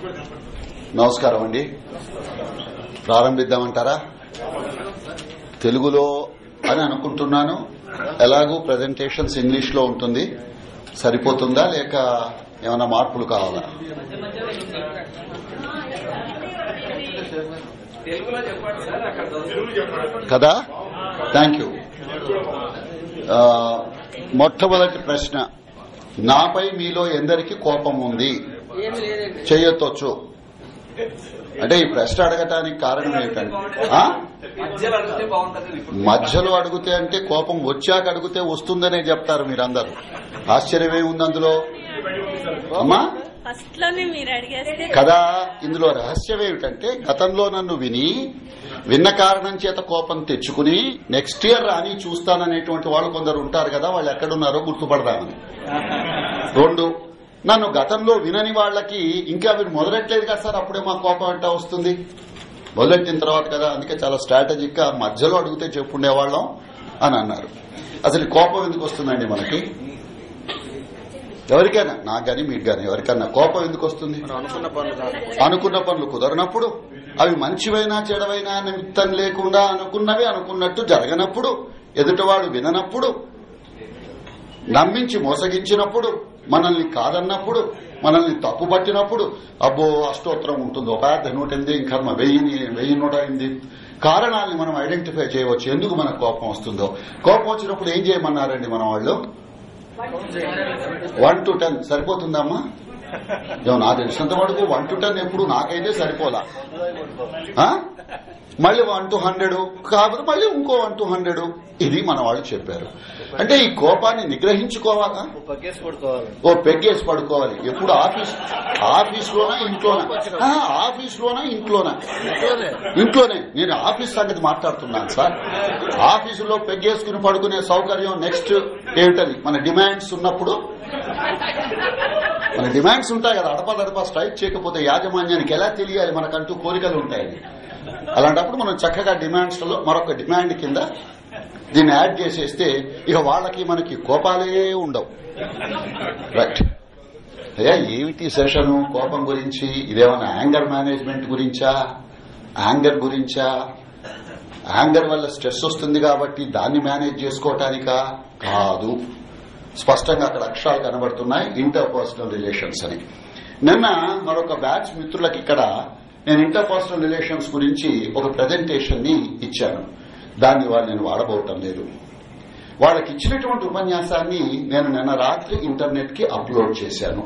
నమస్కారం అండి ప్రారంభిద్దామంటారా తెలుగులో అని అనుకుంటున్నాను ఎలాగూ ప్రజెంటేషన్స్ ఇంగ్లీష్ లో ఉంటుంది సరిపోతుందా లేక ఏమైనా మార్పులు కావాలా కదా థ్యాంక్ యూ ఆ, మొట్టమొదటి ప్రశ్న నాపై మీలో ఎందరికి కోపం ఉంది చేయొచ్చు అంటే ఈ ప్రశ్న అడగటానికి కారణం ఏంటంటే ఆ? మధ్యలో అడిగితే బాగుంటది మధ్యలో అడిగితే అంటే కోపం వచ్చాక అడిగితే వస్తుందనే చెప్తారు మీరందరూ ఆశ్చర్యమే ఉంది అందులో అమ్మా ఫస్ట్ లోనే మీరు అడిగేస్తే కదా ఇందులో రహస్యం ఏమిటంటే గతంలో నన్ను విని విన్న కారణం చేత కోపం తెచ్చుకుని నెక్స్ట్ ఇయర్ రాని చూస్తాననేటువంటి వాళ్ళు కొందరు ఉంటారు కదా వాళ్ళు ఎక్కడున్నారో గుర్తుపడదామని రెండు నన్ను గతంలో వినని వాళ్ళకి ఇంకా మీరు మొదలెట్టలేదు కదా సార్ అప్పుడే మా కోపం అంటా వస్తుంది మొదలెట్టిన తర్వాత కదా అందుకే చాలా స్ట్రాటజిక్ గా మధ్యలో అడిగితే చెప్పుండేవాళ్ళం అని అన్నారు అసలు ఈ కోపం ఎందుకు వస్తుందండి మనకి ఎవరికైనా నాకు గాని మీకు గాని ఎవరికైనా కోపం ఎందుకు వస్తుంది అనుకున్న పనులు కాదు అనుకున్న పనులు కుదరనప్పుడు అవి మంచివైనా చెడవైనా నిమిత్తం లేకుండా అనుకున్నవి అనుకున్నట్టు జరగనప్పుడు ఎదుటివాడు విననప్పుడు నమ్మించి మోసగించినప్పుడు మనల్ని కాదన్నప్పుడు మనల్ని తప్పు పట్టినప్పుడు అబ్బో అష్టోత్తరం ఉంటుంది ఒక పెద్ద నూట ఎనిమిది కర్మ వెయ్యి వెయ్యి నూట ఎనిమిది కారణాలని మనం ఐడెంటిఫై చేయవచ్చు ఎందుకు మనకు కోపం వస్తుందో కోపం వచ్చినప్పుడు ఏం చేయమన్నారండి మన వాళ్ళు వన్ టు టెన్ సరిపోతుందమ్మా ఏమో నాకు తెలిసినంత వరకు వన్ టు టెన్ ఎప్పుడు నాకైతే సరిపోలా ఆ? మళ్ళీ వన్ టు హండ్రెడ్ కాకపోతే మళ్ళీ ఇంకో వన్ టు హండ్రెడ్ ఇది మన వాళ్ళు చెప్పారు అంటే ఈ కోపాన్ని నిగ్రహించుకోవాలా పక్కేసి పడుకోవాలి ఓ పెగ్గేసి పడుకోవాలి ఎప్పుడు ఆఫీస్ ఆఫీస్ లోనా ఇంట్లోనా ఆ, ఆఫీస్ లోనా ఇంట్లోనా ఇంట్లోనే నేను ఆఫీస్ సంగతి మాట్లాడుతున్నాను సార్ ఆఫీసులో పెగ్గేసుకుని పడుకునే సౌకర్యం నెక్స్ట్ ఏమిటది మన డిమాండ్స్ ఉన్నప్పుడు మన డిమాండ్స్ ఉంటాయి కదా అడపదడప స్ట్రైక్ చేయకపోతే యాజమాన్యానికి ఎలా తెలియాలి మనకంటూ కోరికలు ఉంటాయని అలాంటప్పుడు మనం చక్కగా డిమాండ్స్ లో మరొక డిమాండ్ కింద దీన్ని యాడ్ చేసేస్తే ఇక వాళ్ళకి మనకి కోపాలే ఉండవు రైట్ అయ్యా ఏమిటి సెషన్ కోపం గురించి ఇదేమన్నా యాంగర్ మేనేజ్మెంట్ గురించా యాంగర్ గురించా యాంగర్ వల్ల స్ట్రెస్ వస్తుంది కాబట్టి దాన్ని మేనేజ్ చేసుకోవటానికా కాదు స్పష్టంగా అక్కడ అక్షరాలు కనబడుతున్నాయి ఇంటర్ పర్సనల్ రిలేషన్స్ అని నిన్న మరొక బ్యాచ్ మిత్రులకు ఇక్కడ నేను ఇంటర్ పర్సనల్ రిలేషన్స్ గురించి ఒక ప్రజెంటేషన్ ని ఇచ్చాను దాన్ని వాళ్ళు నేను వాడబోవటం లేదు వాళ్ళకి ఇచ్చినటువంటి ఉపన్యాసాన్ని నేను నిన్న రాత్రి ఇంటర్నెట్ కి అప్లోడ్ చేశాను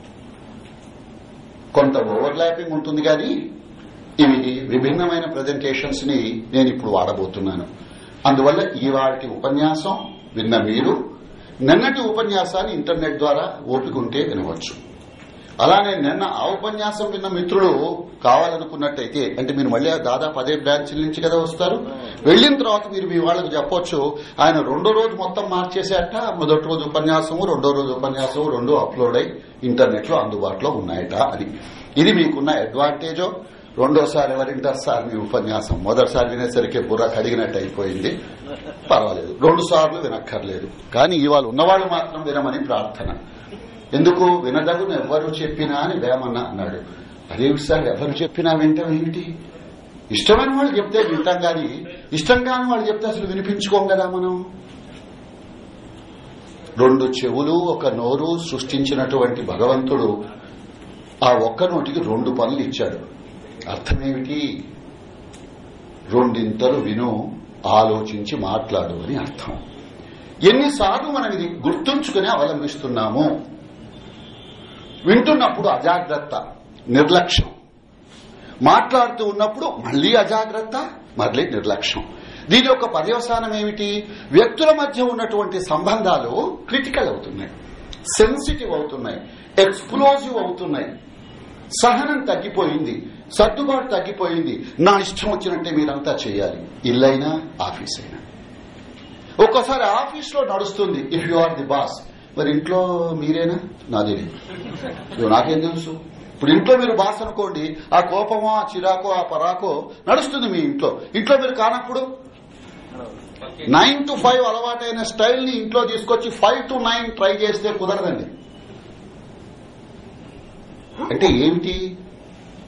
కొంత ఓవర్లాపింగ్ ఉంటుంది కానీ ఇవి విభిన్నమైన ప్రజెంటేషన్స్ ని నేను ఇప్పుడు వాడబోతున్నాను అందువల్ల ఇవాటి ఉపన్యాసం విన్న మీరు నిన్నటి ఉపన్యాసాన్ని ఇంటర్నెట్ ద్వారా ఓపిక ఉంటే వినవచ్చు అలానే నిన్న ఆ ఉపన్యాసం విన్న మిత్రులు కావాలనుకున్నట్టయితే అంటే మీరు మళ్ళీ దాదాపు అదే బ్రాంచ్ నుంచి కదా వస్తారు వెళ్లిన తర్వాత మీరు మీ వాళ్ళకి చెప్పొచ్చు ఆయన రెండో రోజు మొత్తం మార్చేసేట మొదటి రోజు ఉపన్యాసము రెండో రోజు ఉపన్యాసము రెండు అప్లోడ్ అయి ఇంటర్నెట్ లో అందుబాటులో ఉన్నాయట అది ఇది మీకున్న అడ్వాంటేజో రెండోసారి ఎవరింటారు సార్ మీ ఉపన్యాసం మొదటిసారి వినేసరికి బుర్ర కడిగినట్టు అయిపోయింది పర్వాలేదు రెండు సార్లు వినక్కర్లేదు కానీ ఇవాళ ఉన్నవాళ్ళు మాత్రం వినమని ప్రార్థన ఎందుకు వినదగును ఎవరు చెప్పినా అని వేమన్న అన్నాడు అదేమిటి సార్ ఎవరు చెప్పినా వింటాం ఏమిటి ఇష్టమైన వాళ్ళు చెప్తే వింటాం గాని ఇష్టం కాని వాళ్ళు చెప్తే అసలు వినిపించుకోం కదా మనం రెండు చెవులు ఒక నోరు సృష్టించినటువంటి భగవంతుడు ఆ ఒక్క నోటికి రెండు పనులు ఇచ్చాడు అర్థమేమిటి రెండింతలు విను ఆలోచించి మాట్లాడు అని అర్థం ఎన్నిసార్లు మనం ఇది గుర్తుంచుకుని అవలంబిస్తున్నాము వింటున్నప్పుడు అజాగ్రత్త నిర్లక్ష్యం మాట్లాడుతూ ఉన్నప్పుడు మళ్లీ అజాగ్రత్త మళ్ళీ నిర్లక్ష్యం దీని యొక్క పర్యవసానం ఏమిటి వ్యక్తుల మధ్య ఉన్నటువంటి సంబంధాలు క్రిటికల్ అవుతున్నాయి సెన్సిటివ్ అవుతున్నాయి ఎక్స్ప్లోజివ్ అవుతున్నాయి సహనం తగ్గిపోయింది సర్దుబాటు తగ్గిపోయింది నా ఇష్టం వచ్చినట్టే మీరంతా చేయాలి ఇల్లైనా ఆఫీస్ అయినా ఒక్కోసారి ఆఫీస్ లో నడుస్తుంది if you are the boss మరి ఇంట్లో మీరేనా నాది నాకేం తెలుసు ఇప్పుడు ఇంట్లో మీరు బాస్ అనుకోండి ఆ కోపమో ఆ చిరాకో ఆ పరాకో నడుస్తుంది మీ ఇంట్లో ఇంట్లో మీరు కానప్పుడు నైన్ టు ఫైవ్ అలవాటైన స్టైల్ ని ఇంట్లో తీసుకొచ్చి ఫైవ్ టు నైన్ ట్రై చేస్తే కుదరదండి అంటే ఏమిటి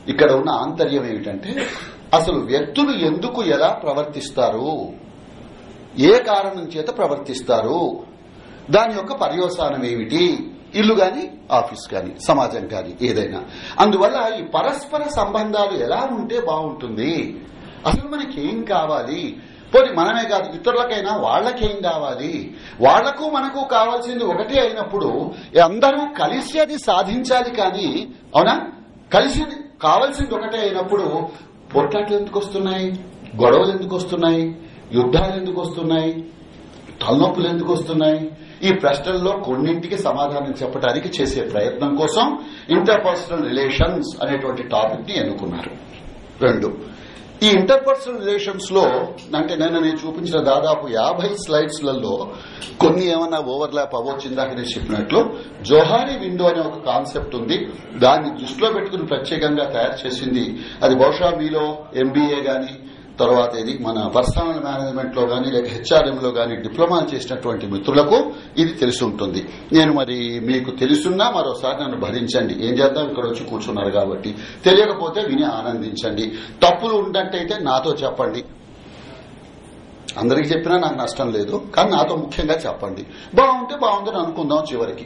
ఇక్కడ ఉన్న ఆంతర్యం ఏమిటంటే అసలు వ్యక్తులు ఎందుకు ఎలా ప్రవర్తిస్తారు ఏ కారణం చేత ప్రవర్తిస్తారు దాని యొక్క పర్యవసానం ఏమిటి ఇల్లు గాని ఆఫీస్ గాని సమాజం గాని ఏదైనా అందువల్ల ఈ పరస్పర సంబంధాలు ఎలా ఉంటే బాగుంటుంది అసలు మనకి ఏం కావాలి పోనీ మనమే కాదు ఇతరులకైనా వాళ్ళకేం కావాలి వాళ్లకు మనకు కావాల్సింది ఒకటే అయినప్పుడు అందరూ కలిసి అది సాధించాలి కానీ అవునా కలిసి కావాల్సింది ఒకటే అయినప్పుడు పొట్లాట్లు ఎందుకు వస్తున్నాయి గొడవలు ఎందుకు వస్తున్నాయి యుద్ధాలు ఎందుకు వస్తున్నాయి తలనొప్పులు ఎందుకు వస్తున్నాయి ఈ ప్రశ్నల్లో కొన్నింటికి సమాధానం చెప్పడానికి చేసే ప్రయత్నం కోసం ఇంటర్పర్సనల్ రిలేషన్స్ అనేటువంటి టాపిక్ ని ఎన్నుకున్నారు రెండు ఈ ఇంటర్పర్సనల్ రిలేషన్స్ లో అంటే నేను నేను చూపించిన దాదాపు యాభై స్లైడ్స్ లలో కొన్ని ఏమన్నా ఓవర్లాప్ అవ్వచ్చు ఇందాక నేను చెప్పినట్లు జోహారీ విండో అనే ఒక కాన్సెప్ట్ ఉంది దాన్ని దృష్టిలో పెట్టుకుని ప్రత్యేకంగా తయారు చేసింది అది బహుశా మీలో ఎంబీఏ గాని తర్వాత ఇది మన పర్సనల్ మేనేజ్మెంట్ లో గానీ లేక హెచ్ఆర్ఎం లో గానీ డిప్లొమా చేసినటువంటి మిత్రులకు ఇది తెలిసి ఉంటుంది నేను మరి మీకు తెలుసున్నా మరోసారి నన్ను భరించండి ఏం చేద్దాం ఇక్కడ వచ్చి కూర్చున్నారు కాబట్టి తెలియకపోతే విని ఆనందించండి తప్పులు ఉన్నట్టయితే నాతో చెప్పండి అందరికి చెప్పినా నాకు నష్టం లేదు కానీ నాతో ముఖ్యంగా చెప్పండి బాగుంటే బాగుందని అనుకుందాం చివరికి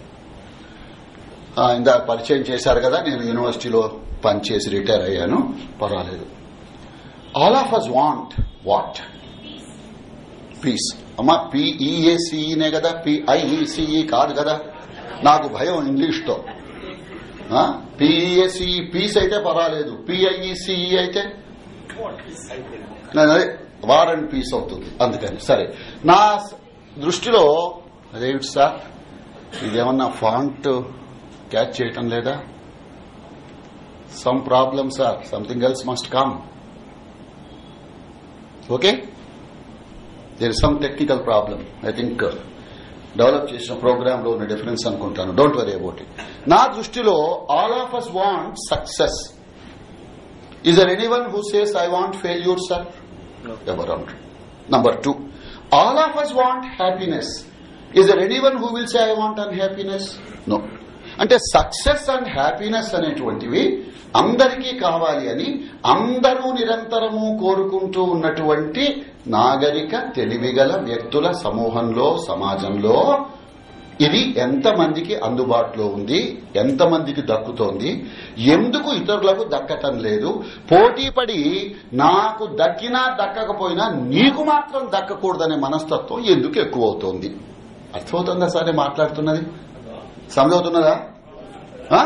ఆ, ఇందాక పరిచయం చేశారు కదా నేను యూనివర్సిటీలో పనిచేసి రిటైర్ అయ్యాను పర్వాలేదు all of us want what peace అమ్మా పిఈఏసీఈనే కదా పిఐఈసీఈ కాదు కదా నాకు భయం ఇంగ్లీష్ తో పిఈఏసీఈ పీస్ అయితే పర్వాలేదు పిఐఈసీఈ అయితే నేను అదే వార్ అండ్ పీస్ అవుతుంది అందుకని సరే నా స- దృష్టిలో అదేమిటి సార్ ఇదేమన్నా ఫాంట్ క్యాచ్ చేయటం లేదా some problem sir something else must come okay there some technical problem I think develop చేసిన ప్రోగ్రామ్ లో ఉన్న డిఫరెన్స్ అనుకుంటాను డోంట్ వరీ అబౌట్ ఇట్ నా దృష్టిలో all of us want success is there anyone who says I want failure sir ఎవరు number two all of us want happiness is there anyone who will say I want unhappiness no అంటే success and happiness అనేటువంటివి అందరికీ కావాలి అని అందరూ నిరంతరము కోరుకుంటూ ఉన్నటువంటి నాగరిక తెలివిగల వ్యక్తుల సమూహంలో సమాజంలో ఇది ఎంతమందికి అందుబాటులో ఉంది ఎంతమందికి దక్కుతోంది ఎందుకు ఇతరులకు దక్కటం లేదు పోటీ పడి నాకు దక్కినా దక్కకపోయినా నీకు మాత్రం దక్కకూడదనే మనస్తత్వం ఎందుకు ఎక్కువ అవుతోంది అర్థమవుతుందా సరే మాట్లాడుతున్నది సమజవుతున్నదా ఆ?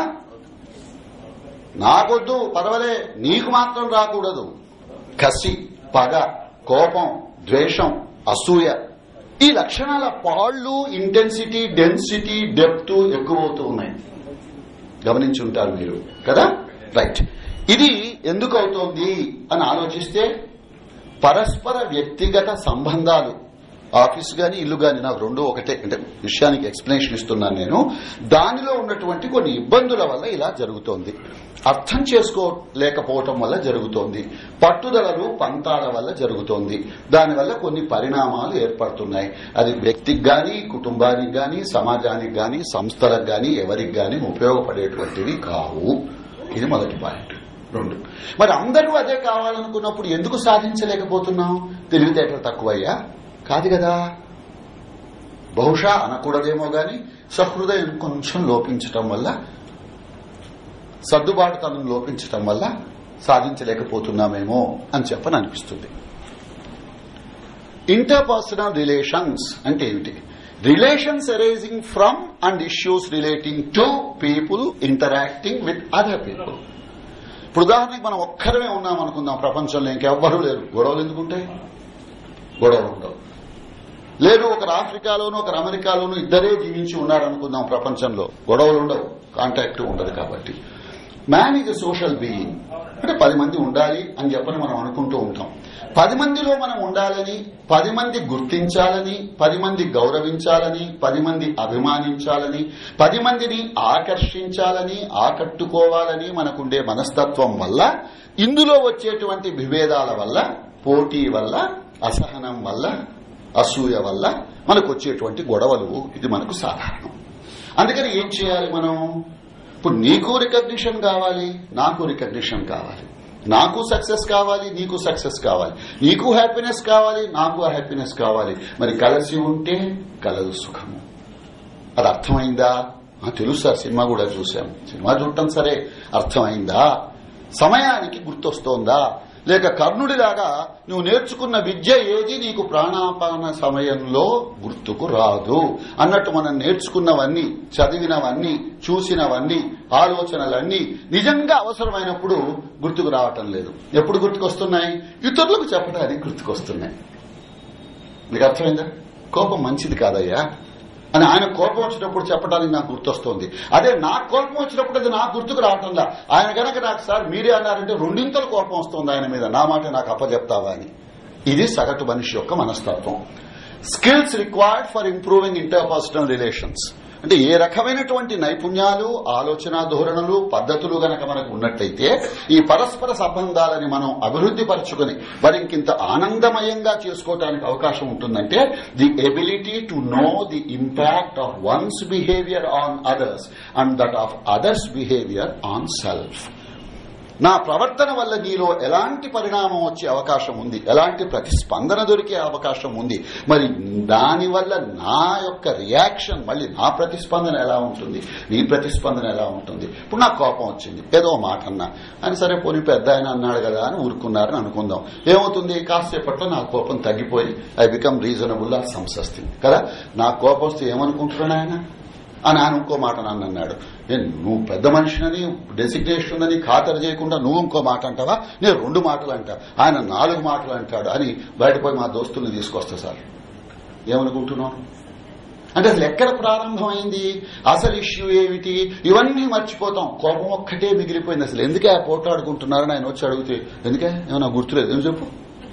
నాకొద్దు పర్వాలే నీకు మాత్రం రాకూడదు కసి పగ కోపం ద్వేషం అసూయ ఈ లక్షణాల పాళ్లు ఇంటెన్సిటీ డెన్సిటీ డెప్త్ ఎక్కువవుతూ ఉన్నాయి గమనించి ఉంటారు మీరు కదా రైట్ ఇది ఎందుకు అవుతోంది అని ఆలోచిస్తే పరస్పర వ్యక్తిగత సంబంధాలు ఆఫీస్ గాని ఇల్లు గాని నాకు రెండు ఒకటే అంటే విషయానికి ఎక్స్ప్లెనేషన్ ఇస్తున్నాను నేను దానిలో ఉన్నటువంటి కొన్ని ఇబ్బందుల వల్ల ఇలా జరుగుతోంది అర్థం చేసుకోలేకపోవటం వల్ల జరుగుతోంది పట్టుదలలు పంతాల వల్ల జరుగుతోంది దానివల్ల కొన్ని పరిణామాలు ఏర్పడుతున్నాయి అది వ్యక్తికి గాని కుటుంబానికి గాని సమాజానికి గాని సంస్థలకు గాని ఎవరికి గాని ఉపయోగపడేటువంటివి కావు ఇది మొదటి పాయింట్ రెండు మరి అందరూ అదే కావాలనుకున్నప్పుడు ఎందుకు సాధించలేకపోతున్నాం తెలివితేటలు తక్కువయ్యా కాదు కదా బహుశా అనకూడదేమో గాని సహృదయం కొంచెం లోపించటం వల్ల సర్దుబాటుతనం లోపించటం వల్ల సాధించలేకపోతున్నామేమో అని చెప్పని అనిపిస్తుంది ఇంటర్పర్సనల్ రిలేషన్స్ అంటే ఏమిటి relations arising from and issues relating to people interacting with other people ఇప్పుడు ఉదాహరణకి మనం ఒక్కరమే ఉన్నాం అనుకుందాం ప్రపంచంలో ఇంకెవ్వరూ లేరు గొడవలు ఎందుకుంటాయి గొడవలు ఉండవు లేదు ఒకరు ఆఫ్రికాలోను ఒకరు అమెరికాలోను ఇద్దరే జీవించి ఉన్నారనుకుందాం ప్రపంచంలో గొడవలు ఉండవు కాంటాక్ట్ ఉండదు కాబట్టి మ్యాన్ ఈజ్ సోషల్ బీయింగ్ అంటే పది మంది ఉండాలి అని చెప్పని మనం అనుకుంటూ ఉంటాం పది మందిలో మనం ఉండాలని పది మంది గుర్తించాలని పది మంది గౌరవించాలని పది మంది అభిమానించాలని పది మందిని ఆకర్షించాలని ఆకట్టుకోవాలని మనకుండే మనస్తత్వం వల్ల ఇందులో వచ్చేటువంటి విభేదాల వల్ల పోటీ వల్ల అసహనం వల్ల అసూయ వల్ల మనకు వచ్చేటువంటి గొడవలు ఇది మనకు సాధారణం అందుకని ఏం చేయాలి మనం ఇప్పుడు నీకు రికగ్నిషన్ కావాలి నాకు రికగ్నిషన్ కావాలి నాకు సక్సెస్ కావాలి నీకు సక్సెస్ కావాలి నీకు హ్యాపీనెస్ కావాలి నాకు హ్యాపీనెస్ కావాలి మరి కలిసి ఉంటే కలదు సుఖము అది అర్థమైందా ఆ, తెలుసు సార్ సినిమా కూడా చూశాం సినిమా చూడటం సరే అర్థమైందా సమయానికి గుర్తొస్తోందా లేక కర్ణుడిలాగా నువ్వు నేర్చుకున్న విద్య ఏది నీకు ప్రాణాపాన సమయంలో గుర్తుకు రాదు అన్నట్టు మనం నేర్చుకున్నవన్నీ చదివినవన్నీ చూసినవన్నీ ఆలోచనలన్నీ నిజంగా అవసరమైనప్పుడు గుర్తుకు రావటం లేదు ఎప్పుడు గుర్తుకొస్తున్నాయి ఇతరులకు చెప్పడానికి గుర్తుకొస్తున్నాయి మీకు అర్థమైందా కోపం మంచిది కాదయ్యా అని ఆయన కోపం వచ్చినప్పుడు చెప్పడానికి నాకు గుర్తొస్తోంది అదే నాకు కోపం వచ్చినప్పుడు అది నాకు గుర్తుకు రావటంలా ఆయన గనక నాకు సార్ మీరే అన్నారంటే రెండింతలు కోపం వస్తుంది ఆయన మీద నా మాట నాకు అప్పచెప్తావా అని ఇది సగటు మనిషి యొక్క మనస్తత్వం skills required for improving interpersonal relations అంటే ఏ రకమైనటువంటి నైపుణ్యాలు ఆలోచన ధోరణులు పద్ధతులు గనక మనకు ఉన్నట్లయితే ఈ పరస్పర సంబంధాలని మనం అభివృద్ది పరచుకుని మరింకింత ఆనందమయంగా చేసుకోవడానికి అవకాశం ఉంటుందంటే the ability to know the impact of one's behaviour on others and that of others behaviour on self నా ప్రవర్తన వల్ల నీలో ఎలాంటి పరిణామం వచ్చే అవకాశం ఉంది ఎలాంటి ప్రతిస్పందన దొరికే అవకాశం ఉంది మరి దానివల్ల నా యొక్క రియాక్షన్ మళ్ళీ నా ప్రతిస్పందన ఎలా ఉంటుంది నీ ప్రతిస్పందన ఎలా ఉంటుంది ఇప్పుడు నాకు కోపం వచ్చింది ఏదో మాట అన్నా అని సరే పోనీ పెద్ద ఆయన అన్నాడు కదా అని ఊరుకున్నారని అనుకుందాం ఏమవుతుంది కాసేపట్లో నా కోపం తగ్గిపోయి I become reasonable or something కదా నా కోపం వస్తే ఏమనుకుంటున్నాడు ఆయన అని ఆయన ఇంకో మాట నన్ను అన్నాడు నేను నువ్వు పెద్ద మనిషినని డెసిగ్నేషన్ ఉందని ఖాతరు చేయకుండా నువ్వు ఇంకో మాట అంటావా నేను రెండు మాటలు అంటా ఆయన నాలుగు మాటలు అంటాడు అని బయటపోయి మా దోస్తుల్ని తీసుకొస్తా సార్ ఏమనుకుంటున్నాను అంటే అసలు ఎక్కడ ప్రారంభమైంది అసలు ఇష్యూ ఏమిటి ఇవన్నీ మర్చిపోతాం కోపం ఒక్కటే మిగిలిపోయింది అసలు ఎందుకే ఆ పోట్లాడుకుంటున్నారని ఆయన వచ్చి అడిగితే ఎందుకే ఏమన్నా గుర్తులేదు ఏం చెప్పు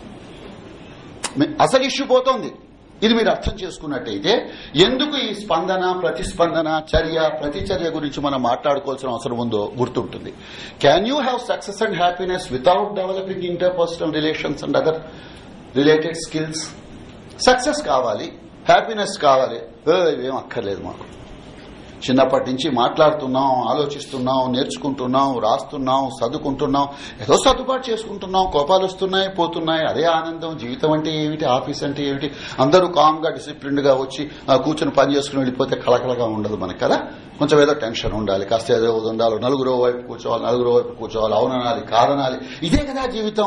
మీ- అసలు ఇష్యూ పోతోంది ఇది మీరు అర్థం చేసుకున్నట్టయితే ఎందుకు ఈ స్పందన ప్రతిస్పందన చర్య ప్రతిచర్య గురించి మనం మాట్లాడుకోవాల్సిన అవసరం ఉందో గుర్తుంటుంది can you have success and happiness without developing interpersonal relations and other related skills success కావాలి హ్యాపీనెస్ కావాలి ఏ, ఇవేం అక్కర్లేదు మాకు చిన్నప్పటి నుంచి మాట్లాడుతున్నాం ఆలోచిస్తున్నాం నేర్చుకుంటున్నాం రాస్తున్నాం చదువుకుంటున్నాం ఏదో సర్దుబాటు చేసుకుంటున్నాం కోపాలు వస్తున్నాయి పోతున్నాయి అదే ఆనందం జీవితం అంటే ఏమిటి ఆఫీస్ అంటే ఏమిటి అందరూ కామ్ గా డిసిప్లిన్ గా వచ్చి ఆ, కూర్చొని పని చేసుకుని వెళ్ళిపోతే కలకలగా ఉండదు మనకి కదా కొంచెం ఏదో టెన్షన్ ఉండాలి కాస్త ఏదో ఉండాలి నలుగురో వైపు కూర్చోవాలి నలుగురో వైపు కూర్చోవాలి అవుననాలి కాదనాలి ఇదే కదా జీవితం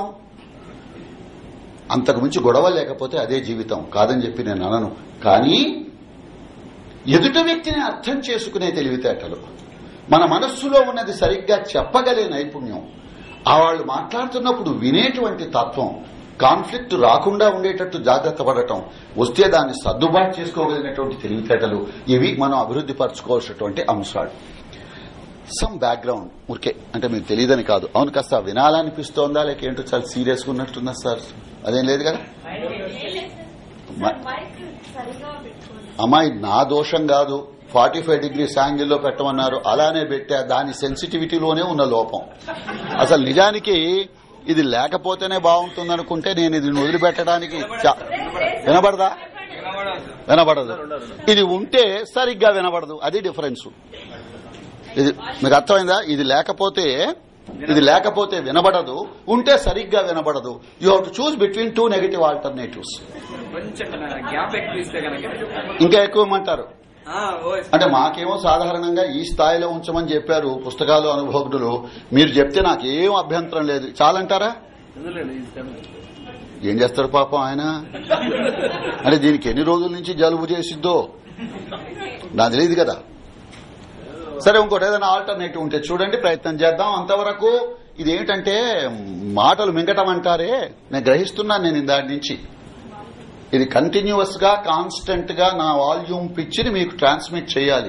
అంతకు మించి గొడవ లేకపోతే అదే జీవితం కాదని చెప్పి నేను అనను కానీ ఎదుటి వ్యక్తిని అర్థం చేసుకునే తెలివితేటలు మన మనస్సులో ఉన్నది సరిగ్గా చెప్పగలే నైపుణ్యం ఆ వాళ్ళు మాట్లాడుతున్నప్పుడు వినేటువంటి తత్వం కాన్ఫ్లిక్ట్ రాకుండా ఉండేటట్టు జాగ్రత్త పడటం వస్తే దాన్ని సర్దుబాటు చేసుకోగలిగినటువంటి తెలివితేటలు ఇవి మనం అభివృద్ది పరచుకోవాల్సినటువంటి అంశాలు సమ్ బ్యాక్గ్రౌండ్ ఊరికే అంటే మీకు తెలియదని కాదు అవును కాస్త వినాలనిపిస్తోందా లేక ఏంటో చాలా సీరియస్ గా ఉన్నట్టున్నా సార్ అదేం లేదు కదా మ- మైక్ సరిగా పెట్టుకోండి అమ్మాయి నా దోషం కాదు ఫార్టీ ఫైవ్ డిగ్రీస్ యాంగిల్లో పెట్టమన్నారు అలానే పెట్టా దాని సెన్సిటివిటీలోనే ఉన్న లోపం అసలు నిజానికి ఇది లేకపోతేనే బాగుంటుంది అనుకుంటే నేను ఇది వదిలిపెట్టడానికి చా- వినబడదా వినబడదు ఇది ఉంటే సరిగ్గా వినబడదు అది డిఫరెన్స్ ఇది మీకు అర్థమైందా ఇది లేకపోతే ఇది లేకపోతే వినబడదు ఉంటే సరిగ్గా వినబడదు you have to choose between two negative alternatives కొంచెం గ్యాప్ ఎక్కువ ఇస్తే కనుక ఇంకా ఎక్కువ ఇమ్మంటారు ఆ, ఓ, అంటే మాకేమో సాధారణంగా ఈ స్థాయిలో ఉంచమని చెప్పారు పుస్తకాలు అనుభవజ్ఞులు మీరు చెప్తే నాకేం అభ్యంతరం లేదు చాలంటారా వదిలేండి, ఇది కాదు. ఏం చేస్తాడు పాపం ఆయన అంటే దీనికి ఎన్ని రోజుల నుంచి జలుబు చేసిద్దో నాకు తెలియదు కదా సరే ఇంకోటి ఏదైనా ఆల్టర్నేటివ్ ఉంటే చూడండి ప్రయత్నం చేద్దాం అంతవరకు ఇది ఏమిటంటే మాటలు మింగటం అంటారే నేను గ్రహిస్తున్నాను నేను దాని నుంచి ఇది కంటిన్యూస్ గా కాన్స్టెంట్ గా నా వాల్యూమ్ పిచ్చిని మీకు ట్రాన్స్మిట్ చేయాలి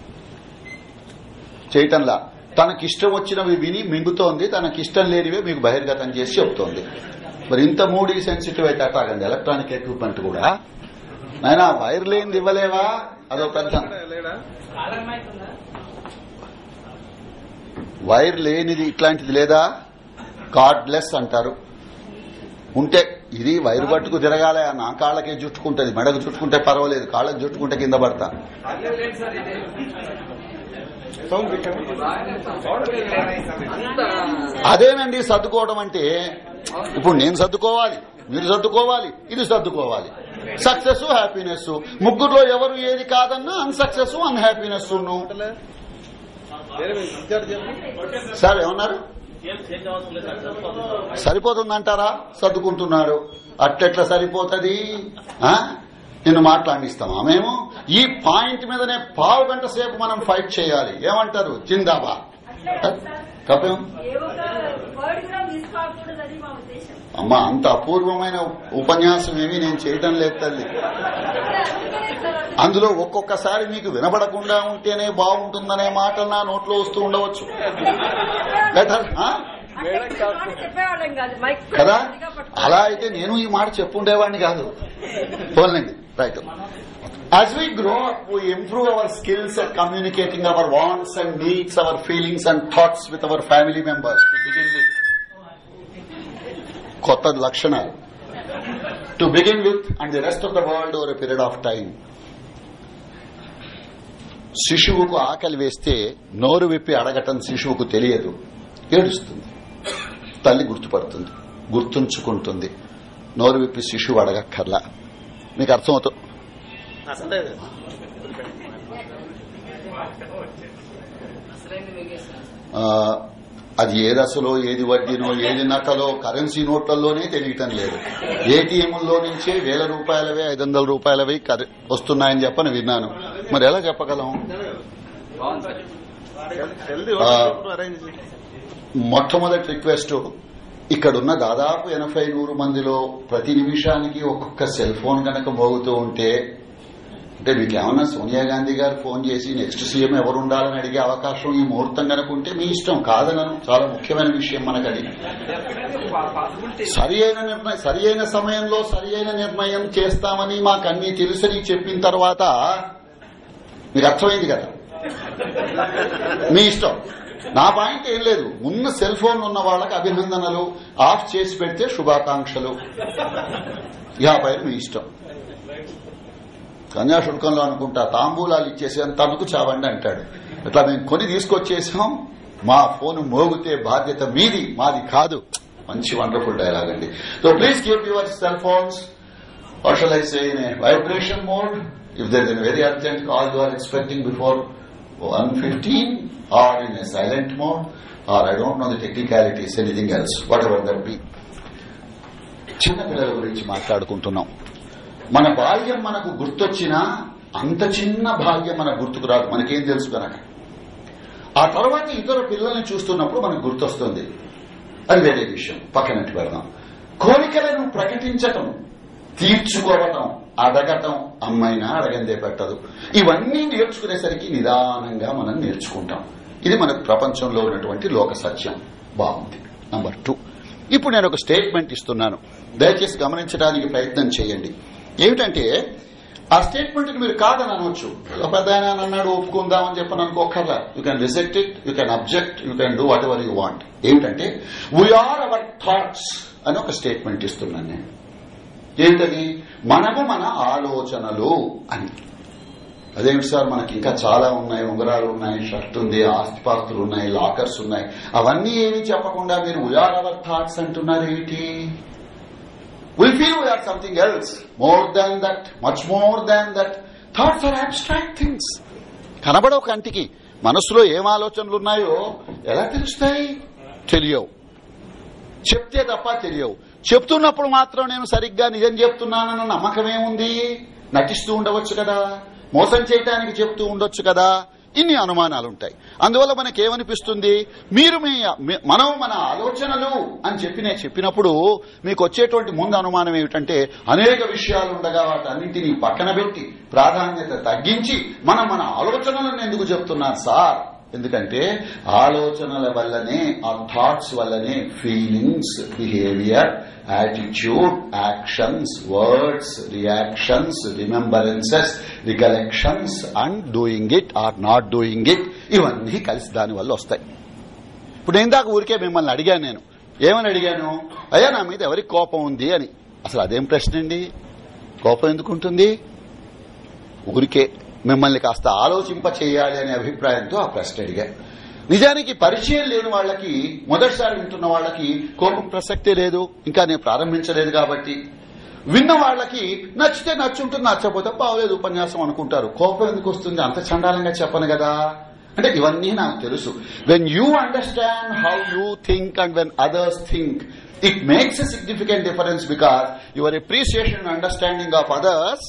చేయటంలా తనకిష్టం వచ్చినవి విని మింగుతోంది తనకిష్టం లేనివే మీకు బహిర్గతం చేసి చెప్తోంది మరి ఇంత మూడీ సెన్సిటివ్ అయితే అట్లాగండి ఎలక్ట్రానిక్ ఎక్విప్మెంట్ కూడా నాయన వైర్ లేనిది ఇవ్వలేవా అదో పెద్ద వైర్ లేనిది ఇట్లాంటిది లేదా కార్డ్లెస్ అంటారు ఉంటే ఇది వైరు పట్టుకు తిరగాలి నా కాళ్ళకే చుట్టుకుంటది మెడకు చుట్టుకుంటే పర్వాలేదు కాళ్ళకి చుట్టుకుంటే కింద పడతా పర్లేదు లేదు సార్ ఇది అంత అదేనండి సర్దుకోవడం అంటే ఇప్పుడు నేను సర్దుకోవాలి మీరు సర్దుకోవాలి ఇది సర్దుకోవాలి సక్సెస్ హ్యాపీనెస్ ముగ్గురులో ఎవరు ఏది కాదన్నా అన్సక్సెస్ అన్హ్యాపీనెస్ సార్ ఏమన్నారు సరిపోతుందంటారా సర్దుకుంటున్నారు అట్టెట్లా సరిపోతుంది ఆ? నిన్ను మాట్లాడిస్తామా మేము ఈ పాయింట్ మీదనే పావు గంట సేపు మనం ఫైట్ చేయాలి ఏమంటారు జిందాబా కపం ఏ ఒక్క వర్డ్ కూడా మిస్ కాకూడదని మా ఉద్దేశం అమ్మా అంత అపూర్వమైన ఉపన్యాసం ఏమీ నేను చేయటం లేదు తల్లి అందుకనే సార్ అందులో ఒక్కొక్కసారి మీకు వినబడకుండా ఉంటేనే బాగుంటుందనే మాటలు నా నోట్లో వస్తూ ఉండవచ్చు బెటర్ అంటే ఇప్పుడు మాట చెప్పేవాళ్ళం కాదు మైక్ కదా గట్టిగా పట్టుకో. అలా అయితే నేను ఈ మాట చెప్పుండేవాడిని కాదు పోలండి right As we grow up, we improve our skills at communicating our wants and needs, our feelings and thoughts with our family members. To begin with, కొత్త లక్షణాలు to begin with and the rest of the world over a period of time శిశువుకు ఆకలి వేస్తే నోరు విప్పి అడగటం శిశువుకు తెలియదు ఏడుస్తుంది తల్లి గుర్తుపడుతుంది గుర్తుంచుకుంటుంది నోరు విప్పి శిశువు అడగక్కర్లా మీకు అర్థమవుతుంది ఆ, అది ఏ దశలో ఏది వడ్డీనో ఏది నకలో కరెన్సీ నోట్లలోనే తెలియటం లేదు ఏటీఎంలో నుంచే వేల రూపాయలవే ఐదు వందల రూపాయలవి కరె- వస్తున్నాయని చెప్పని విన్నాను మరి ఎలా చెప్పగలం ఆ, మొట్టమొదటి రిక్వెస్ట్ ఇక్కడున్న దాదాపు ఎనభై నూరు మందిలో ప్రతి నిమిషానికి ఒక్కొక్క సెల్ ఫోన్ కనుక మోగుతూ ఉంటే అంటే మీకు ఏమన్నా సోనియా గాంధీ గారు ఫోన్ చేసి నెక్స్ట్ సీఎం ఎవరు ఉండాలని అడిగే అవకాశం ఈ ముహూర్తం కనుక ఉంటే మీ ఇష్టం కాదనను చాలా ముఖ్యమైన విషయం మనకది పాసిబిలిటీ సరి అయిన నిర్ణయం సరి అయిన సమయంలో సరి అయిన నిర్ణయం చేస్తామని మాకు అన్ని తెలుసని చెప్పిన తర్వాత మీకు అర్థమైంది కదా మీ ఇష్టం నా పాయింట్ ఏం లేదు ఉన్న సెల్ ఫోన్ ఉన్న వాళ్ళకి అభినందనలు ఆఫ్ చేసి పెడితే శుభాకాంక్షలు ఇక ఆ పైన మీ ఇష్టం కన్యాశుల్కంలో అనుకుంటా తాంబూలాలు ఇచ్చేసి తనకు చావండి అంటాడు ఇట్లా మేము కొని తీసుకొచ్చేసాం మా ఫోన్ మోగితే బాధ్యత మీది మాది కాదు మంచి వండర్ఫుల్ డైలాగ్ అండి so please keep your cell phones or shall I say in a vibration mode if there is a very urgent call you are expecting before 115 or in a silent mode or I don't know the technicalities anything else whatever that be చిన్న పిల్లల గురించి మాట్లాడుకుంటున్నాం మన బాల్యం మనకు గుర్తొచ్చినా అంత చిన్న భాగ్యం మనకు గుర్తుకు రాదు మనకేం తెలుసు కనుక ఆ తర్వాత ఇతర పిల్లల్ని చూస్తున్నప్పుడు మనకు గుర్తొస్తుంది అది వేరే విషయం పక్కనట్టు పెడదాం కోరికలను ప్రకటించటం తీర్చుకోవటం అడగటం అమ్మైనా అడగందే పెట్టదు ఇవన్నీ నేర్చుకునేసరికి నిదానంగా మనం నేర్చుకుంటాం ఇది మన ప్రపంచంలో ఉన్నటువంటి లోక సత్యం బాగుంది నంబర్ టూ ఇప్పుడు నేను ఒక స్టేట్మెంట్ ఇస్తున్నాను దయచేసి గమనించడానికి ప్రయత్నం చేయండి ఏమిటంటే ఆ స్టేట్మెంట్ మీరు కాదని అనొచ్చు ఏదో పెద్ద ఆయన అని అన్నాడు ఒప్పుకుందామని చెప్పని అనుకోకర్లా you can reject it you can object you can do whatever you want ఏమిటంటే వీఆర్ అవర్ థాట్స్ అని ఒక స్టేట్మెంట్ ఇస్తున్నాను నేను ఏంటది మనము మన ఆలోచనలు అని అదేమిటి సార్ మనకి ఇంకా చాలా ఉన్నాయి ఉంగరాలు ఉన్నాయి షర్ట్ ఉంది ఆస్తిపాస్తులు ఉన్నాయి లాకర్స్ ఉన్నాయి అవన్నీ ఏమి చెప్పకుండా మీరు వీఆర్ అవర్ థాట్స్ అంటున్నారు ఏమిటి we feel we are something else, more than that, much more than that. Thoughts are abstract things. కనబడవు కంటికి మనసులో ఏం ఆలోచనలు ఉన్నాయో ఎలా తెలుస్తాయి తెలియవు చెప్తే తప్ప తెలియవు చెప్తున్నప్పుడు మాత్రం నేను సరిగ్గా నిజం చెప్తున్నానన్న నమ్మకం ఏముంది నటిస్తూ ఉండవచ్చు కదా మోసం చేయటానికి చెప్తూ ఉండొచ్చు కదా ఇన్ని అనుమానాలు ఉంటాయి అందువల్ల మనకేమనిపిస్తుంది మీరు మీ మీ- మనం మన ఆలోచనలు అని చెప్పి నేను చెప్పినప్పుడు మీకు వచ్చేటువంటి ముందు అనుమానం ఏమిటంటే అనేక విషయాలు ఉండగా వాటన్నింటినీ పక్కన పెట్టి ప్రాధాన్యత తగ్గించి మనం మన ఆలోచనలను ఎందుకు చెప్తున్నాను సార్ ఎందుకంటే ఆలోచనల వల్లనే ఆ థాట్స్ వల్లనే feelings behaviour attitude actions words reactions remembrances recollections and doing it or not doing it ఇవన్నీ కలిసి దాని వల్ల వస్తాయి ఇప్పుడు నేను దాకా ఊరికే మిమ్మల్ని అడిగాను నేను ఏమని అడిగాను అయ్యా నా మీద ఎవరికి కోపం ఉంది అని అసలు అదేం ప్రశ్న అండి కోపం ఎందుకు ఉంటుంది ఊరికే మిమ్మల్ని కాస్త ఆలోచింప చేయాలి అనే అభిప్రాయంతో ఆ ప్రశ్న అడిగా నిజానికి పరిచయం లేని వాళ్ళకి మొదటిసారి వింటున్న వాళ్ళకి కోపం ప్రసక్తే లేదు ఇంకా నేను ప్రారంభించలేదు కాబట్టి విన్న వాళ్ళకి నచ్చితే నచ్చుంటుంది నచ్చకపోతే బాగలేదు ఉపన్యాసం అనుకుంటారు కోపం ఎందుకు వస్తుంది అంత చండాలంగా చెప్పను కదా అంటే ఇవన్నీ నాకు తెలుసు when you understand how you think and when others think it makes a significant difference because your appreciation understanding of others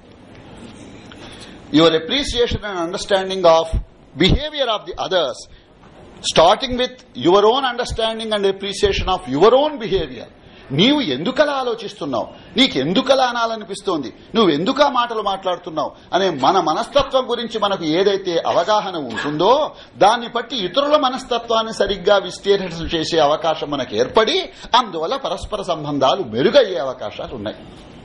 your appreciation and understanding of behavior of the others starting with your own understanding and appreciation of your own behavior నీవు ఎందుకలా ఆలోచిస్తున్నావు నీకు ఎందుకలా అనాలనిపిస్తోంది నువ్వు ఎందుకు ఆ మాటలు మాట్లాడుతున్నావు అనే మన మనస్తత్వం గురించి మనకు ఏదైతే అవగాహన ఉంటుందో దాన్ని బట్టి ఇతరుల మనస్తత్వాన్ని సరిగ్గా విశ్లేషణ చేసే అవకాశం మనకు ఏర్పడి అందువల్ల పరస్పర సంబంధాలు మెరుగయ్యే అవకాశాలు ఉన్నాయి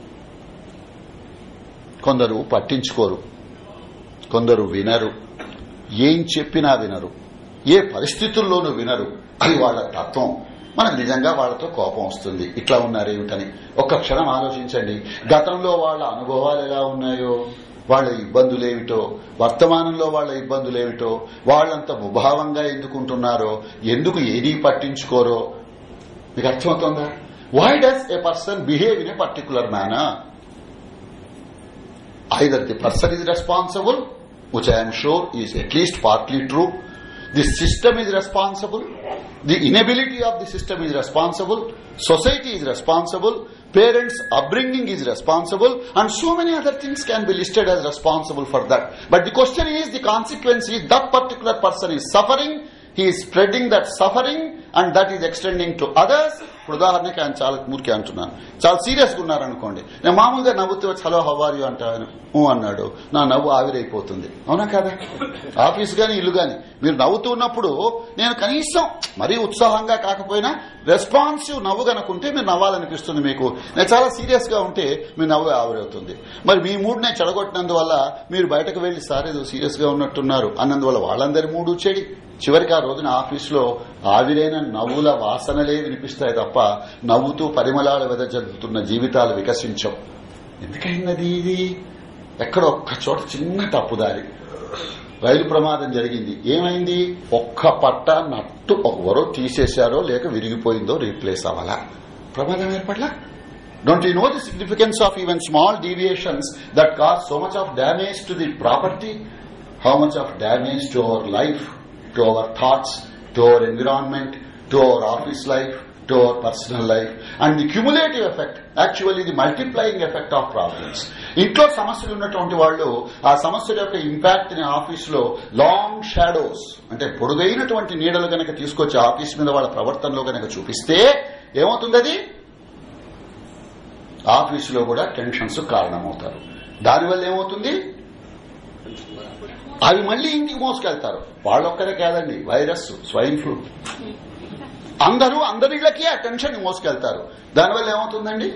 కొందరు పట్టించుకోరు కొందరు వినరు ఏం చెప్పినా వినరు ఏ పరిస్థితుల్లోనూ వినరు అది వాళ్ళ తత్వం మనకు నిజంగా వాళ్ళతో కోపం వస్తుంది ఇట్లా ఉన్నారేమిటని ఒక్క క్షణం ఆలోచించండి గతంలో వాళ్ళ అనుభవాలు ఎలా ఉన్నాయో వాళ్ళ ఇబ్బందులేమిటో వర్తమానంలో వాళ్ళ ఇబ్బందులేమిటో వాళ్ళంత ముభావంగా ఎందుకుంటున్నారో ఎందుకు ఏదీ పట్టించుకోరో మీకు అర్థమవుతుందా why does a person behave in a particular manner either the person is responsible, which I am sure is at least partly true, the system is responsible, the inability of the system is responsible, society is responsible, parents' upbringing is responsible, and so many other things can be listed as responsible for that. But the question is, the consequence is that particular person is suffering, he is spreading that suffering, and that is extending to others. ఇప్పుడు ఉదాహరణకి ఆయన చాలా మూర్ఖి అంటున్నాను చాలా serious గా ఉన్నారనుకోండి నేను మామూలుగా నవ్వుతూ వచ్చి హలో హవారు అంటాను ఊ అన్నాడు నా నవ్వు ఆవిరైపోతుంది అవునా కదా ఆఫీస్ గాని ఇల్లు గాని మీరు నవ్వుతూ ఉన్నప్పుడు నేను కనీసం మరీ ఉత్సాహంగా కాకపోయినా రెస్పాన్సివ్ నవ్వు కనుకుంటే మీరు నవ్వాలనిపిస్తుంది మీకు నేను చాలా సీరియస్ గా ఉంటే మీ నవ్వు ఆవిరవుతుంది మరి మీ మూడ్ నేను చెడగొట్టినందువల్ల మీరు బయటకు వెళ్లి సార్ ఏదో సీరియస్ గా ఉన్నట్టున్నారు అన్నందువల్ల వాళ్ళందరి మూడు చెడి చివరికి ఆ రోజున ఆఫీసులో ఆవిరైన నవ్వుల వాసనలే వినిపిస్తాయి తప్ప నవ్వుతూ పరిమళాలు వెదజల్లుతున్న జీవితాలు వికసించవు ఎందుకైనది ఇది ఎక్కడ ఒక్క చోట చిన్న తప్పుదారి రైలు ప్రమాదం జరిగింది ఏమైంది ఒక్క పట్ట నట్టు ఒకవరో తీసేశారో లేక విరిగిపోయిందో రీప్లేస్ అవ్వాలా ప్రమాదం ఏర్పడలా don't you know the significance of even small deviations that cause so much of damage to the property how much of damage to our life to our thoughts to our environment to our office life to our personal life and the cumulative effect actually the multiplying effect of problems ఇంట్లో సమస్యలు ఉన్నటువంటి వాళ్ళు ఆ సమస్యల యొక్క impact ని office లో long shadows అంటే పొడుగైనటువంటి నీడలు గనక తీసుకొచ్చి ఆఫీస్ మీద వాళ్ళ ప్రవర్తనలో గనక చూపిస్తే ఏమవుతుంది అది ఆఫీసులో కూడా టెన్షన్స్ కారణమవుతారు దానివల్ల ఏమవుతుంది అవి మళ్లీ ఇంటికి మోసుకెళ్తారు వాళ్ళొక్కరే కాదండి వైరస్ స్వైన్ ఫ్లూ అందరూ అందరిళ్ళకి ఆ టెన్షన్ మోసుకెళ్తారు దానివల్ల ఏమవుతుందండి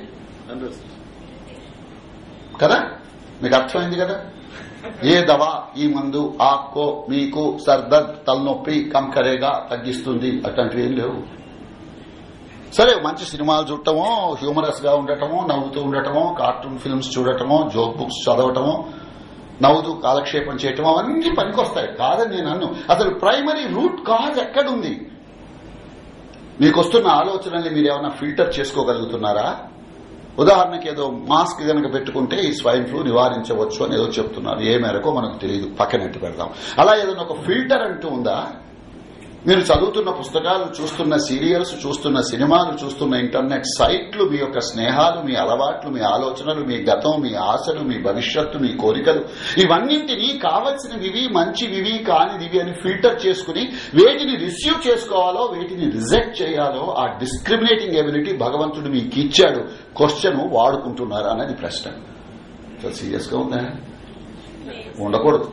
కదా మీకు అర్థమైంది కదా ఏ దవా ఈ మందు ఆక్కో మీకు సర్దర్ద్ తలనొప్పి కంకరేగా తగ్గిస్తుంది అట్లాంటివి ఏం లేవు సరే మంచి సినిమాలు చూడటమో హ్యూమరస్ గా ఉండటమో నవ్వుతూ ఉండటమో కార్టూన్ ఫిల్మ్స్ చూడటమో జోక్ బుక్స్ చదవటమో నవ్వుతూ కాలక్షేపం చేయటం అవన్నీ పనికొస్తాయి కాదని నేను అన్ను అసలు ప్రైమరీ రూట్ కాజ్ ఎక్కడుంది మీకు వస్తున్న ఆలోచనల్ని మీరు ఏమైనా ఫిల్టర్ చేసుకోగలుగుతున్నారా ఉదాహరణకి ఏదో మాస్క్ గనక పెట్టుకుంటే ఈ స్వైన్ ఫ్లూ నివారించవచ్చు అని ఏదో చెప్తున్నారు ఏ మేరకో మనకు తెలియదు పక్కనెట్టి పెడదాం అలా ఏదైనా ఒక ఫిల్టర్ అంటూ ఉందా మీరు చదువుతున్న పుస్తకాలు చూస్తున్న సీరియల్స్ చూస్తున్న సినిమాలు చూస్తున్న ఇంటర్నెట్ సైట్లు మీ యొక్క స్నేహాలు మీ అలవాట్లు మీ ఆలోచనలు మీ గతం మీ ఆశలు మీ భవిష్యత్తు మీ కోరికలు ఇవన్నింటినీ కావలసినవివి మంచివివి కానిదివి అని ఫిల్టర్ చేసుకుని వేటిని రిసీవ్ చేసుకోవాలో వేటిని రిజెక్ట్ చేయాలో ఆ డిస్క్రిమినేటింగ్ ఎబిలిటీ భగవంతుడు మీకు ఇచ్చాడు క్వశ్చన్ వాడుకుంటున్నారా అనేది ప్రశ్న సీరియస్ గా ఉందా ఉండకూడదు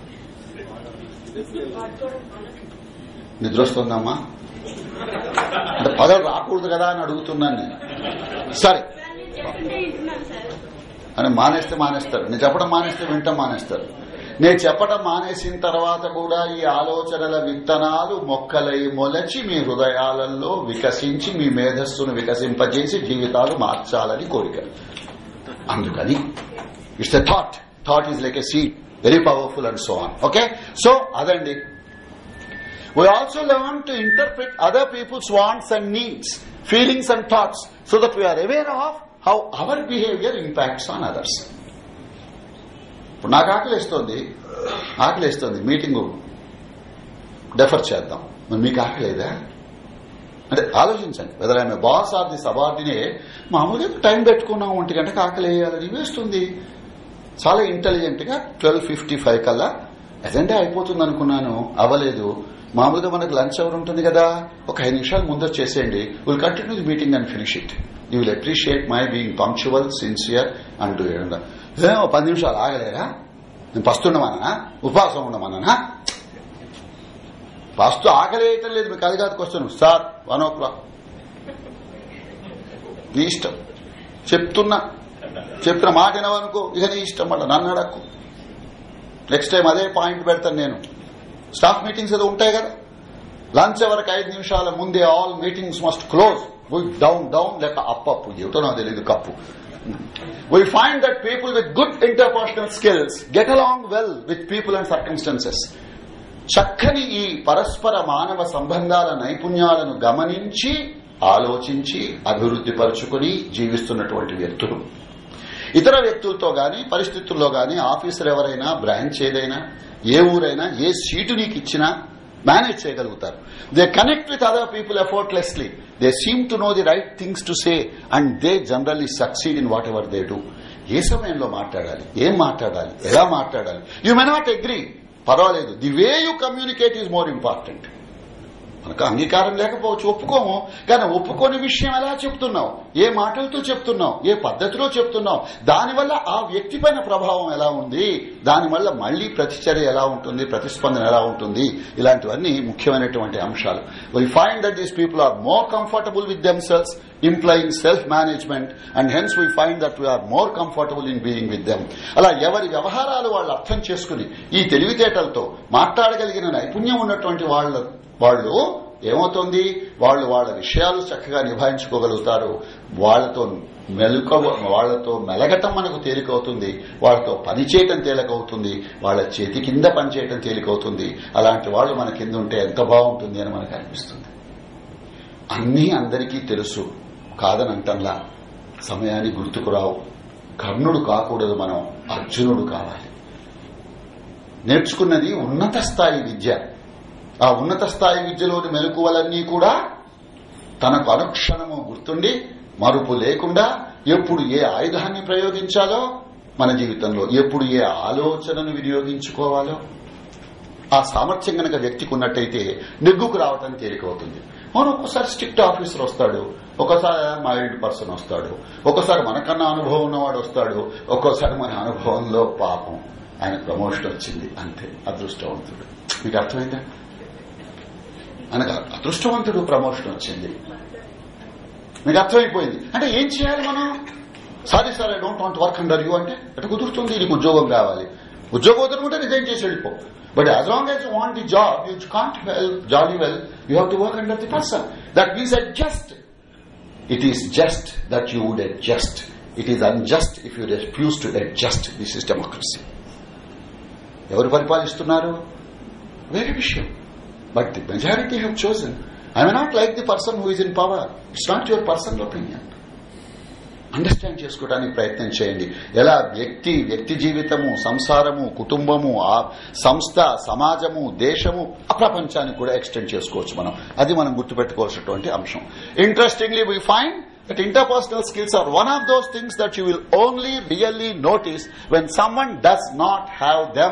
నిద్ర వస్తుందమ్మా అంటే పదవి రాకూడదు కదా అని అడుగుతున్నాను నేను సరే చెప్తుంటే వింటున్నాను సార్ అని మానేస్తే మానేస్తారు నేను చెప్పడం మానేస్తే వింటం మానేస్తారు నేను చెప్పడం మానేసిన తర్వాత కూడా ఈ ఆలోచనల విత్తనాలు మొక్కలై మొలచి మీ హృదయాలలో వికసించి మీ మేధస్సును వికసింపజేసి జీవితాలు మార్చాలని కోరిక అందుకని it's a thought thought is like a seed very powerful and so on okay so అదండి we also learn to interpret other people's wants and needs feelings and thoughts so that we are aware of how our behaviour impacts on others ఇప్పుడు నాకు ఆకలిస్తోంది ఆకలిస్తోంది meeting differ చేద్దాం మరి మీకు ఆకలేదా అంటే ఆలోచించండి whether ఆమె boss or the subordinate మామూలుగా time పెట్టుకున్నాం ఒంటి గంటకు ఆకలి వేయాలని వేస్తుంది చాలా ఇంటెలిజెంట్ గా ట్వెల్వ్ ఫిఫ్టీ ఫైవ్ కల్లా అజెండా అయిపోతుంది అనుకున్నాను అవ్వలేదు మామూలుగా మనకు లంచ్ అవర్ ఉంటుంది కదా ఒక ఐదు నిమిషాలు ముందు చేసేయండి will continue the meeting and finish it you will appreciate my being punctual sincere అంటూ ఏమో పది నిమిషాలు ఆగలేరా నేను పస్తుండమన్నా ఉపవాసం ఉండమన్నా ఫస్ట్ ఆకలేయటం లేదు మీకు అది కాదు question sir one o'clock నీ ఇష్టం చెప్తున్నా చెప్పిన మాట వినవనుకో ఇక నీ ఇష్టం మళ్ళీ నన్ను అడక్కు నెక్స్ట్ టైం అదే పాయింట్ పెడతాను నేను స్టాఫ్ మీటింగ్స్ ఏదో ఉంటాయి కదా లంచ్ వరకు ఐదు నిమిషాల ముందే all meetings must close down down లేక అప్ అప్ ఏమిటో నాకు తెలియదు కప్పు we find that people with good interpersonal skills get along well with people and circumstances చక్కని ఈ పరస్పర మానవ సంబంధాల నైపుణ్యాలను గమనించి ఆలోచించి అభివృద్ది పరుచుకుని జీవిస్తున్నటువంటి వ్యక్తులు ఇతర వ్యక్తులతో గాని పరిస్థితుల్లో గాని ఆఫీసర్ ఎవరైనా బ్రాంచ్ ఏదైనా ఏ ఊరైనా ఏ సీటు నీకు ఇచ్చినా మేనేజ్ చేయగలుగుతారు they connect with other people effortlessly they seem to know the right things to say and they generally succeed in whatever they do ఏ సమయంలో మాట్లాడాలి ఏం మాట్లాడాలి ఎలా మాట్లాడాలి యూ మే నాట్ అగ్రీ పర్వాలేదు the way you communicate is more important మనకు అంగీకారం లేకపోవచ్చు ఒప్పుకోము కానీ ఒప్పుకోని విషయం ఎలా చెప్తున్నావు ఏ మాటలతో చెప్తున్నావు ఏ పద్ధతిలో చెప్తున్నావు దానివల్ల ఆ వ్యక్తి పైన ప్రభావం ఎలా ఉంది దానివల్ల మళ్లీ ప్రతిచర్య ఎలా ఉంటుంది ప్రతిస్పందన ఎలా ఉంటుంది ఇలాంటివన్నీ ముఖ్యమైనటువంటి అంశాలు we find that these people are more comfortable with themselves employing self management and hence we find that we are more comfortable in being with them అలా ఎవరి వ్యవహారాలు వాళ్ళు అర్థం చేసుకుని ఈ తెలివితేటలతో మాట్లాడగలిగిన నైపుణ్యం ఉన్నటువంటి వాళ్ళ వాళ్ళు ఏమవుతుంది వాళ్ళు వాళ్ళ విషయాలు చక్కగా నిభాయించుకోగలుగుతారు వాళ్లతో మెలుక వాళ్లతో మెలగటం మనకు తేలికవుతుంది వాళ్లతో పనిచేయటం తేలికవుతుంది వాళ్ల చేతి కింద పనిచేయటం తేలికవుతుంది అలాంటి వాళ్ళు మన కింద ఉంటే ఎంత బాగుంటుంది అని మనకు అనిపిస్తుంది అన్నీ అందరికీ తెలుసు కాదనంటంలా సమయాన్ని గుర్తుకు రావు కర్ణుడు కాకూడదు మనం అర్జునుడు కావాలి నేర్చుకున్నది ఉన్నత స్థాయి విద్య ఆ ఉన్నత స్థాయి విద్యలోని మెలకువలన్నీ కూడా తనకు అనుక్షణము గుర్తుండి మరుపు లేకుండా ఎప్పుడు ఏ ఆయుధాన్ని ప్రయోగించాలో మన జీవితంలో ఎప్పుడు ఏ ఆలోచనను వినియోగించుకోవాలో ఆ సామర్థ్యం గనక వ్యక్తికి ఉన్నట్టయితే నెగ్గుకు రావటం తేలికవుతుంది మనం ఒక్కోసారి స్ట్రిక్ట్ ఆఫీసర్ వస్తాడు ఒకసారి మైల్డ్ పర్సన్ వస్తాడు ఒకసారి మనకన్నా అనుభవం ఉన్నవాడు వస్తాడు ఒక్కోసారి మన అనుభవంలో పాపం ఆయన ప్రమోషన్ వచ్చింది అంతే అదృష్టవంతుడు మీకు అర్థమైందా అనగా అదృష్టవంతుడు ప్రమోషన్ వచ్చింది మీకు అర్థమైపోయింది అంటే ఏం చేయాలి మనం sorry sir I don't want work under you అంటే ఎటు కుదురుతుంది నీకు ఉద్యోగం కావాలి ఉద్యోగం వదులుకుంటే రిజైన్ చేసి వెళ్ళిపో but as long as you want the job you can't well jolly well you have to work under the person that means adjust it is just that you would adjust it is unjust if you refuse to adjust this is democracy ఎవరు పరిపాలిస్తున్నారు వేరే విషయం but the majority have chosen I may not like the person who is in power it's not your personal opinion understand చేసుకోవడానికి ప్రయత్నం చేయండి ఎలా వ్యక్తి వ్యక్తి జీవితము సంసారము కుటుంబము ఆ సంస్థ సమాజము దేశము ఆ ప్రపంచానికి కూడా ఎక్స్టెండ్ చేసుకోవచ్చు మనం అది మనం గుర్తుపెట్టుకోవాల్సినటువంటి అంశం interestingly we find that interpersonal skills are one of those things that you will only really notice when someone does not have them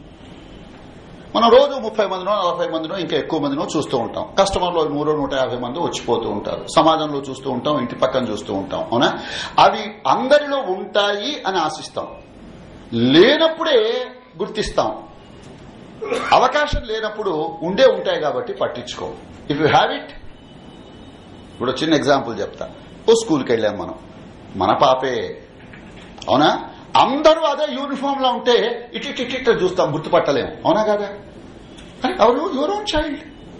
మనం రోజు ముప్పై మందినో నలభై మందినో ఇంకా ఎక్కువ మందినో చూస్తూ ఉంటాం కస్టమర్లో నూరు నూట యాభై మంది వచ్చిపోతూ ఉంటారు సమాజంలో చూస్తూ ఉంటాం ఇంటి పక్కన చూస్తూ ఉంటాం అవునా అవి అందరిలో ఉంటాయి అని ఆశిస్తాం లేనప్పుడే గుర్తిస్తాం అవకాశం లేనప్పుడు ఉండే ఉంటాయి కాబట్టి పట్టించుకో ఇఫ్ యూ హ్యావ్ ఇట్ ఇప్పుడు చిన్న ఎగ్జాంపుల్ చెప్తా ఓ స్కూల్కి వెళ్ళాం మనం మన పాపే అవునా అందరూ అదే యూనిఫామ్ లో ఉంటే ఇటు ఇటు ఇటు ఇటు చూస్తాం గుర్తుపట్టలేము అవునా కదా ఎవరు యువర్ ఓన్ చైల్డ్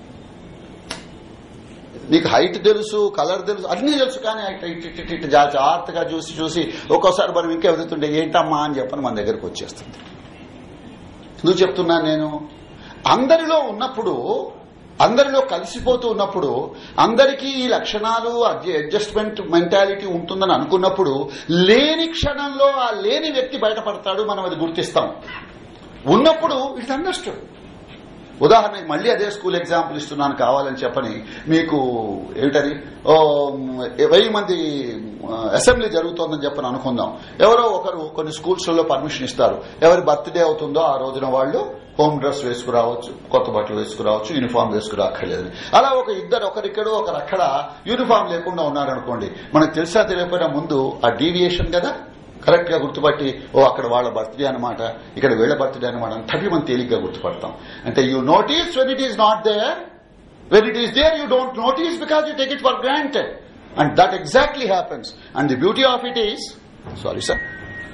నీకు హైట్ తెలుసు కలర్ తెలుసు అన్ని తెలుసు కానీ ఇటు ఇటు ఇటు ఇటు జా- జాగ్రత్తగా చూసి చూసి ఒక్కోసారి మనం ఇంకా ఎదుగుతుంటే ఏంటమ్మా అని చెప్పని మన దగ్గరకు వచ్చేస్తుంది నువ్వు చెప్తున్నాను నేను అందరిలో ఉన్నప్పుడు అందరిలో కలిసిపోతూ ఉన్నప్పుడు అందరికీ ఈ లక్షణాలు అడ్జస్ట్మెంట్ మెంటాలిటీ ఉంటుందని అనుకున్నప్పుడు లేని క్షణంలో ఆ లేని వ్యక్తి బయటపడతాడు మనం అది గుర్తిస్తాం ఉన్నప్పుడు ఇట్స్ అండర్స్టూడ్ ఉదాహరణకి మళ్ళీ అదే స్కూల్ ఎగ్జాంపుల్ ఇస్తున్నాను కావాలని చెప్పని మీకు ఏమిటది ఓ వెయ్యి మంది అసెంబ్లీ జరుగుతోందని చెప్పని అనుకుందాం ఎవరో ఒకరు కొన్ని స్కూల్స్ లో పర్మిషన్ ఇస్తారు ఎవరి బర్త్డే అవుతుందో ఆ రోజున వాళ్ళు హోమ్ డ్రెస్ వేసుకురావచ్చు కొత్త బట్టలు వేసుకురావచ్చు యూనిఫామ్ వేసుకురాక్కర్లేదు అలా ఒక ఇద్దరు ఒకరిక్కడ ఒకరు అక్కడ యూనిఫామ్ లేకుండా ఉన్నారనుకోండి మనకు తెలుసా తెలియకపోయినా ముందు ఆ డీవియేషన్ కదా కరెక్ట్ గా గుర్తుపట్టి ఓ అక్కడ వాళ్ళ బర్త్డే అనమాట ఇక్కడ వీళ్ళ బర్త్డే అనమాట తప్పి మనం తేలిగ్గా గుర్తుపడతాం అంటే you notice when it is not there when it is there you don't notice because you take it for granted and that exactly happens and the beauty of it is sorry sir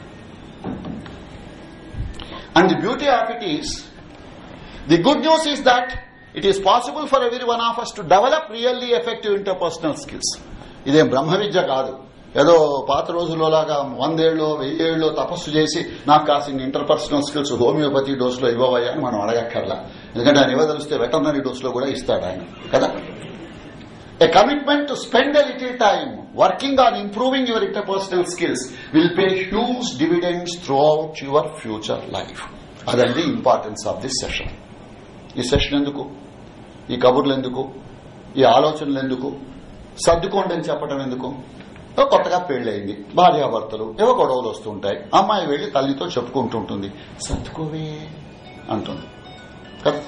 and the beauty of it is the good news is that it is possible for every one of us to develop really effective interpersonal skills ఇదేం బ్రహ్మ విద్య కాదు ఏదో పాత రోజుల్లో లాగా వందేళ్ళు వెయ్యేళ్ళు తపస్సు చేసి నాకు కాసిన ఇంటర్పర్సనల్ స్కిల్స్ హోమియోపతి డోసులో ఇవ్వవయ్యా అని మనం అడగక్కర్లా ఎందుకంటే ఆయన ఇవ్వదలిస్తే వెటర్నరీ డోసులో కూడా ఇస్తాడు ఆయన కదా A commitment to spend a little time working on improving your interpersonal skills will pay huge dividends throughout your future life. అదండి ఇంపార్టెన్స్ ఆఫ్ దిస్ సెషన్ ఈ సెషన్ ఎందుకు ఈ కబుర్లు ఎందుకు ఈ ఆలోచనలు ఎందుకు సర్దుకోండి అని చెప్పడం ఎందుకు ఓ కొత్తగా పెళ్లయింది భార్యాభర్తలు ఏవో గొడవలు వస్తుంటాయి అమ్మాయి వెళ్లి తల్లితో చెప్పుకుంటుంటుంది సర్దుకోవే అంటుంది కదా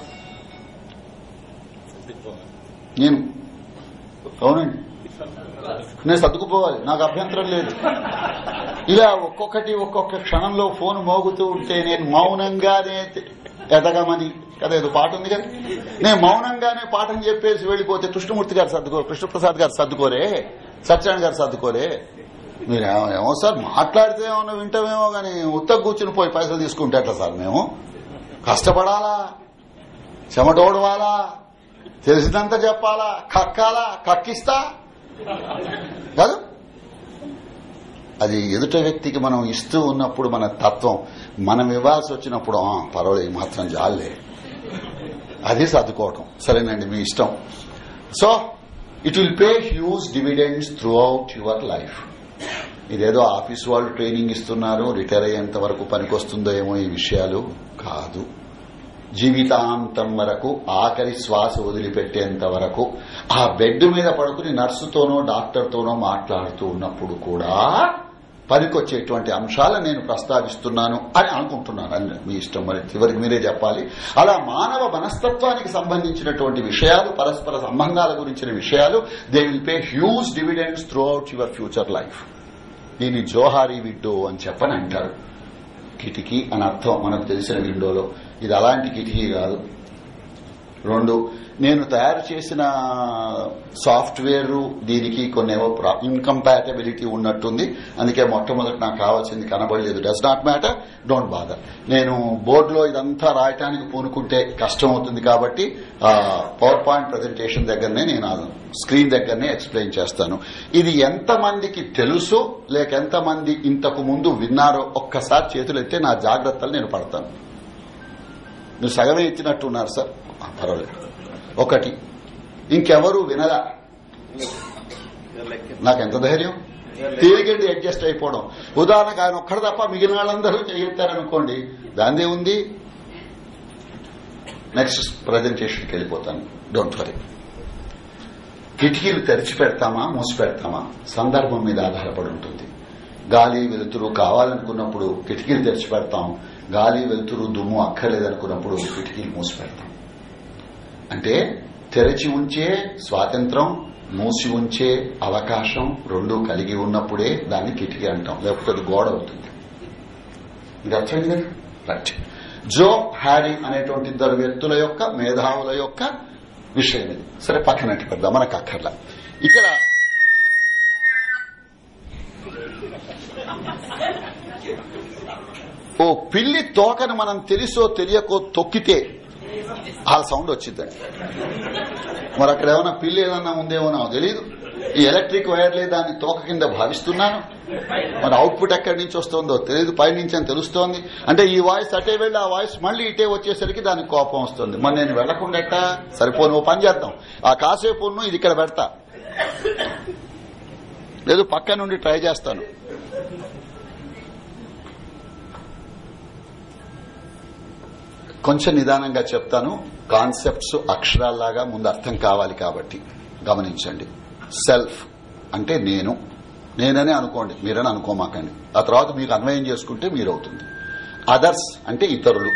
నేను అవునండి నేను సర్దుకుపోవాలి నాకు అభ్యంతరం లేదు ఇలా ఒక్కొక్కటి ఒక్కొక్క క్షణంలో ఫోన్ మోగుతూ ఉంటే నేను మౌనంగానే ఎదగమని కదా ఏదో పాట ఉంది కదా నేను మౌనంగానే పాఠం చెప్పేసి వెళ్లిపోతే కృష్ణమూర్తి గారు సర్దుకో కృష్ణప్రసాద్ గారు సర్దుకోరే సత్యనారాయణ గారు సర్దుకోరే మీరు ఏమో- ఏమో సార్ మాట్లాడితే ఏమన్నా వింటామేమో కానీ ఉత్తగ కూర్చుని పోయి పైసలు తీసుకుంటే ఎట్లా సార్ మేము కష్టపడాలా చెమటోడవాలా తెలిసినంత చెప్పాలా కక్కాలా కక్కిస్తా కాదు అది ఎదుట వ్యక్తికి మనం ఇస్తూ ఉన్నప్పుడు మన తత్వం మనం ఇవ్వాల్సి వచ్చినప్పుడు "ఆ, పర్వాలేదు ఈ మాత్రం జాలే అది సర్దుకోవటం సరేనండి మీ ఇష్టం so it will pay huge dividends throughout your life ఇదేదో ఆఫీస్ వాళ్ళు ట్రైనింగ్ ఇస్తున్నారు రిటైర్ అయ్యేంత వరకు పనికొస్తుందో ఏమో ఈ విషయాలు కాదు జీవితాంతం వరకు ఆఖరి శ్వాస వదిలిపెట్టేంత వరకు ఆ బెడ్ మీద పడుకుని నర్సుతోనో డాక్టర్తోనో మాట్లాడుతూ ఉన్నప్పుడు కూడా పనికొచ్చేటువంటి అంశాలను నేను ప్రస్తావిస్తున్నాను అని అనుకుంటున్నాను అని మీ ఇష్టం మరి చివరికి మీరే చెప్పాలి అలా మానవ మనస్తత్వానికి సంబంధించినటువంటి విషయాలు పరస్పర సంబంధాల గురించిన విషయాలు they will pay huge dividends throughout your future life దీన్ని జోహారీ విడ్డో అని చెప్పని అంటారు కిటికీ అని అర్థం మనకు తెలిసిన విండోలో ఇది అలాంటి కిటికీ కాదు రెండు నేను తయారు చేసిన సాఫ్ట్వేర్ దీనికి కొన్ని ఇన్కంపాటబిలిటీ ఉన్నట్టుంది అందుకే మొట్టమొదటి నాకు కావాల్సింది కనబడలేదు does not matter don't bother నేను బోర్డులో ఇదంతా రాయటానికి పూనుకుంటే కష్టం అవుతుంది కాబట్టి పవర్ పాయింట్ ప్రజెంటేషన్ దగ్గరనే నేను ఆ స్క్రీన్ దగ్గరనే ఎక్స్ప్లెయిన్ చేస్తాను ఇది ఎంతమందికి తెలుసు లేక ఎంతమంది ఇంతకు ముందు విన్నారో ఒక్కసారి చేతులెత్తే నా జాగ్రత్తలు నేను పడతాను మీరు సగమే ఇచ్చినట్టున్నారు సార్ ఆ, పర్వాలేదు ఒకటి ఇంకెవరు వినరా నాకు ఎంత ధైర్యం తేలికండి అడ్జస్ట్ అయిపోవడం ఉదాహరణకు ఆయన ఒక్కడు తప్ప మిగిలిన వాళ్ళందరూ చేయెత్తారనుకోండి దాందే ఉంది నెక్స్ట్ ప్రజెంటేషన్కి వెళ్ళిపోతాను డోంట్ వరీ కిటికీలు తెరిచి పెడతామా మూసి పెడతామా సందర్భం మీద ఆధారపడి ఉంటుంది గాలి వెలుతురు కావాలనుకున్నప్పుడు కిటికీలు తెరిచి పెడతాం గాలి వెలుతురు దుమ్ము అక్కర్లేదనుకున్నప్పుడు కిటికీలు మూసి పెడతాం అంటే తెరచి ఉంచే స్వాతంత్రం మూసి ఉంచే అవకాశం రెండు కలిగి ఉన్నప్పుడే దాన్ని కిటికీ అంటాం లేకపోతే అది గోడ అవుతుంది ఇది అర్థమైంది కదా రైట్ జో హ్యారీ అనేటువంటి ఇద్దరు వ్యక్తుల యొక్క మేధావుల యొక్క విషయం ఇది సరే పక్కనట్టు పెడదాం మనకు అక్కర్లా ఇక్కడ ఓ పిల్లి తోకను మనం తెలుసో తెలియకో తొక్కితే ఆ సౌండ్ వచ్చిందండి మరి అక్కడ ఏమైనా పిల్లి ఏదన్నా ఉందేమో నాకు తెలియదు ఈ ఎలక్ట్రిక్ వైర్లే దాన్ని తోక కింద భావిస్తున్నాను మరి అవుట్పుట్ ఎక్కడి నుంచి వస్తుందో తెలియదు పై నుంచి అని తెలుస్తోంది అంటే ఈ వాయిస్ అటే వెళ్ళి ఆ వాయిస్ మళ్ళీ ఇటే వచ్చేసరికి దానికి కోపం వస్తుంది మరి నేను వెళ్లకుండా ఎట్టా సరిపోను ఓ పని చేద్దాం ఆ కాసేపు ఉన్ను ఇది ఇక్కడ పెడతా లేదు పక్క నుండి ట్రై చేస్తాను కొంచెం నిదానంగా చెప్తాను కాన్సెప్ట్స్ అక్షరాల్లాగా ముందు అర్థం కావాలి కాబట్టి గమనించండి సెల్ఫ్ అంటే నేను నేననే అనుకోండి మీరని అనుకోమాకండి ఆ తర్వాత మీకు అన్వయం చేసుకుంటే మీరవుతుంది అదర్స్ అంటే ఇతరులు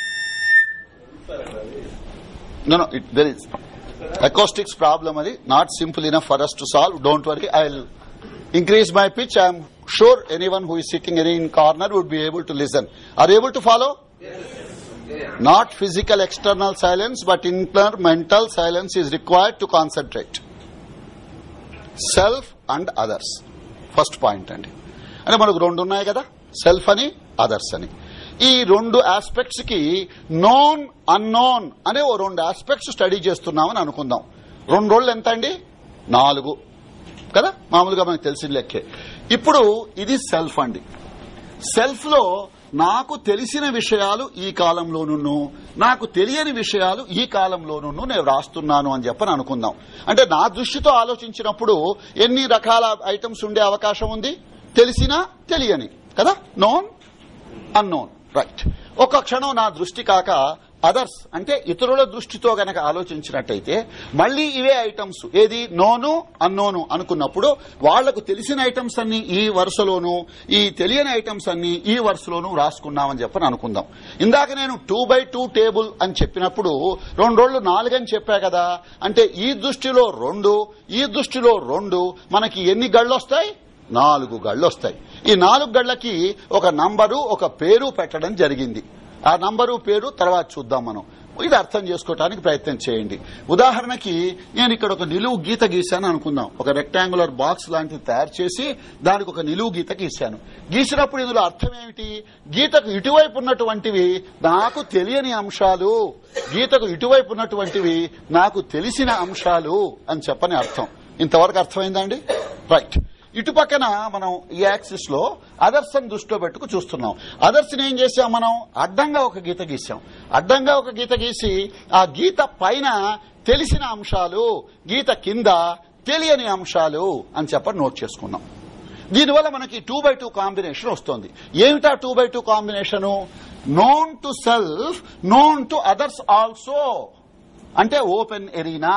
no it there is acoustics problem అది not simple enough for us to solve don't worry I increase my pitch i am sure anyone who is sitting any in corner would be able to listen are you able to follow not physical external silence but inner mental silence is required to concentrate self and others first point అండి అంటే మనకు రెండు ఉన్నాయి కదా self అని others అని ఈ రెండు ఆస్పెక్ట్స్ కి నోన్ అన్నోన్ అనే ఓ రెండు ఆస్పెక్ట్స్ స్టడీ చేస్తున్నామని అనుకుందాం రెండు రోజులు ఎంత అండి నాలుగు కదా మామూలుగా మనకు తెలిసిన లెక్కే ఇప్పుడు ఇది సెల్ఫ్ అండి సెల్ఫ్ లో నాకు తెలిసిన విషయాలు ఈ కాలంలోనూ నాకు తెలియని విషయాలు ఈ కాలంలోనూ నేను రాస్తున్నాను అని చెప్పని అనుకుందాం అంటే నా దృష్టితో ఆలోచించినప్పుడు ఎన్ని రకాల ఐటమ్స్ ఉండే అవకాశం ఉంది తెలిసినా తెలియని కదా నోన్ అన్నోన్ రైట్ ఒక క్షణం నా దృష్టి కాక అదర్స్ అంటే ఇతరుల దృష్టితో గనక ఆలోచించినట్టయితే మళ్లీ ఇవే ఐటమ్స్ ఏది నోను అన్నోను అనుకున్నప్పుడు వాళ్లకు తెలిసిన ఐటమ్స్ అన్ని ఈ వరుసలోను ఈ తెలియని ఐటమ్స్ అన్ని ఈ వరుసలోను రాసుకున్నామని చెప్పని అనుకుందాం ఇందాక నేను టూ బై టూ టేబుల్ అని చెప్పినప్పుడు రెండు రోజులు నాలుగని చెప్పా కదా అంటే ఈ దృష్టిలో రెండు ఈ దృష్టిలో రెండు మనకి ఎన్ని గళ్ళొస్తాయి నాలుగు గళ్ళొస్తాయి ఈ నాలుగు గళ్ళకి ఒక నంబరు ఒక పేరు పెట్టడం జరిగింది ఆ నంబరు పేరు తర్వాత చూద్దాం మనం ఇది అర్థం చేసుకోవడానికి ప్రయత్నం చేయండి ఉదాహరణకి నేను ఇక్కడ ఒక నిలువు గీత గీశాను అనుకుందాం ఒక రెక్టాంగులర్ బాక్స్ లాంటిది తయారు చేసి దానికి ఒక నిలువు గీత గీశాను గీసినప్పుడు ఇందులో అర్థం ఏమిటి గీతకు ఇటువైపు ఉన్నటువంటివి నాకు తెలియని అంశాలు గీతకు ఇటువైపు ఉన్నటువంటివి నాకు తెలిసిన అంశాలు అని చెప్పని అర్థం ఇంతవరకు అర్థమైందండి రైట్ ఇటు పక్కన మనం ఈ యాక్సిస్ లో అదర్స్ అని దృష్టిలో పెట్టుకు చూస్తున్నాం అదర్స్ ఏం చేసాం మనం అడ్డంగా ఒక గీత గీసాం అడ్డంగా ఒక గీత గీసి ఆ గీత పైన తెలిసిన అంశాలు గీత కింద తెలియని అంశాలు అని చెప్పని నోట్ చేసుకున్నాం దీనివల్ల మనకి టూ బై టూ కాంబినేషన్ వస్తుంది ఏమిటా two by two combination known to self known to others also అంటే open arena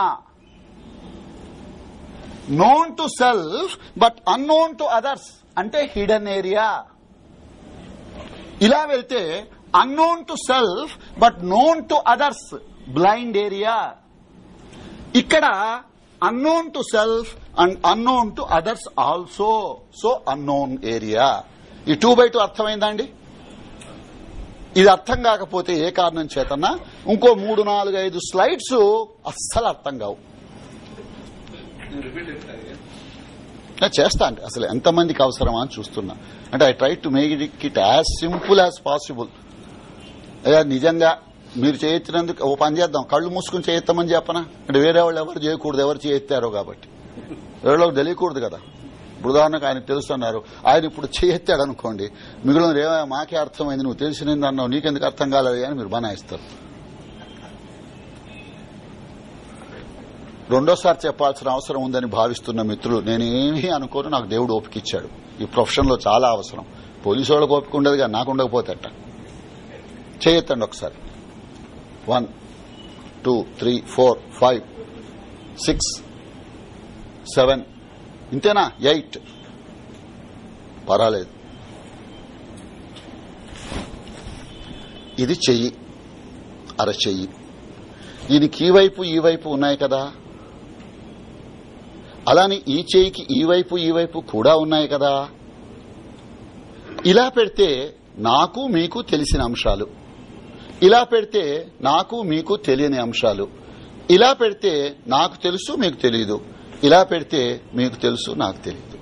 known to self but unknown to others అంటే హిడెన్ ఏరియా ఇలా వెళ్తే unknown to self but known to others blind area ఇక్కడ unknown to self and unknown to others also so unknown area ఈ two by two అర్థమైందండి ఇది అర్థం కాకపోతే ఏ కారణం చేతన్నా ఇంకో మూడు నాలుగు ఐదు స్లైడ్స్ అస్సలు అర్థం కావు నేను చేస్తా అంటే అసలు ఎంతమందికి అవసరమా అని చూస్తున్నా అంటే I try to make it it as simple as possible అయ్యా నిజంగా మీరు చేయెత్తినందుకు ఓ పని చేద్దాం కళ్ళు మూసుకుని చేయెత్తమని చెప్పనా అంటే వేరే వాళ్ళు ఎవరు చేయకూడదు ఎవరు చేయెత్తారో కాబట్టి వేరే వాళ్ళకి తెలియకూడదు కదా ఇప్పుడు ఉదాహరణకు ఆయన తెలుస్తున్నారు ఆయన ఇప్పుడు చేయెత్తాడు అనుకోండి మిగిలిన ఏమో మాకే అర్థమైంది నువ్వు తెలిసినది అన్నావు నీకెందుకు అర్థం కాలేదు అని మీరు బనాయిస్తారు రెండోసారి చెప్పాల్సిన అవసరం ఉందని భావిస్తున్న మిత్రులు నేనేమీ అనుకోను నాకు దేవుడు ఓపిక ఇచ్చాడు ఈ ప్రొఫెషన్ లో చాలా అవసరం పోలీసు వాళ్ళకి ఓపిక ఉండదు కానీ నాకు ఉండకపోతేట చేయొత్తండి ఒకసారి one two three four five six seven ఇంతేనా ఎయిట్ పర్వాలేదు ఇది చెయ్యి అర చెయ్యి దీనికి ఈ వైపు ఈ వైపు ఉన్నాయి కదా అలానే ఈ చేయికి ఈ వైపు ఈ వైపు కూడా ఉన్నాయి కదా ఇలా పెడితే నాకు మీకు తెలిసిన అంశాలు ఇలా పెడితే నాకు మీకు తెలియని అంశాలు ఇలా పెడితే నాకు తెలుసు మీకు తెలియదు ఇలా పెడితే మీకు తెలుసు నాకు తెలియదు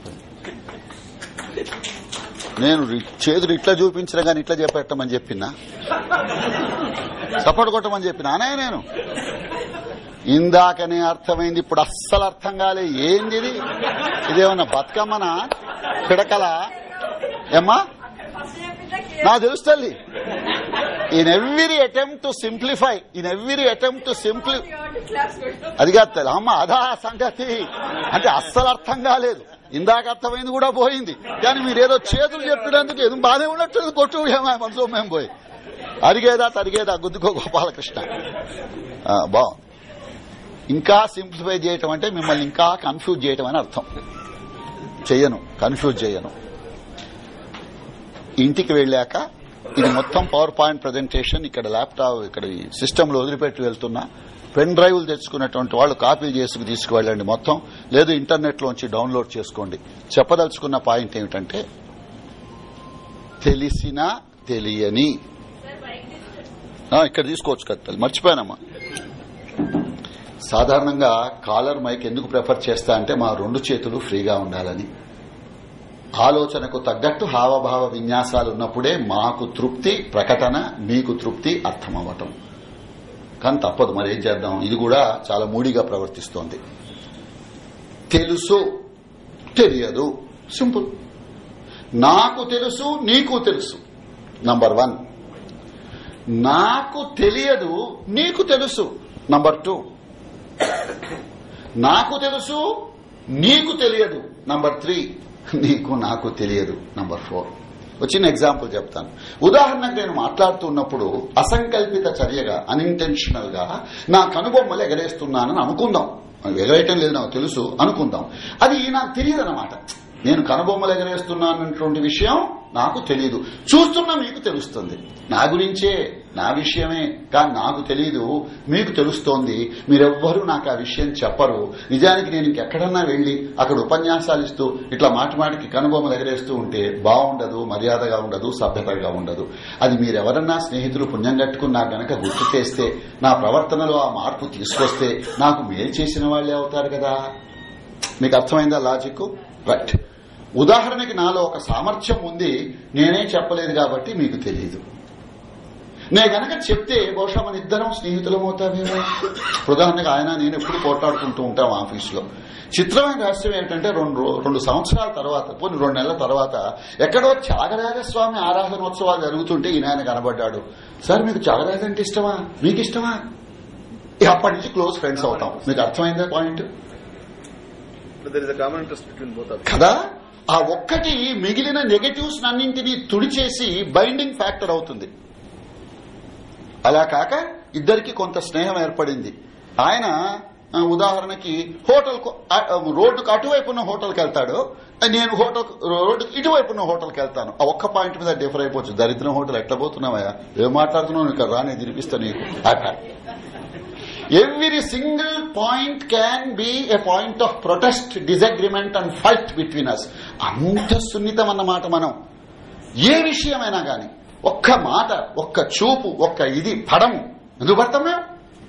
నేను రి- చేతులు ఇట్లా చూపించిన కానీ ఇట్లా చెప్పెట్టమని చెప్పినా సపోర్ట్ కొట్టమని చెప్పిన అనే నేను ఇందాకనే అర్థమైంది ఇప్పుడు అస్సలు అర్థం కాలే ఏంది ఇది ఇదేమన్నా బతుకమ్మనా పిడకల ఏమ్మా ఫస్ట్ చెప్పిందే నాకు తెలుస్తుంది in every attempt to simplify in every attempt to simply class పెట్టు అది కాదు తల్లి. అమ్మ అదా సంగతి అంటే అస్సలు అర్థం కాలేదు ఇందాక అర్థమైంది కూడా పోయింది కానీ మీరేదో చేతులు చెప్పినందుకు ఏదో బాగానే ఉన్నట్టు కొట్టు ఏమో మనసు మేము పోయి అరిగేదా తరిగేదా గుద్దుకో గోపాలకృష్ణ ఆ, బాగుంది ఇంకా సింప్లిఫై చేయటం అంటే మిమ్మల్ని ఇంకా కన్ఫ్యూజ్ చేయటం అని అర్థం చెయ్యను కన్ఫ్యూజ్ చేయను ఇంటికి వెళ్ళాక ఇది మొత్తం పవర్ పాయింట్ ప్రజెంటేషన్ ఇక్కడ ల్యాప్టాప్ ఇక్కడ సిస్టమ్ లో వదిలిపెట్టి వెళ్తున్నా పెన్ డ్రైవ్లు తెచ్చుకున్నటువంటి వాళ్ళు కాపీలు చేసుకు తీసుకువెళ్ళండి మొత్తం లేదు ఇంటర్నెట్ లోంచి డౌన్లోడ్ చేసుకోండి చెప్పదలుచుకున్న పాయింట్ ఏమిటంటే తెలిసిన తెలియని ఆ, ఇక్కడ తీసుకోవచ్చు కదా మర్చిపోయానమ్మా సాధారణంగా కాలర్ మైక్ ఎందుకు ప్రిఫర్ చేస్తా అంటే మా రెండు చేతులు ఫ్రీగా ఉండాలని ఆలోచనకు తగ్గట్టు హావభావ విన్యాసాలు ఉన్నప్పుడే మాకు తృప్తి ప్రకటన మీకు తృప్తి అర్థమవ్వటం కానీ తప్పదు మరి ఏం చేద్దాం ఇది కూడా చాలా మూడిగా ప్రవర్తిస్తోంది తెలుసు తెలియదు సింపుల్ నాకు తెలుసు నీకు తెలుసు నంబర్ వన్ నాకు తెలియదు నీకు తెలుసు నంబర్ టూ నాకు తెలుసు నీకు తెలియదు నంబర్ త్రీ నీకు నాకు తెలియదు నంబర్ ఫోర్ వచ్చిన ఎగ్జాంపుల్ చెప్తాను ఉదాహరణకు నేను మాట్లాడుతున్నప్పుడు అసంకల్పిత చర్యగా అన్ఇంటెన్షనల్ గా నా కనుబొమ్మలు ఎగరేస్తున్నానని అనుకుందాం ఎగరేయటం లేదు నాకు తెలుసు అనుకుందాం అది నాకు తెలియదు అనమాట నేను కనుబొమ్మలు ఎగరేస్తున్నానటువంటి విషయం నాకు తెలియదు చూస్తున్నా మీకు తెలుస్తుంది నా గురించే నా విషయమే కానీ నాకు తెలియదు మీకు తెలుస్తోంది మీరెవ్వరూ నాకు ఆ విషయం చెప్పరు నిజానికి నేను ఇంకెక్కడన్నా వెళ్లి అక్కడ ఉపన్యాసాలు ఇస్తూ ఇట్లా మాటి మాటికి కనుబొమ్మలు ఎగరేస్తూ ఉంటే బాగుండదు మర్యాదగా ఉండదు సభ్యతగా ఉండదు అది మీరెవరన్నా స్నేహితులు పుణ్యం కట్టుకుని నాకు గనక గుర్తు చేస్తే నా ప్రవర్తనలో ఆ మార్పు తీసుకొస్తే నాకు మేలు చేసిన వాళ్లే అవుతారు కదా మీకు అర్థమైందా లాజిక్ రైట్ ఉదాహరణకి నాలో ఒక సామర్థ్యం ఉంది నేనే చెప్పలేదు కాబట్టి మీకు తెలియదు నేను గనక చెప్తే బహుశా మన ఇద్దరం స్నేహితులం అవుతామేమో ఉదాహరణకు ఆయన నేను ఎప్పుడు పోట్లాడుకుంటూ ఉంటాం ఆఫీసులో చిత్రమైన రహస్యం ఏంటంటే రెండు రో- రెండు సంవత్సరాల తర్వాత పోనీ రెండు నెలల తర్వాత ఎక్కడో త్యాగరాజ స్వామి ఆరాధనోత్సవాలు జరుగుతుంటే ఈయన ఆయన కనబడ్డాడు సార్ మీకు త్యాగరాజ అంటే ఇష్టమా మీకు ఇష్టమా ఇక అప్పటి నుంచి క్లోజ్ ఫ్రెండ్స్ అవుతాం మీకు అర్థమైందా point there is a common interest between both of them. కదా ఆ ఒక్కటి మిగిలిన నెగటివ్స్ అన్నింటినీ తుడిచేసి బైండింగ్ ఫ్యాక్టర్ అవుతుంది అలా కాక ఇద్దరికి కొంత స్నేహం ఏర్పడింది ఆయన ఆ, ఉదాహరణకి హోటల్ రోడ్డుకు అటువైపు ఉన్న హోటల్కి వెళ్తాడు నేను హోటల్ రోడ్డుకి ఇటువైపు ఉన్న హోటల్కి వెళ్తాను ఆ ఒక్క పాయింట్ మీద డిఫర్ అయిపోవచ్చు దరిద్రం హోటల్ ఎట్లా పోతున్నావా ఏం మాట్లాడుతున్నావు ఇక్కడ రాని తినిపిస్తా నీకు అట్లా every single point can be a point of protest disagreement and fight between us అంత సున్నితం అన్నమాట మనం ఏ విషయమైనా గాని ఒక్క మాట ఒక్క చూపు ఒక్క ఇది పడము ఎందుకు పడతాం మేము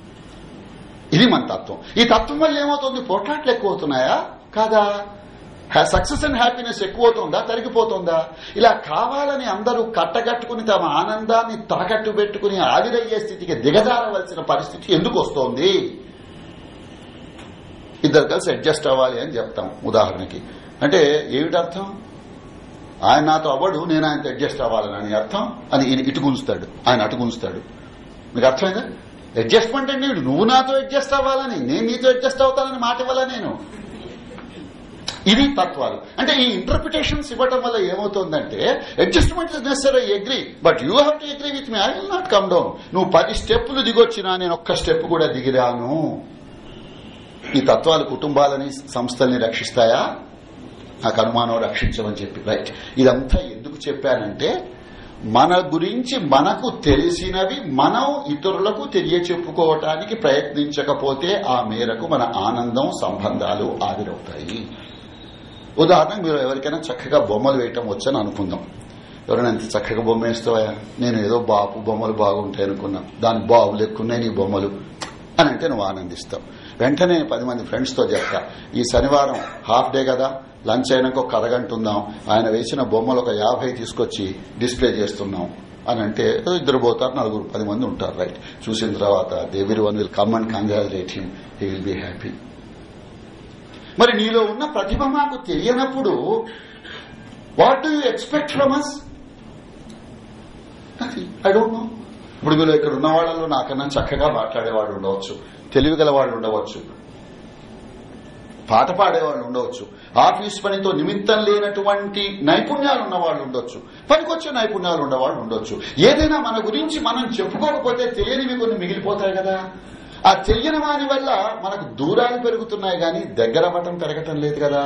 ఇది మన తత్వం ఈ తత్వం వల్ల ఏమవుతుంది పోట్లాట్లు ఎక్కువ అవుతున్నాయా కాదా సక్సెస్ అండ్ హ్యాపీనెస్ ఎక్కువ అవుతుందా తరిగిపోతుందా ఇలా కావాలని అందరూ కట్టగట్టుకుని తమ ఆనందాన్ని తాకట్టు పెట్టుకుని ఆవిరయ్యే స్థితికి దిగజారవలసిన పరిస్థితి ఎందుకు వస్తోంది ఇద్దరు కలిసి అడ్జస్ట్ అవ్వాలి అని చెప్తాం ఉదాహరణకి అంటే ఏమిటి అర్థం ఆయన నాతో అవ్వడు నేను ఆయనతో అడ్జస్ట్ అవ్వాలని అని అర్థం అని ఈయన ఇటు గుంచుతాడు ఆయన అటు గుంచుతాడు మీకు అర్థమైందా అడ్జస్ట్మెంట్ అంటే ఏమిటి? నువ్వు నాతో అడ్జస్ట్ అవ్వాలని నేను నీతో అడ్జస్ట్ అవుతానని మాట ఇవ్వాలా నేను ఇది తత్వాలు అంటే ఈ ఇంటర్ప్రిటేషన్స్ ఇవ్వడం వల్ల ఏమవుతుందంటే adjustment is necessary agree but you have to agree with me I will not come down నువ్వు పది స్టెప్పులు దిగొచ్చినా నేను ఒక్క స్టెప్ కూడా దిగిరాను ఈ తత్వాలు కుటుంబాలని సంస్థల్ని రక్షిస్తాయా నాకు అనుమానం రక్షించమని చెప్పి రైట్ ఇదంతా ఎందుకు చెప్పానంటే మన గురించి మనకు తెలిసినవి మనం ఇతరులకు తెలియచెప్పుకోవటానికి ప్రయత్నించకపోతే ఆ మేరకు మన ఆనందం సంబంధాలు ఆవిరవుతాయి ఉదాహరణకు మీరు ఎవరికైనా చక్కగా బొమ్మలు వేయటం వచ్చని అనుకుందాం ఎవరైనా ఎంత చక్కగా బొమ్మ వేస్తావా నేను ఏదో బాపు బొమ్మలు బాగుంటాయి అనుకున్నా దాని బాబు లెక్కున్నాయి నీ బొమ్మలు అని అంటే నువ్వు ఆనందిస్తావు వెంటనే పది మంది ఫ్రెండ్స్ తో చెప్తా ఈ శనివారం హాఫ్ డే కదా లంచ్ అయినాక ఒక అరగంట ఉందాం ఆయన వేసిన బొమ్మలు ఒక యాభై తీసుకొచ్చి డిస్ప్లే చేస్తున్నాం అని అంటే "ఏదో ఇద్దరు పోతారు నలుగురు పది మంది ఉంటారు రైట్ చూసిన తర్వాత every one will come and congratulate him he will be happy మరి నీలో ఉన్న ప్రతిభ మాకు తెలియనప్పుడు what do you expect from us I don't know ఇప్పుడు మీరు ఇక్కడ ఉన్న వాళ్ళలో నాకన్నా చక్కగా మాట్లాడేవాళ్ళు ఉండవచ్చు తెలివి గల వాళ్ళు ఉండవచ్చు పాట పాడేవాళ్ళు ఉండవచ్చు ఆఫీస్ పనితో నిమిత్తం లేనటువంటి నైపుణ్యాలు ఉన్న వాళ్ళు ఉండొచ్చు పనికొచ్చే నైపుణ్యాలు ఉన్నవాళ్ళు ఉండొచ్చు ఏదైనా మన గురించి మనం చెప్పుకోకపోతే తెలియనివి కొన్ని మిగిలిపోతాయి కదా ఆ తెలియని వాని వల్ల మనకు దూరాలు పెరుగుతున్నాయి కానీ దగ్గర అవ్వటం పెరగటం లేదు కదా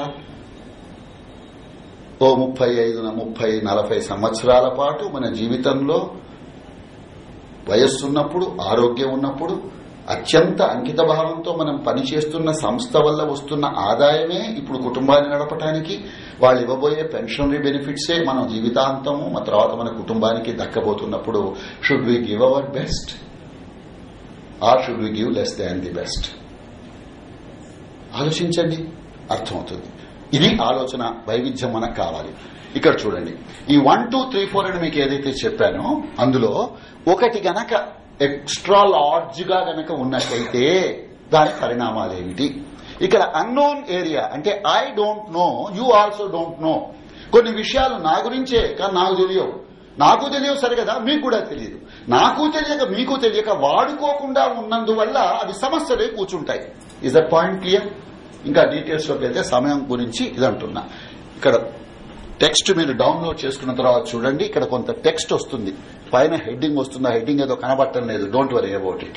ఓ ముప్పై ఐదు ముప్పై నలభై సంవత్సరాల పాటు మన జీవితంలో వయస్సున్నప్పుడు ఆరోగ్యం ఉన్నప్పుడు అత్యంత అంకిత భావంతో మనం పనిచేస్తున్న సంస్థ వల్ల వస్తున్న ఆదాయమే ఇప్పుడు కుటుంబాన్ని నడపడానికి వాళ్ళు ఇవ్వబోయే పెన్షనరీ బెనిఫిట్సే మన జీవితాంతము మన తర్వాత మన కుటుంబానికి దక్కబోతున్నప్పుడు should we give our best or should we give less than the best ఆలోచించండి అర్థమవుతుంది ఇది ఆలోచన వైవిధ్యం మనకు కావాలి ఇక్కడ చూడండి ఈ వన్ టూ త్రీ ఫోర్ అని మీకు ఏదైతే చెప్పానో అందులో ఒకటి గనక ఎక్స్ట్రా లార్జ్ గా గనక ఉన్నట్లయితే దాని పరిణామాలు ఏమిటి ఇక్కడ అన్నోన్ ఏరియా అంటే I don't know you also don't know కొన్ని విషయాలు నా గురించే కానీ నాకు తెలియవు నాకు తెలియవు సరే కదా మీకు కూడా తెలియదు నాకు తెలియక మీకు తెలియక వాడుకోకుండా ఉన్నందువల్ల అది సమస్యలే కూర్చుంటాయి ఇస్ దట్ పాయింట్ క్లియర్ ఇంకా డీటెయిల్స్ లోకి వెళ్తే సమయం గురించి ఇదంటున్నా ఇక్కడ టెక్స్ట్ మీరు డౌన్లోడ్ చేసుకున్న తర్వాత చూడండి ఇక్కడ కొంత టెక్స్ట్ వస్తుంది పైన హెడ్డింగ్ వస్తుంది ఆ హెడ్డింగ్ ఏదో కనబట్టం లేదు డోంట్ వరీ అబౌట్ ఇట్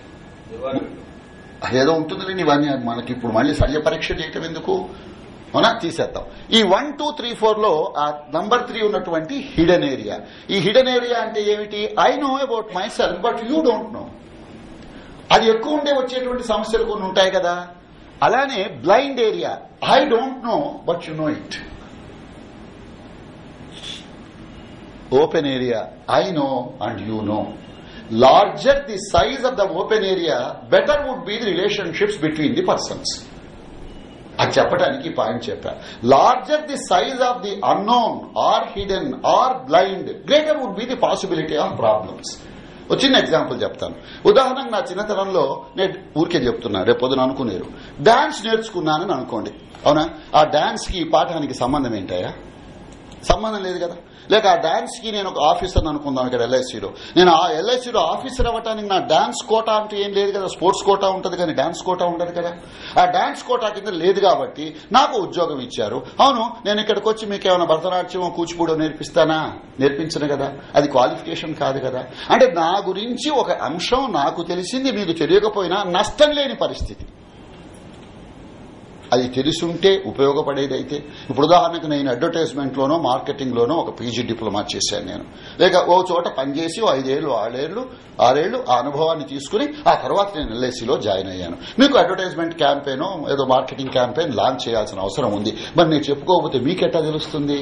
అదేదో ఉంటుంది ఇవన్నీ మనకి ఇప్పుడు మళ్ళీ సర్య పరీక్ష చేయటం ఎందుకు అవునా తీసేద్దాం ఈ వన్ టూ త్రీ ఫోర్ లో ఆ నంబర్ త్రీ ఉన్నటువంటి హిడెన్ ఏరియా ఈ హిడెన్ ఏరియా అంటే ఏమిటి I know about myself but you don't know అది ఎక్కువ ఉండే వచ్చేటువంటి సమస్యలు కొన్ని ఉంటాయి కదా అలానే blind area I don't know but you know it open area I know and you know. Larger the size of the open area, better would be the relationships between the persons. అది చెప్పడానికి point చెప్పా larger the size of the unknown or hidden or blind greater would be the possibility of problems ఒక చిన్న example చెప్తాను ఉదాహరణకు నా చిన్నతనంలో నేను ఊరికే చెప్తున్నా రేపు పొద్దున అనుకునేరు డాన్స్ నేర్చుకున్నానని అనుకోండి అవునా ఆ డాన్స్ కి ఈ పాఠానికి సంబంధం ఏంటయ్యా సంబంధం లేదు కదా లేక ఆ డాన్స్ కి నేను ఒక ఆఫీసర్ అనుకుందాం ఇక్కడ ఎల్ఐసిలో నేను ఆ ఎల్ఐసిలో ఆఫీసర్ అవ్వటానికి నా డాన్స్ కోటా అంటే ఏం లేదు కదా స్పోర్ట్స్ కోటా ఉంటుంది కానీ డాన్స్ కోటా ఉండదు కదా ఆ డాన్స్ కోటా కింద లేదు కాబట్టి నాకు ఉద్యోగం ఇచ్చారు అవును నేను ఇక్కడికి వచ్చి మీకు ఏమైనా భరతనాట్యం కూచిపూడో నేర్పిస్తానా నేర్పించను కదా అది క్వాలిఫికేషన్ కాదు కదా అంటే నా గురించి ఒక అంశం నాకు తెలిసింది మీకు తెలియకపోయినా నష్టం లేని పరిస్థితి అది తెలుసుంటే ఉపయోగపడేదైతే ఇప్పుడు ఉదాహరణకు నేను అడ్వర్టైజ్మెంట్ లోనో మార్కెటింగ్ లోనో ఒక పీజీ డిప్లొమా చేశాను నేను లేక ఓ చోట పనిచేసి ఓ ఐదేళ్లు ఆరేళ్లు ఆరేళ్లు ఆ అనుభవాన్ని తీసుకుని ఆ తర్వాత నేను ఎల్ఐసిలో జాయిన్ అయ్యాను మీకు అడ్వర్టైజ్మెంట్ క్యాంపెయిన్ ఏదో మార్కెటింగ్ క్యాంపెయిన్ లాంచ్ చేయాల్సిన అవసరం ఉంది మరి నేను చెప్పుకోకపోతే మీకెట్టా తెలుస్తుంది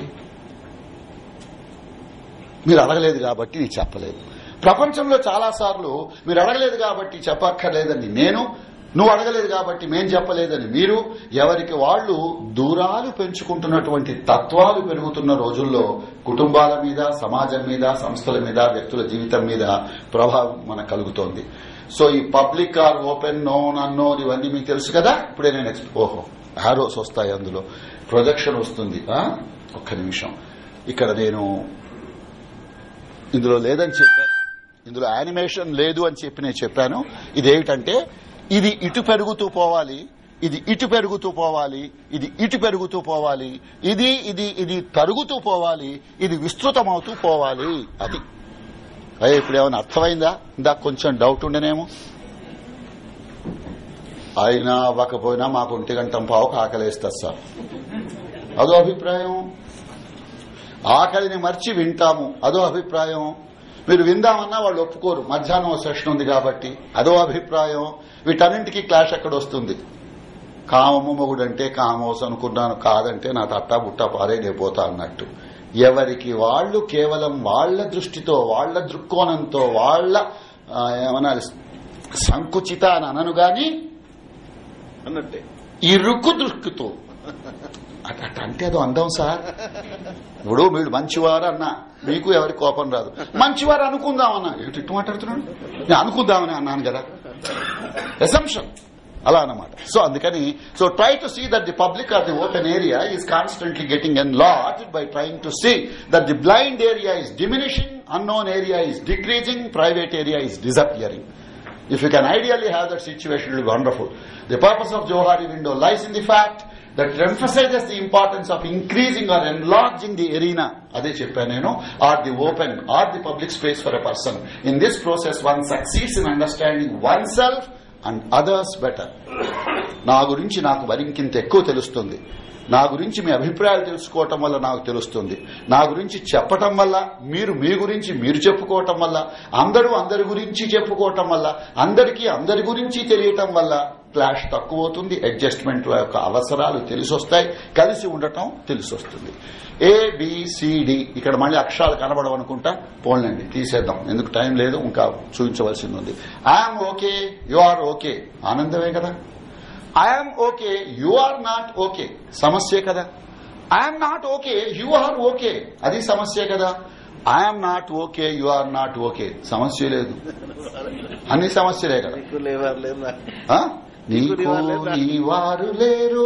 మీరు అడగలేదు కాబట్టి నేను చెప్పలేదు ప్రపంచంలో చాలా సార్లు మీరు అడగలేదు కాబట్టి చెప్పక్కర్లేదని నేను నువ్వు అడగలేదు కాబట్టి మేం చెప్పలేదని మీరు ఎవరికి వాళ్లు దూరాలు పెంచుకుంటున్నటువంటి తత్వాలు పెరుగుతున్న రోజుల్లో కుటుంబాల మీద సమాజం మీద సంస్థల మీద వ్యక్తుల జీవితం మీద ప్రభావం మనకు కలుగుతోంది సో ఈ public or open known unknown ఇవన్నీ మీకు తెలుసు కదా ఇప్పుడే నేను ఎక్స్ ఓహో ఆరోస్ వస్తాయి అందులో ప్రొజెక్షన్ వస్తుంది ఆ? ఒక్క నిమిషం ఇక్కడ నేను ఇందులో లేదని చెప్పాను ఇందులో యానిమేషన్ లేదు అని చెప్పి నేను చెప్పాను ఇదేమిటంటే ఇది ఇటు పెరుగుతూ పోవాలి ఇది ఇటు పెరుగుతూ పోవాలి ఇది ఇటు పెరుగుతూ పోవాలి ఇది ఇది ఇది తరుగుతూ పోవాలి ఇది విస్తృతమవుతూ పోవాలి అది అయ్యే ఇప్పుడు ఏమైనా అర్థమైందా ఇందాక కొంచెం డౌట్ ఉండేనేమో అయినా అవ్వకపోయినా మాకు ఒంటి గంటం పావుకు ఆకలేస్తారు సార్ అదో అభిప్రాయం ఆకలిని మర్చి వింటాము అదో అభిప్రాయం మీరు విందామన్నా వాళ్ళు ఒప్పుకోరు మధ్యాహ్నం సెషన్ ఉంది కాబట్టి అదో అభిప్రాయం వీటన్నింటికి క్లాష్ ఎక్కడ వస్తుంది కామము మొగుడంటే కామోస్ అనుకున్నాను కాదంటే నా తట్టా బుట్టా పారే పోతా అన్నట్టు ఎవరికి వాళ్ళు కేవలం వాళ్ళ దృష్టితో వాళ్ళ దృక్కోణంతో వాళ్ళ ఆ, ఏమనాలి సంకుచిత అని అనను గాని అన్నట్టే ఇరుకు దృక్కుతో అట్ అట్ అంటే అదో అందం సార్ ఇప్పుడు వీడు మంచివారు అన్నా మీకు ఎవరి కోపం రాదు మంచివారు అనుకుందామన్నా ఏంటి ఇట్టు మాట్లాడుతున్నాడు నేను అనుకుందామని అన్నాను కదా ఎసంప్షన్ అలా అన్నమాట సో అందుకని so try to see that the public or the open area is constantly getting enlarged by trying to see that the blind area is diminishing unknown area is decreasing private area is disappearing if you can ideally have that situation it will be wonderful the purpose of johari window lies in the fact that it emphasizes the importance of increasing or enlarging the arena అదే చెప్పాను నేను or the open or the public space for a person in this process one succeeds in understanding oneself and others better నా గురించి నాకు మరింకింత ఎక్కువ తెలుస్తుంది నా గురించి మీ అభిప్రాయాలు తెలుసుకోవటం వల్ల నాకు తెలుస్తుంది నా గురించి చెప్పటం వల్ల మీరు మీ గురించి మీరు చెప్పుకోవటం వల్ల అందరూ అందరి గురించి చెప్పుకోవటం వల్ల అందరికీ అందరి గురించి తెలియటం వల్ల క్లాష్ తక్కువ అవుతుంది అడ్జస్ట్మెంట్ల యొక్క అవసరాలు తెలిసొస్తాయి కలిసి ఉండటం తెలిసొస్తుంది ఏబిసిడి ఇక్కడ మళ్ళీ అక్షరాలు కనబడవనుకుంటా పోన్లండి తీసేద్దాం ఎందుకు టైం లేదు ఇంకా చూపించవలసింది ఉంది I'm okay you are okay ఆనందమే కదా I'm okay you are not okay సమస్యే కదా I'm not okay you are okay అది సమస్యే కదా I'm not okay you are not okay సమస్య లేదు అన్ని సమస్యలే కదా నీకు లేవారు లేదు నాకు. ఆ? నీకు నీ వారు లేరు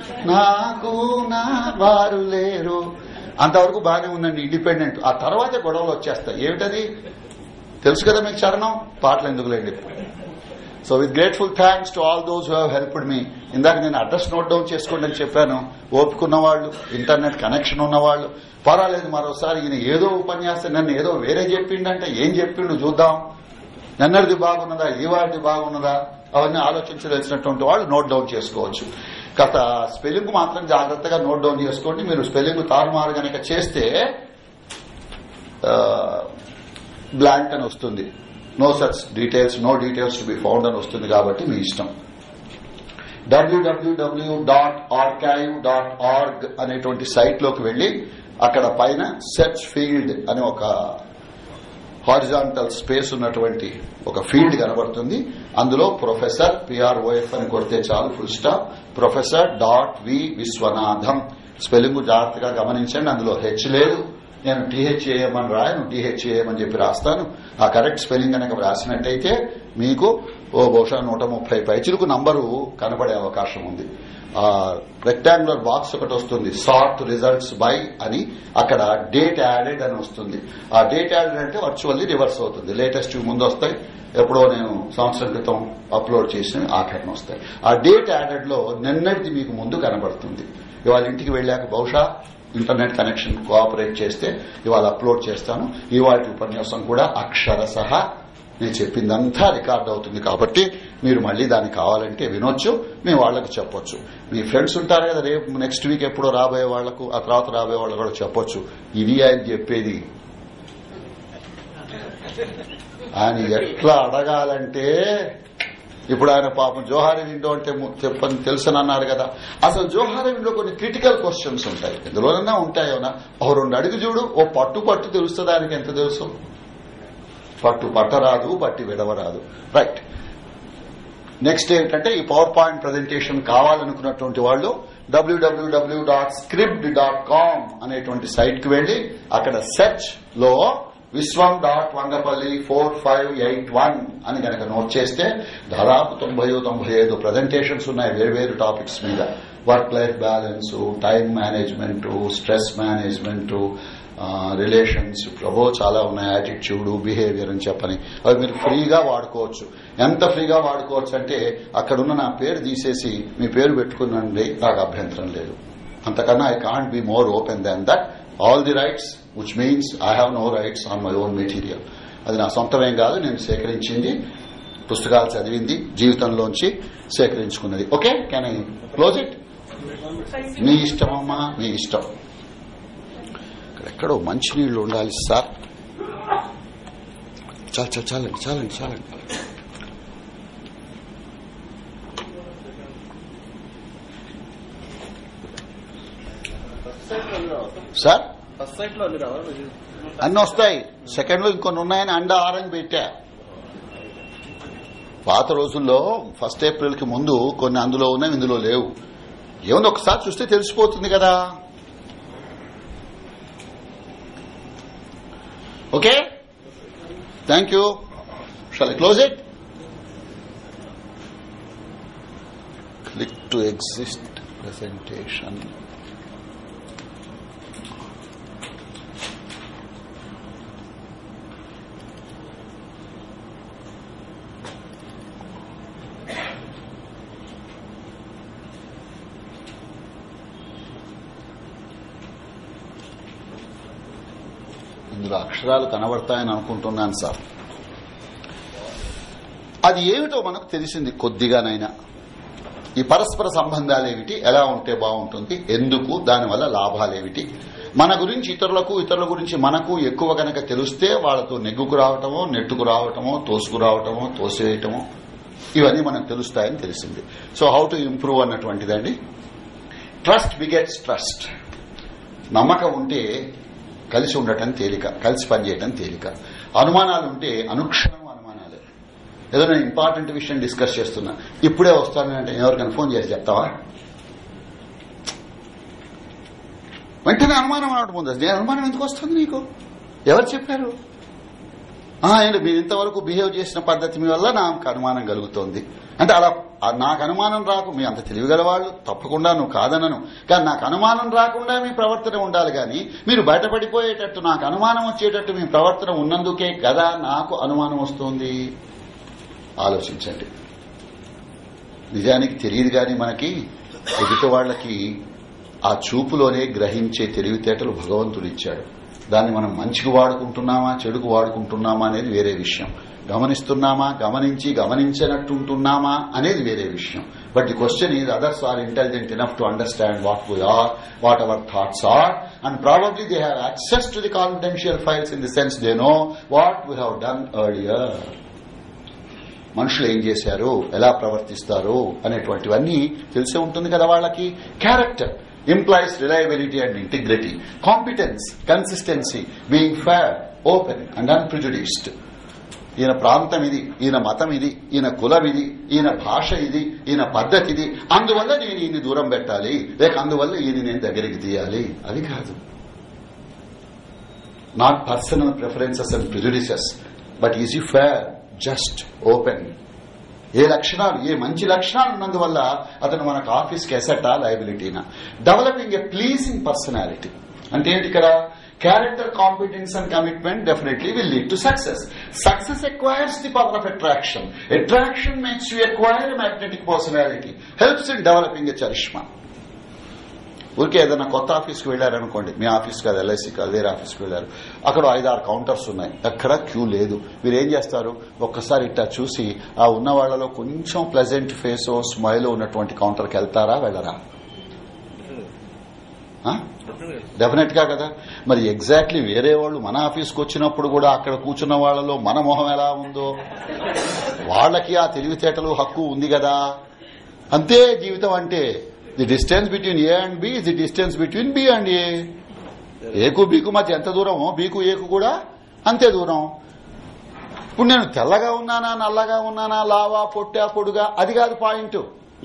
నాకు నా వారు లేరు అంతవరకు బాగానే ఉందండి ఇండిపెండెంట్ ఆ తర్వాత గొడవలు వచ్చేస్తాయి ఏమిటది తెలుసు కదా మీకు చరణం పాటలు ఎందుకు లేండి so with grateful thanks to all those who have helped me ఇందాక నేను అడ్రస్ నోట్ డౌన్ చేసుకోండి అని చెప్పాను ఓపుకున్న వాళ్ళు ఇంటర్నెట్ కనెక్షన్ ఉన్న వాళ్ళు పర్వాలేదు మరోసారి ఈయన ఏదో ఉపన్యాసం నన్ను ఏదో వేరే చెప్పిండంటే ఏం చెప్పిండు చూద్దాం నిన్నటిది బాగున్నదా ఈ వాటిది బాగున్నదా అవన్నీ ఆలోచించదలిసినటువంటి వాళ్ళు నోట్ డౌన్ చేసుకోవచ్చు గత స్పెల్లింగ్ మాత్రం జాగ్రత్తగా నోట్ డౌన్ చేసుకోండి మీరు స్పెల్లింగ్ తారుమారు గనక చేస్తే బ్లాంక్ అని వస్తుంది no such details no details to be found అని వస్తుంది కాబట్టి మీ ఇష్టం WWW dot archive dot org అనేటువంటి సైట్ లోకి వెళ్లి అక్కడ పైన సెర్చ్ ఫీల్డ్ అని ఒక హారిజాంటల్ స్పేస్ ఉన్నటువంటి ఒక ఫీల్డ్ కనబడుతుంది అందులో ప్రొఫెసర్ పిఆర్ఓఎఫ్ అని కొడితే చాలు full stop professor dot V Viswanatham spelling జాగ్రత్తగా గమనించండి అందులో హెచ్ లేదు నేను టీహెచ్ఏఎం అని రాయను టీహెచ్ఏఎం అని చెప్పి రాస్తాను ఆ కరెక్ట్ స్పెల్లింగ్ కనుక రాసినట్టయితే మీకు ఓ బహుశా నూట ముప్పై పైచులకు నంబరు కనబడే అవకాశం ఉంది ఆ రెక్టాంగులర్ బాక్స్ ఒకటి వస్తుంది సార్ట్ రిజల్ట్స్ బై అని అక్కడ డేట్ యాడెడ్ అని వస్తుంది ఆ డేట్ యాడెడ్ అంటే వర్చువల్లీ రివర్స్ అవుతుంది లేటెస్ట్ ముందు వస్తాయి ఎప్పుడో నేను సంవత్సరం క్రితం అప్లోడ్ చేసిన ఆఖరణ వస్తాయి ఆ డేట్ యాడెడ్ లో నిన్నటిది మీకు ముందు కనబడుతుంది ఇవాళ ఇంటికి వెళ్ళాక బహుశా ఇంటర్నెట్ కనెక్షన్ కోఆపరేట్ చేస్తే ఇవాళ అప్లోడ్ చేస్తాను ఇవాళ ఉపన్యాసం కూడా అక్షర సహా నేను చెప్పిందంతా రికార్డ్ అవుతుంది కాబట్టి మీరు మళ్ళీ దానికి కావాలంటే వినొచ్చు మీ వాళ్లకు చెప్పొచ్చు మీ ఫ్రెండ్స్ ఉంటారు కదా రేపు నెక్స్ట్ వీక్ ఎప్పుడో రాబోయే వాళ్లకు ఆ తర్వాత రాబోయే వాళ్ళకు కూడా చెప్పొచ్చు ఇది ఆయన చెప్పేది ఆయన ఎట్లా అడగాలంటే ఇప్పుడు ఆయన పాపం జోహారి విండో అంటే ము- చెప్పని తెలుసని అన్నారు కదా అసలు జోహారి విండో కొన్ని క్రిటికల్ క్వశ్చన్స్ ఉంటాయి ఎందులోనన్నా ఉంటాయోనా ఓ రెండు అడుగు చూడు ఓ పట్టు పట్టు తెలుస్తుంది ఆయనకి ఎంత తెలుసు పట్టు పట్టరాదు పట్టి విడవరాదు రైట్ నెక్స్ట్ ఏంటంటే ఈ పవర్ పాయింట్ ప్రజెంటేషన్ కావాలనుకున్నటువంటి వాళ్ళు WWW dot script dot com అనేటువంటి సైట్ కి వెళ్లి అక్కడ సెర్చ్ లో Viswam dot Vangapalli four five eight one అని కనుక నోట్ చేస్తే దాదాపు తొంభై తొంభై ఐదు ప్రజెంటేషన్స్ ఉన్నాయి వేర్వేరు టాపిక్స్ మీద work life balance time management stress management relations ప్రభో చాలా ఉన్నాయి యాటిట్యూడ్ బిహేవియర్ అని చెప్పని అవి మీరు ఫ్రీగా వాడుకోవచ్చు ఎంత ఫ్రీగా వాడుకోవచ్చు అంటే అక్కడున్న నా పేరు తీసేసి మీ పేరు పెట్టుకునండి నాకు అభ్యంతరం లేదు అంతకన్నా I can't be more open than that all the rights which means I have no rights on my own material అది నా సొంతమేం కాదు నేను సేకరించింది పుస్తకాలు చదివింది జీవితంలోంచి సేకరించుకున్నది okay can I close it మీ ఇష్టమమ్మా మీ ఇష్టం ఇక్కడ ఎక్కడో మంచినీళ్లు ఉండాలి సార్ చాలు చాలు చాలండి చాలండి చాలండి సార్ ఫస్ట్ సైట్ లో అన్ని రావా అన్ని వస్తాయి సెకండ్ లో ఇంకొన్ని ఉన్నాయని అండ ఆరని పెట్టా పాత రోజుల్లో ఫస్ట్ ఏప్రిల్ కి ముందు కొన్ని అందులో ఉన్నాయి ఇందులో లేవు ఏముంది ఒకసారి చూస్తే తెలిసిపోతుంది కదా okay thank you shall close it click to exist presentation ఇందులో అక్షరాలు కనబడతాయని అనుకుంటున్నాను సార్ అది ఏమిటో మనకు తెలిసింది కొద్దిగానైనా ఈ పరస్పర సంబంధాలేమిటి ఎలా ఉంటే బాగుంటుంది ఎందుకు దానివల్ల లాభాలేమిటి మన గురించి ఇతరులకు ఇతరుల గురించి మనకు ఎక్కువ గనక తెలిస్తే వాళ్ళతో నెగ్గుకు రావటమో నెట్టుకు రావటమో తోసుకు రావటమో తోసివేయటమో ఇవన్నీ మనకు తెలుస్తాయని తెలిసింది సో హౌ టు ఇంప్రూవ్ అన్నటువంటిదండి ట్రస్ట్ బిగెట్స్ ట్రస్ట్ నమ్మకం ఉంటే కలిసి ఉండటం తేలిక కలిసి పనిచేయటం తేలిక అనుమానాలు ఉంటే అనుక్షణం అనుమానాలే ఏదో నేను ఇంపార్టెంట్ విషయం డిస్కస్ చేస్తున్నా ఇప్పుడే వస్తానంటే ఎవరికైనా ఫోన్ చేసి చెప్తావా వెంటనే అనుమానం రావడం ఉంది నేను అనుమానం ఎందుకు వస్తుంది నీకు ఎవరు చెప్పారు ఆ, ఆయన మీరు ఇంతవరకు బిహేవ్ చేసిన పద్ధతి మీ వల్ల నాకు అనుమానం కలుగుతోంది అంటే అలా ఆ, నాకు అనుమానం రాకు మీ అంత తెలివిగల వాళ్ళు తప్పకుండా నువ్వు కాదనను కానీ నాకు అనుమానం రాకుండా మీ ప్రవర్తన ఉండాలి కానీ మీరు బయటపడిపోయేటట్టు నాకు అనుమానం వచ్చేటట్టు మీ ప్రవర్తన ఉన్నందుకే కదా నాకు అనుమానం వస్తుంది ఆలోచించండి నిజానికి తెలియదు గాని మనకి ఎదుటి వాళ్ళకి ఆ చూపులోనే గ్రహించే తెలివితేటలు భగవంతుడు ఇచ్చాడు దాన్ని మనం మంచికి వాడుకుంటున్నామా చెడుకు వాడుకుంటున్నామా అనేది వేరే విషయం గమనిస్తున్నామా గమనించి గమనించనట్టుంటున్నామా అనేది వేరే విషయం but the question is others are intelligent enough to understand what we are what our thoughts are and probably they have access to the confidential files in the sense they know what we have done earlier మనుషులు ఏం చేశారు ఎలా ప్రవర్తిస్తారు అనేటువంటివన్నీ తెలిసే ఉంటుంది కదా వాళ్ళకి character implies reliability and integrity competence consistency being fair open and unprejudiced ఈయన ప్రాంతం ఇది ఈయన మతం ఇది ఈయన కులం ఇది ఈయన భాష ఇది ఈయన పద్ధతి ఇది అందువల్ల నేను ఈయన దూరం పెట్టాలి లేక అందువల్ల ఈయన నేను దగ్గరికి తీయాలి అది కాదు not personal preferences and prejudices but is you fair just open ఏ లక్షణాలు ఏ మంచి లక్షణాలు ఉన్నందువల్ల అతను మనకు ఆఫీస్కి ఎసెటా లయబిలిటీనా డెవలపింగ్ ఏ ప్లీజింగ్ పర్సనాలిటీ అంటే ఏంటి ఇక్కడ character competence and commitment definitely will lead to success success acquires the power of attraction attraction makes you acquire magnetic personality helps in developing a charisma ఊరికే ఏదైనా కొత్త ఆఫీస్కి వెళ్లారనుకోండి మీ ఆఫీస్ కాదు LIC కాదు వేరే ఆఫీస్కి వెళ్లారు అక్కడ ఐదు ఆరు కౌంటర్స్ ఉన్నాయి ఎక్కడ క్యూ లేదు మీరు ఏం చేస్తారు ఒక్కసారి ఇట్టా చూసి ఆ ఉన్న వాళ్లలో కొంచెం ప్లెజెంట్ ఫేస్ స్మైల్ ఉన్నటువంటి కౌంటర్కి వెళ్తారా వెళ్ళరా డెఫినెట్ గా కదా మరి ఎగ్జాక్ట్లీ వేరే వాళ్ళు మన ఆఫీస్కి వచ్చినప్పుడు కూడా అక్కడ కూర్చున్న వాళ్లలో మన మొహం ఎలా ఉందో వాళ్ళకి ఆ తెలివితేటలు హక్కు ఉంది కదా అంతే జీవితం అంటే the distance between A and B is the distance between B and A ఏకు బీకు మధ్య ఎంత దూరమో బీకు ఏకు కూడా అంతే దూరం ఇప్పుడు నేను తెల్లగా ఉన్నానా నల్లగా ఉన్నానా లావా పొట్టా పొడుగా అది కాదు point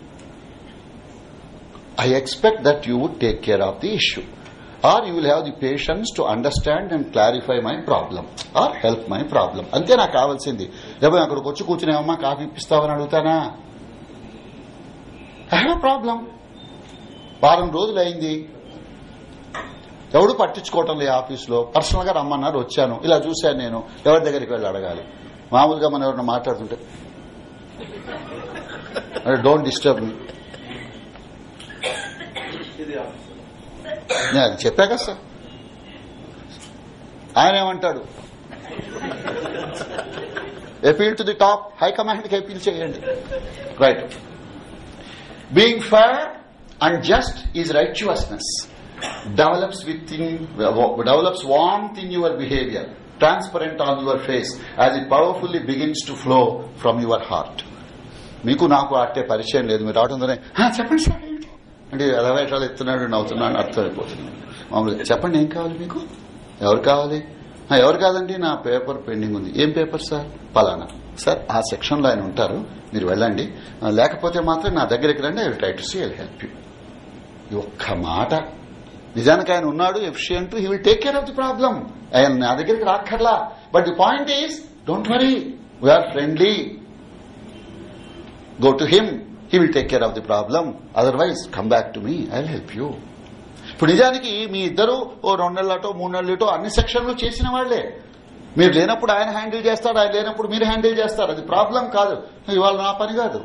I expect that you would take care of the issue or you will have the patience to understand and clarify my problem or help my problem అంతే నాకు కావాల్సింది లేకపోతే అక్కడికి వచ్చి కూర్చునేమమ్మా కాఫీ ఇప్పిస్తావని అడుగుతానా ఐ హ్యావ్ ప్రాబ్లం వారం రోజులు అయింది ఎవడు పట్టించుకోవటం లేదు ఆఫీసులో పర్సనల్ గా రమ్మన్నారు వచ్చాను ఇలా చూశాను నేను ఎవరి దగ్గరికి వెళ్ళి అడగాలి మామూలుగా మనం ఎవరైనా మాట్లాడుతుంటే డోంట్ డిస్టర్బ్ మీ నేను అది చెప్పా కదా సార్ ఆయన ఏమంటాడు appeal to the top high command కి అపీల్ చేయండి right being fair and just is righteousness develops with in develops warmth in your behaviour transparent on your face as it powerfully begins to flow from your heart మీకు నాకు అట్టే పరిచయం లేదు మీరు రావడంతోనే "హా, చెప్పండి సార్ ఏమిటి?" అంటే ఎలవేషాలు ఎత్తున్నాడు నవ్వుతున్నాడు అర్థమైపోతుంది మామూలుగా చెప్పండి ఏం కావాలి మీకు ఎవరు కావాలి "ఆ, ఎవరు కాదండి నా పేపర్ పెండింగ్ ఉంది ఏం పేపర్ సార్ పలానా సార్ ఆ సెక్షన్ లో ఆయన ఉంటారు మీరు వెళ్ళండి ఆ, లేకపోతే మాత్రం నా దగ్గరికి రండి I will try to see I help you ఈ ఒక్క మాట నిజానికి ఆయన ఉన్నాడు efficient he will take care of the problem ఆయన నా దగ్గరికి రాక్కర్లా but the point is don't worry we are friendly go to him he will take care of the problem otherwise come back to me I will help you ఇప్పుడు నిజానికి మీ ఇద్దరు ఓ రెండు నెలలటో మూడు నెలలటో అన్ని సెక్షన్లు చేసిన వాళ్లే మీరు లేనప్పుడు ఆయన హ్యాండిల్ చేస్తాడు ఆయన లేనప్పుడు మీరు హ్యాండిల్ చేస్తారు అది ప్రాబ్లం కాదు ఇవాళ నా పని కాదు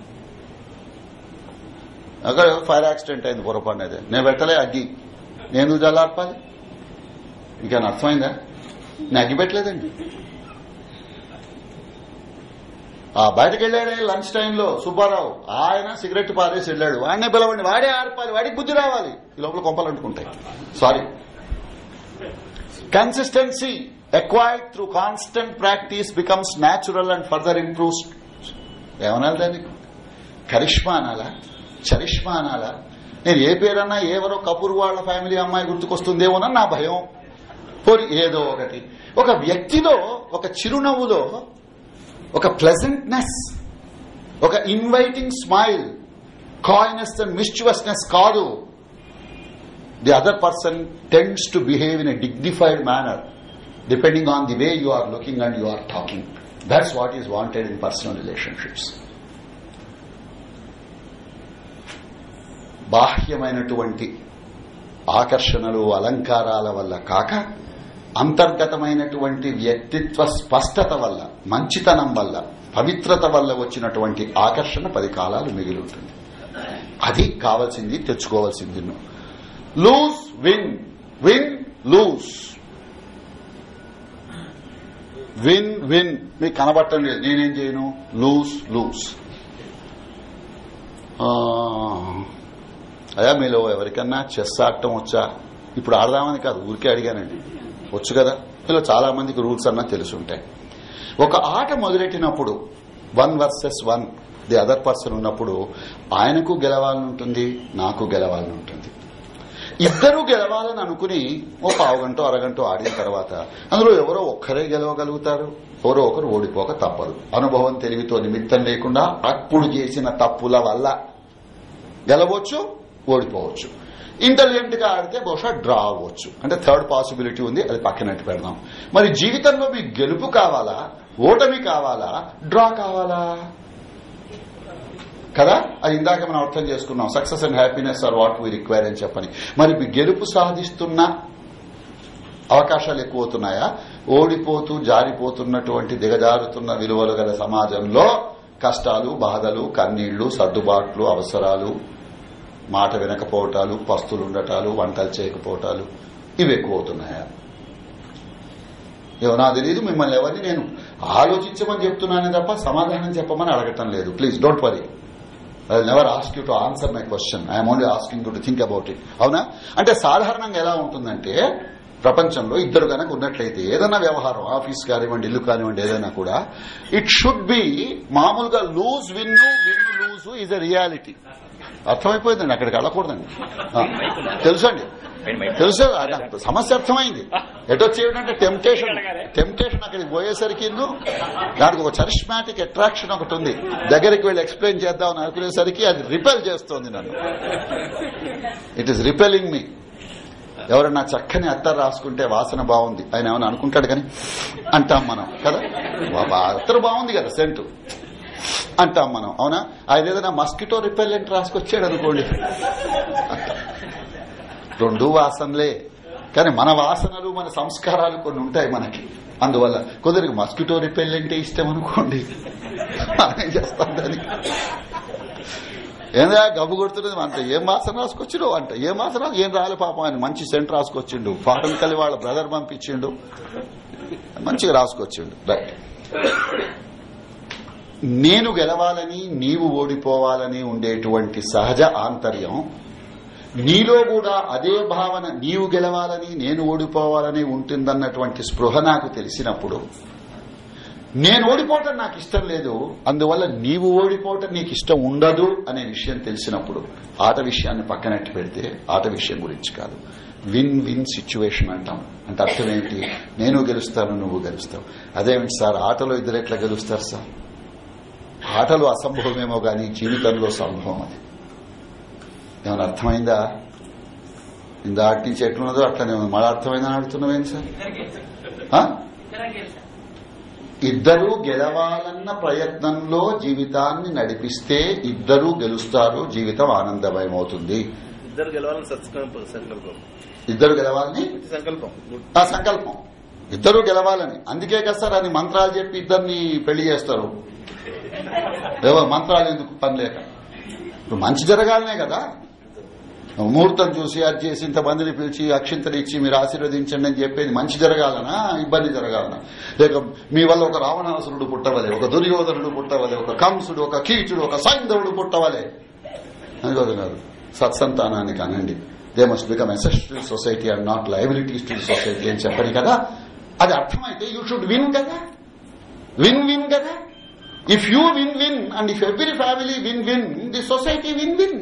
అక్కడ ఫైర్ యాక్సిడెంట్ అయింది పొరపాటు అయితే నేను పెట్టలే అగ్గి నేను జల్లార్పాలి ఇంకా అర్థమైందా నేను అగ్గి పెట్టలేదండి ఆ బయటకు వెళ్ళాడే లంచ్ టైంలో సుబ్బారావు ఆయన సిగరెట్ పారేసి వెళ్ళాడు వాడినే పిలవండి వాడే ఆర్పాలి వాడికి బుద్ధి రావాలి ఈ లోపల కొంపలు అంటుకుంటాయి sorry consistency acquired through constant practice becomes natural and further improves ఏమనాలి దాన్ని కరిష్మా అనాలా చరిష్మా అనాలా నేను ఏ పేరన్నా ఎవరో కపూర్ వాళ్ళ ఫ్యామిలీ అమ్మాయి గుర్తుకొస్తుందేమోనని నా భయం పోరి ఏదో ఒకటి ఒక వ్యక్తిలో ఒక చిరునవ్వులో ఒక ప్లెజెంట్నెస్ ఒక inviting smile coyness and mischievousness కాదు the other person tends to behave in a dignified manner depending on the way you are looking and you are talking. That's what is wanted in personal relationships. బాహ్యమైనటువంటి ఆకర్షణలు అలంకారాల వల్ల కాక అంతర్గతమైనటువంటి వ్యక్తిత్వ స్పష్టత వల్ల మంచితనం వల్ల పవిత్రత వల్ల వచ్చినటువంటి ఆకర్షణ పది కాలాలు మిగిలి ఉంటుంది అది కావాల్సింది తెచ్చుకోవాల్సింది lose win win lose win win మీకు కనబట్టం లేదు నేనేం చేయను లూజ్ లూజ్ అయ్యా మీలో ఎవరికన్నా చెస్ ఆడటం వచ్చా ఇప్పుడు ఆడదామని కాదు ఊరికే అడిగానండి వచ్చు కదా మీలో చాలా మందికి రూల్స్ అన్నా తెలుసుంటాయి ఒక ఆట మొదలెట్టినప్పుడు one versus one the other person ఉన్నప్పుడు ఆయనకు గెలవాలని ఉంటుంది నాకు గెలవాలని ఉంటుంది ఇద్దరు గెలవాలని అనుకుని ఓ పావు గంట అరగంట ఆడిన తర్వాత అందులో ఎవరో ఒక్కరే గెలవగలుగుతారు ఎవరో ఒకరు ఓడిపోక తప్పదు అనుభవం తెలివితో నిమిత్తం లేకుండా అప్పుడు చేసిన తప్పుల వల్ల గెలవచ్చు ఓడిపోవచ్చు ఇంటెలిజెంట్ గా ఆడితే బహుశా డ్రా అవ్వచ్చు అంటే థర్డ్ పాసిబిలిటీ ఉంది అది పక్కనట్టు పెడదాం మరి జీవితంలో మీకు గెలుపు కావాలా ఓటమి కావాలా డ్రా కావాలా కదా అది ఇందాక మనం అర్థం చేసుకున్నాం success and happiness are what we require అని చెప్పని మరి మీ గెలుపు సాధిస్తున్న అవకాశాలు ఎక్కువ అవుతున్నాయా ఓడిపోతూ జారిపోతున్నటువంటి దిగజారుతున్న విలువలు గల సమాజంలో కష్టాలు బాధలు కన్నీళ్లు సర్దుబాట్లు అవసరాలు మాట వినకపోవటాలు పస్తులుండటాలు వంటలు చేయకపోవటాలు ఇవి ఎక్కువ అవుతున్నాయా ఏమో నాకు తెలియదు మిమ్మల్ని ఎవరిని నేను ఆలోచించమని చెప్తున్నానే తప్ప సమాధానం చెప్పమని అడగటం లేదు please don't worry I never ask you to answer my question I'm only asking you to think about it అవునా అంటే సాధారణంగా ఎలా ఉంటుందంటే ప్రపంచంలో ఇద్దరు కనుక ఉన్నట్లయితే ఏదైనా వ్యవహారం ఆఫీస్ కానివ్వండి ఇల్లు కానివ్వండి ఏదైనా కూడా ఇట్ షుడ్ బి మామూలుగా lose win win lose is a reality అర్థమైపోయిందండి అక్కడికి వెళ్ళకూడదండి ఆ, తెలుసండి తెలుసు నాకు సమస్య అర్థమైంది ఎటొచ్చేటంటే టెంప్టేషన్ టెంప్టేషన్ అక్కడికి పోయేసరికి దానికి ఒక చరిష్మాటిక్ అట్రాక్షన్ ఒకటి ఉంది దగ్గరికి వెళ్ళి ఎక్స్ప్లెయిన్ చేద్దామని అనుకునేసరికి అది రిపెల్ చేస్తోంది నన్ను ఇట్ ఈస్ రిపెలింగ్ మీ ఎవరన్నా చక్కని అత్తరు రాసుకుంటే వాసన బాగుంది ఆయన ఏమైనా అనుకుంటాడు కానీ అంటాం మనం కదా వా- వా- అత్తరు బాగుంది కదా సెంటు అంటాం మనం అవునా ఆయన ఏదైనా మస్కిటో రిపెల్లెంట్ రాసుకొచ్చాడు అనుకోండి రెండు వాసనలే కానీ మన వాసనలు మన సంస్కారాలు కొన్ని ఉంటాయి మనకి అందువల్ల కొందరికి మస్కిటో రిపెల్లెంటే ఇష్టం అనుకోండి మనం ఏం చేస్తాం దానికి ఏందా గబ్బు కొడుతున్నది అంట ఏం వాసన రాసుకొచ్చిడు అంట ఏం వాసన రాసు- ఏం రాలే పాపం ఆయన మంచి సెంట్ రాసుకొచ్చిండు ఫారెన్ కలి వాళ్ళ బ్రదర్ పంపించిండు మంచిగా రాసుకొచ్చిండు రైట్ నేను గెలవాలని నీవు ఓడిపోవాలని ఉండేటువంటి సహజ ఆంతర్యం నీలో కూడా అదే భావన నీవు గెలవాలని నేను ఓడిపోవాలని ఉంటుందన్నటువంటి స్పృహ నాకు తెలిసినప్పుడు నేను ఓడిపోవటం నాకు ఇష్టం లేదు అందువల్ల నీవు ఓడిపోవటం నీకు ఇష్టం ఉండదు అనే విషయం తెలిసినప్పుడు ఆట విషయాన్ని పక్కనట్టు పెడితే ఆట విషయం గురించి కాదు విన్ విన్ సిచ్యువేషన్ అంటాం అంటే అర్థం ఏంటి నేను గెలుస్తాను నువ్వు గెలుస్తావు అదేమిటి సార్ ఆటలో ఇద్దరు ఎట్లా గెలుస్తారు సార్ ఆటలో అసంభవమేమో గాని జీవితంలో సంభవం అది ఏమైనా అర్థమైందా ఇందాటి నుంచి ఎట్లున్నదో అట్లనే ఉంది మళ్ళీ అర్థమైందని అడుగుతున్నావేంటి సార్ ఆ? ఇద్దరూ గెలవాలన్న ప్రయత్నంలో జీవితాన్ని నడిపిస్తే ఇద్దరూ గెలుస్తారు జీవితం ఆనందమయమవుతుంది ఇద్దరు గెలవాలని సత్సంకల్పం సంకల్పం ఇద్దరు గెలవాలని ఇది సంకల్పం గుడ్ ఆ సంకల్పం ఇద్దరు గెలవాలని అందుకే కదా సార్ అని మంత్రాలు చెప్పి ఇద్దరిని పెళ్లి చేస్తారు ఏవో మంత్రాలు ఎందుకు పని లేక ఇప్పుడు మంచి జరగాలనే కదా ముహూర్తం చూసి అది చేసి ఇంతమందిని పిలిచి అక్షింతలు ఇచ్చి మీరు ఆశీర్వదించండి అని చెప్పేది మంచి జరగాలనా ఇబ్బంది జరగాలనా లేక మీ వల్ల ఒక రావణాసురుడు పుట్టవలే ఒక దుర్యోధనుడు పుట్టవలే ఒక కంసుడు ఒక కీచుడు ఒక సైంధవుడు పుట్టవలే అని కాదు సత్సంతానానికి అనండి they must become assets to society and not liabilities to society అని చెప్పని కదా అది అర్థమైతే యూ షుడ్ విన్ కదా విన్ విన్ కదా if you win win and if every family win win the society win win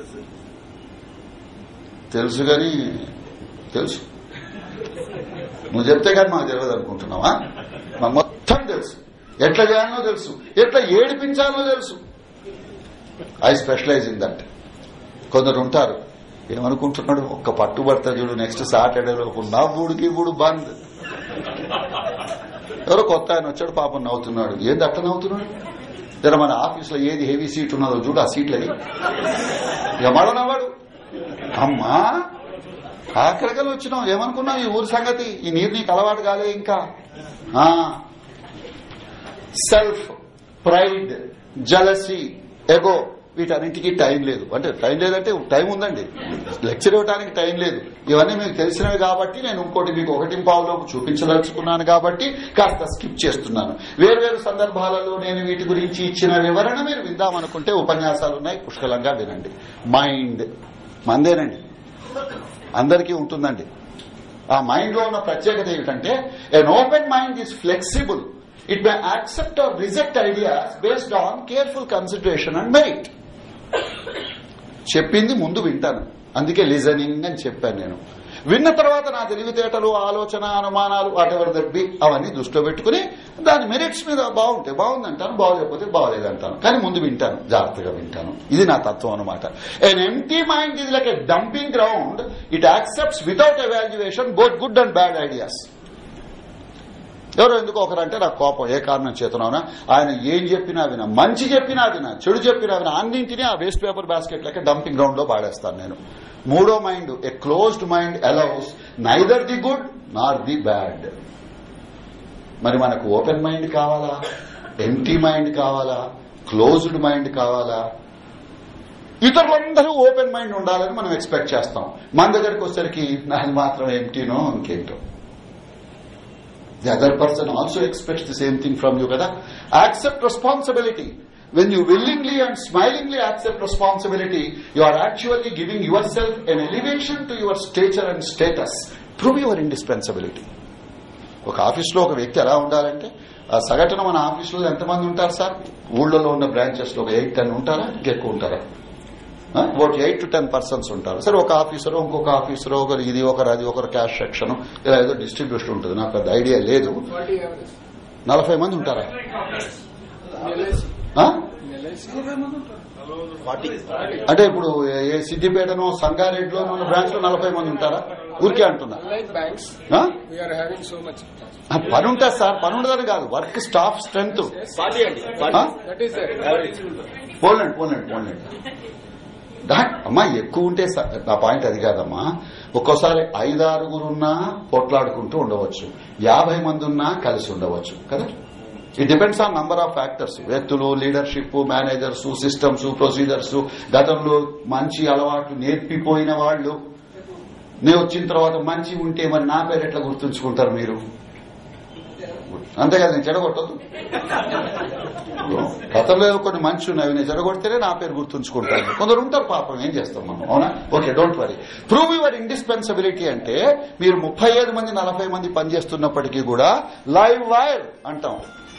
తెలుసు కానీ తెలుసు నువ్వు చెప్తే కానీ మాకు తెలియదు అనుకుంటున్నావా మాకు మొత్తం తెలుసు ఎట్లా చేయాలో తెలుసు ఎట్లా ఏడిపించాలో తెలుసు ఐ స్పెషలైజ్ ఇన్ దట్ కొందరు ఉంటారు ఏమనుకుంటున్నాడు ఒక్క పట్టుబడతా చూడు నెక్స్ట్ సాటర్డే లోపు నవ్వుడికి ఇప్పుడు బంద్ ఎవరో కొత్త ఆయన వచ్చాడు పాపం నవ్వుతున్నాడు ఏంది అట్లా నవ్వుతున్నాడు జర మన ఆఫీస్ లో ఏది హెవీ సీట్ ఉన్నదో చూడు ఆ సీట్లని ఎవడ నవ్వాడు అమ్మా ఆఖరికలు వచ్చినావు ఏమనుకున్నావు ఈ ఊరి సంగతి ఈ నీరు నీకు అలవాటు కాలే ఇంకా సెల్ఫ్ ప్రైడ్ జలసీ ఎగో వీటన్నింటికి టైం లేదు అంటే టైం లేదంటే టైం ఉందండి లెక్చర్ ఇవ్వడానికి టైం లేదు ఇవన్నీ మీకు తెలిసినవి కాబట్టి నేను ఇంకోటి మీకు ఒకటి పావులోకి చూపించదలుచుకున్నాను కాబట్టి కాస్త స్కిప్ చేస్తున్నాను వేర్వేరు సందర్భాలలో నేను వీటి గురించి ఇచ్చిన వివరణ మీరు విందామనుకుంటే ఉపన్యాసాలు ఉన్నాయి పుష్కలంగా వినండి మైండ్ మందేనండి అందరికీ ఉంటుందండి ఆ మైండ్ లో ఉన్న ప్రత్యేకత ఏమిటంటే an open mind is flexible it may accept or reject ideas based on careful consideration and merit చెప్పింది ముందు వింటాను అందుకే లిజనింగ్ అని చెప్పాను నేను విన్న తర్వాత నా తెలివితేటలు ఆలోచన అనుమానాలు వాటెవర్ దట్ బి అవన్నీ దృష్టిలో పెట్టుకుని దాని మెరిట్స్ మీద బాగుంటే బాగుందంటాను బాగోలేకపోతే బాగోలేదంటాను కానీ ముందు వింటాను జాగ్రత్తగా వింటాను ఇది నా తత్వం అనమాట ఎన్ ఎంటీ మైండ్ ఇది like a dumping ground it accepts without evaluation both good and bad ideas ఎవరో ఎందుకు ఒకరంటే నాకు కోపం ఏ కారణం చేతనవునా ఆయన ఏం చెప్పినా వినా మంచి చెప్పినా వినా చెడు చెప్పినా వినా అన్నింటినీ ఆ వేస్ట్ పేపర్ బాస్కెట్ లెక్క డంపింగ్ గ్రౌండ్ లో పాడేస్తాను నేను మూడో mind a closed mind allows neither the good nor the bad మరి మనకు ఓపెన్ మైండ్ కావాలా ఎంటీ మైండ్ కావాలా క్లోజ్డ్ మైండ్ కావాలా ఇతరులందరూ ఓపెన్ మైండ్ ఉండాలని మనం ఎక్స్పెక్ట్ చేస్తాం మన దగ్గరికి వచ్చేసరికి నాది మాత్రం ఎంటీనో ఇంకేంటో The other person also expects the same thing from you, kada? Accept responsibility. When you willingly and smilingly accept responsibility, you are actually giving yourself an elevation to your stature and status. Prove your indispensability. ఒక ఆఫీస్లో ఒక వ్యక్తి ఎలా ఉండాలంటే ఆ సగటున మన ఆఫీసులో ఎంతమంది ఉంటారు సార్ ఊళ్ళలో ఉన్న బ్రాంచెస్ లో ఒక ఎయిట్ టెన్ ఉంటారా ఇంకెక్కువ ఉంటారా ఓట్ ఎయిట్ టు టెన్ పర్సన్స్ ఉంటారు సరే ఒక ఆఫీసర్ ఇంకొక ఆఫీసర్ ఒకరు ఇది ఒకరు అది ఒకరు క్యాష్ సెక్షన్ ఇలా ఏదో డిస్ట్రిబ్యూషన్ ఉంటుంది నాకు పెద్ద ఐడియా లేదు నలభై మంది ఉంటారా ఆ? అంటే ఇప్పుడు ఏ సిద్దిపేటనో సంగారెడ్డిలో ఉన్న బ్రాంచ్ లో నలభై మంది ఉంటారా ఊరికే అంటున్నా Like banks, ఆ? we are having so much. ఆ, పని ఉంటుంది సార్ పని ఉండదని కాదు వర్క్ స్టాఫ్ స్ట్రెంత్ పార్టీ అండి That is the average. పోలండి పోలండి పోలండి దా- అమ్మా ఎక్కువ ఉంటే స- నా పాయింట్ అది కాదమ్మా ఒక్కోసారి ఐదారుగురున్నా పోట్లాడుకుంటూ ఉండవచ్చు యాభై మంది ఉన్నా కలిసి ఉండవచ్చు కదా it depends on number of factors వ్యక్తులు లీడర్షిప్ మేనేజర్స్ సిస్టమ్స్ ప్రొసీజర్స్ గతంలో మంచి అలవాట్లు నేర్పిపోయిన వాళ్ళు నేను వచ్చిన తర్వాత మంచి ఉంటే మరి నా పేరు ఎట్లా గుర్తుంచుకుంటారు మీరు అంతే కదా నేను చెడగొట్టదు గతంలో కొన్ని మంచి ఉన్నాయి నేను చెడగొడితేనే నా పేరు గుర్తుంచుకుంటాను కొందరు ఉంటారు పాపం ఏం చేస్తాం మనం అవునా okay don't worry prove your indispensability అంటే మీరు ముప్పై ఐదు మంది నలభై మంది పనిచేస్తున్నప్పటికీ కూడా లైవ్ వైర్ అంటాం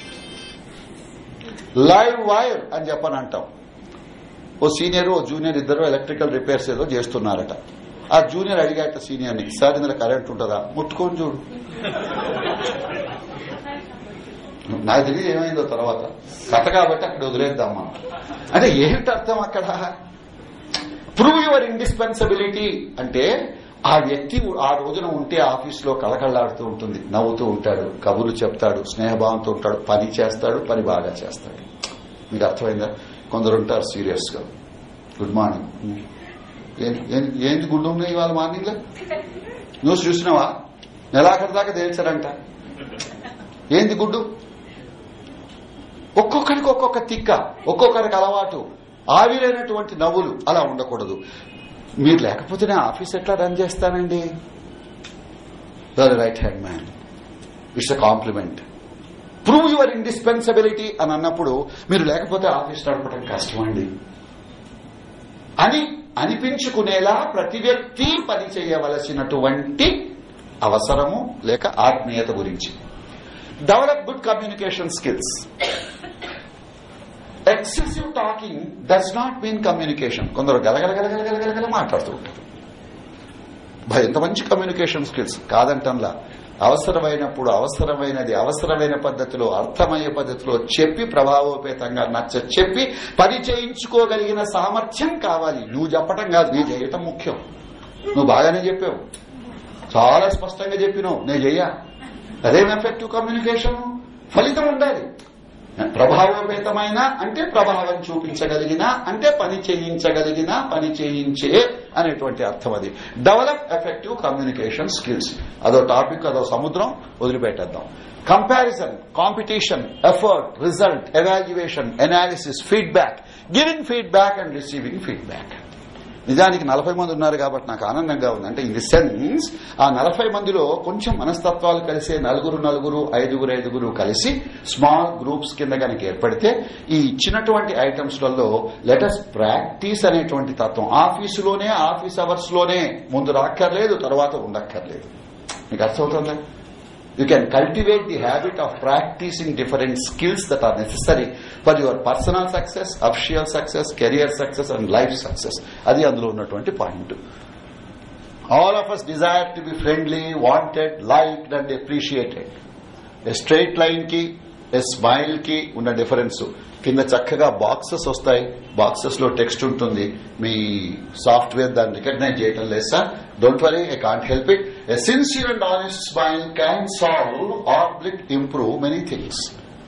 లైవ్ వైర్ అని చెప్పని అంటాం ఓ సీనియర్ ఓ జూనియర్ ఇద్దరు ఎలక్ట్రికల్ రిపేర్స్ ఏదో చేస్తున్నారట ఆ జూనియర్ అడిగాట సీనియర్ని సార్ ఇందులో కరెంట్ ఉంటుందా ముట్టుకొని చూడు నాకు తెలియదు ఏమైందో తర్వాత కథ కాబట్టి అక్కడ వదిలేద్దాం మనం అంటే ఏమిటి అర్థం అక్కడ ప్రూవ్ యువర్ ఇండిస్పెన్సబిలిటీ అంటే ఆ వ్యక్తి ఆ రోజున ఉంటే ఆఫీస్ లో కళకళలాడుతూ ఉంటుంది నవ్వుతూ ఉంటాడు కబుర్లు చెప్తాడు స్నేహభావంతో ఉంటాడు పని చేస్తాడు పని బాగా చేస్తాడు మీకు అర్థమైందా కొందరు ఉంటారు సీరియస్ గా గుడ్ మార్నింగ్ ఏం- ఏం- ఏంటి గుడ్ ఉన్నాయి ఇవాళ మార్నింగ్ లో న్యూస్ చూసినావా నెలాఖరు దాకా తేల్చారంట ఏంది గుడ్డు ఒక్కొక్కరికి ఒక్కొక్క తిక్క ఒక్కొక్కరికి అలవాటు ఆవిరైనటువంటి నవ్వులు అలా ఉండకూడదు మీరు లేకపోతే నేను ఆఫీస్ ఎట్లా రన్ చేస్తానండి right hand man it's a compliment prove your indispensability అని అన్నప్పుడు మీరు లేకపోతే ఆఫీస్ నడపడం కష్టమండి అని అనిపించుకునేలా ప్రతి వ్యక్తి పని చేయవలసినటువంటి అవసరము లేక ఆత్మీయత గురించి develop good communication skills excessive talking does not mean communication కొందరు గలగలగలగలగలగల మాట్లాడుతూ ఉంటారు భయ ఎంత మంచి కమ్యూనికేషన్ స్కిల్స్ కాదంటంలా అవసరమైనప్పుడు అవసరమైనది అవసరమైన పద్ధతిలో అర్థమయ్యే పద్ధతిలో చెప్పి ప్రభావోపేతంగా నచ్చ చెప్పి పని చేయించుకోగలిగిన సామర్థ్యం కావాలి నువ్వు చెప్పటం కాదు నీ చేయటం ముఖ్యం నువ్వు బాగానే చెప్పావు చాలా స్పష్టంగా చెప్పినావు నేను చెయ్యా అదేం ఎఫెక్టివ్ కమ్యూనికేషన్ ఫలితం ఉండాలి ప్రభావోపేతమైన అంటే ప్రభావం చూపించగలిగిన అంటే పని చేయించగలిగిన పని చేయించే అనేటువంటి అర్థం అది డెవలప్ ఎఫెక్టివ్ కమ్యూనికేషన్ స్కిల్స్ అదో టాపిక్ అదో సముద్రం వదిలిపెట్టేద్దాం comparison competition effort result evaluation analysis feedback giving feedback and receiving feedback నిజానికి నలభై మంది ఉన్నారు కాబట్టి నాకు ఆనందంగా ఉంది అంటే ఇన్ ది సెన్స్ ఆ నలభై మందిలో కొంచెం మనస్తత్వాలు కలిసే నలుగురు నలుగురు ఐదుగురు ఐదుగురు కలిసి స్మాల్ గ్రూప్స్ కింద కనుక ఏర్పడితే ఈ ఇచ్చినటువంటి ఐటమ్స్ లలో లెటస్ ప్రాక్టీస్ అనేటువంటి తత్వం ఆఫీసులోనే ఆఫీస్ అవర్స్ లోనే ముందు రాక్కర్లేదు తర్వాత ఉండక్కర్లేదు మీకు అర్థమవుతుందా you can cultivate the habit of practicing different skills that are necessary for your personal success, official success, career success and life success. అది అందులో ఉన్నటువంటి point all of us desire to be friendly wanted liked and appreciated a straight line కి a smile కి ఉన్న difference కింద చక్కగా boxes వస్తాయి boxes లో టెక్స్ట్ ఉంటుంది మీ సాఫ్ట్వేర్ దాన్ని రికగ్నైజ్ చేయటం లేదు sir don't worry I can't help it a sincere and honest smile can solve oblique improve many things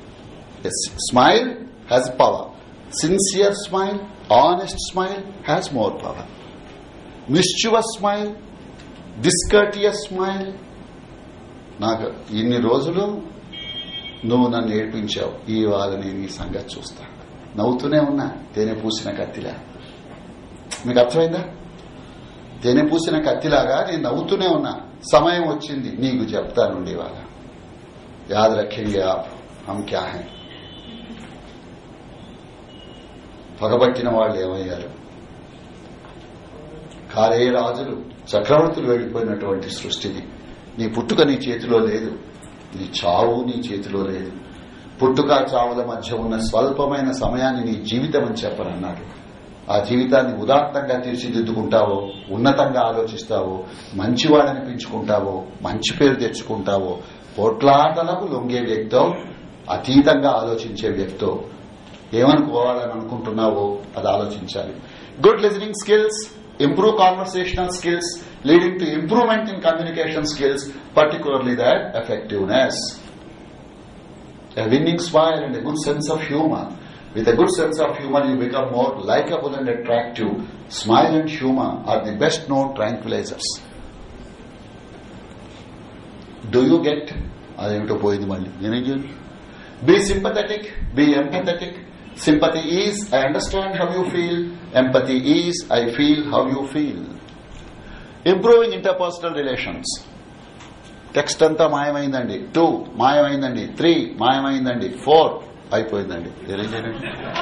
smile has power sincere smile honest smile has more power mischievous smile discourteous smile నాకు ఇన్ని రోజులు నువ్వు నన్ను ఏడ్పించావు ఇవాళ నేను ఈ సంగతి చూస్తా నవ్వుతూనే ఉన్నా తేనె పూసిన కత్తిలా మీకు అర్థమైందా తేనె పూసిన కత్తిలాగా నేను నవ్వుతూనే ఉన్నా సమయం వచ్చింది నీకు చెప్తానుండి ఇవాళ యాద్ రఖేంగే ఆప్ హం క్యా హై పగబట్టిన వాళ్ళు ఏమయ్యారు కారే రాజులు చక్రవర్తులు వెళ్లిపోయినటువంటి సృష్టిది నీ పుట్టుక నీ చేతిలో లేదు నీ చావు నీ చేతిలో లేదు పుట్టుక చావుల మధ్య ఉన్న స్వల్పమైన సమయాన్ని నీ జీవితం అని చెప్పనన్నాడు ఆ జీవితాన్ని ఉదాత్తంగా తీర్చిదిద్దుకుంటావో ఉన్నతంగా ఆలోచిస్తావో మంచివాడని పెంచుకుంటావో మంచి పేరు తెచ్చుకుంటావో పోట్లాటలకు లొంగే వ్యక్తో అతీతంగా ఆలోచించే వ్యక్తో ఏమనుకోవాలని అనుకుంటున్నావో అది ఆలోచించాలి good listening skills improve conversational skills leading to improvement in communication skills particularly that effectiveness a winning smile and a good sense of humor with a good sense of humor you become more likable and attractive smile and humor are the best known tranquilizers do you get అదేమిటో పోయింది మళ్ళీ నేనేం చేయను be sympathetic be empathetic sympathy is i understand how you feel empathy is i feel how you feel improving interpersonal relations text అంతా మాయమైందండి two మాయమైందండి three మాయమైందండి four అయిపోయిందండి నేనేం చేయండి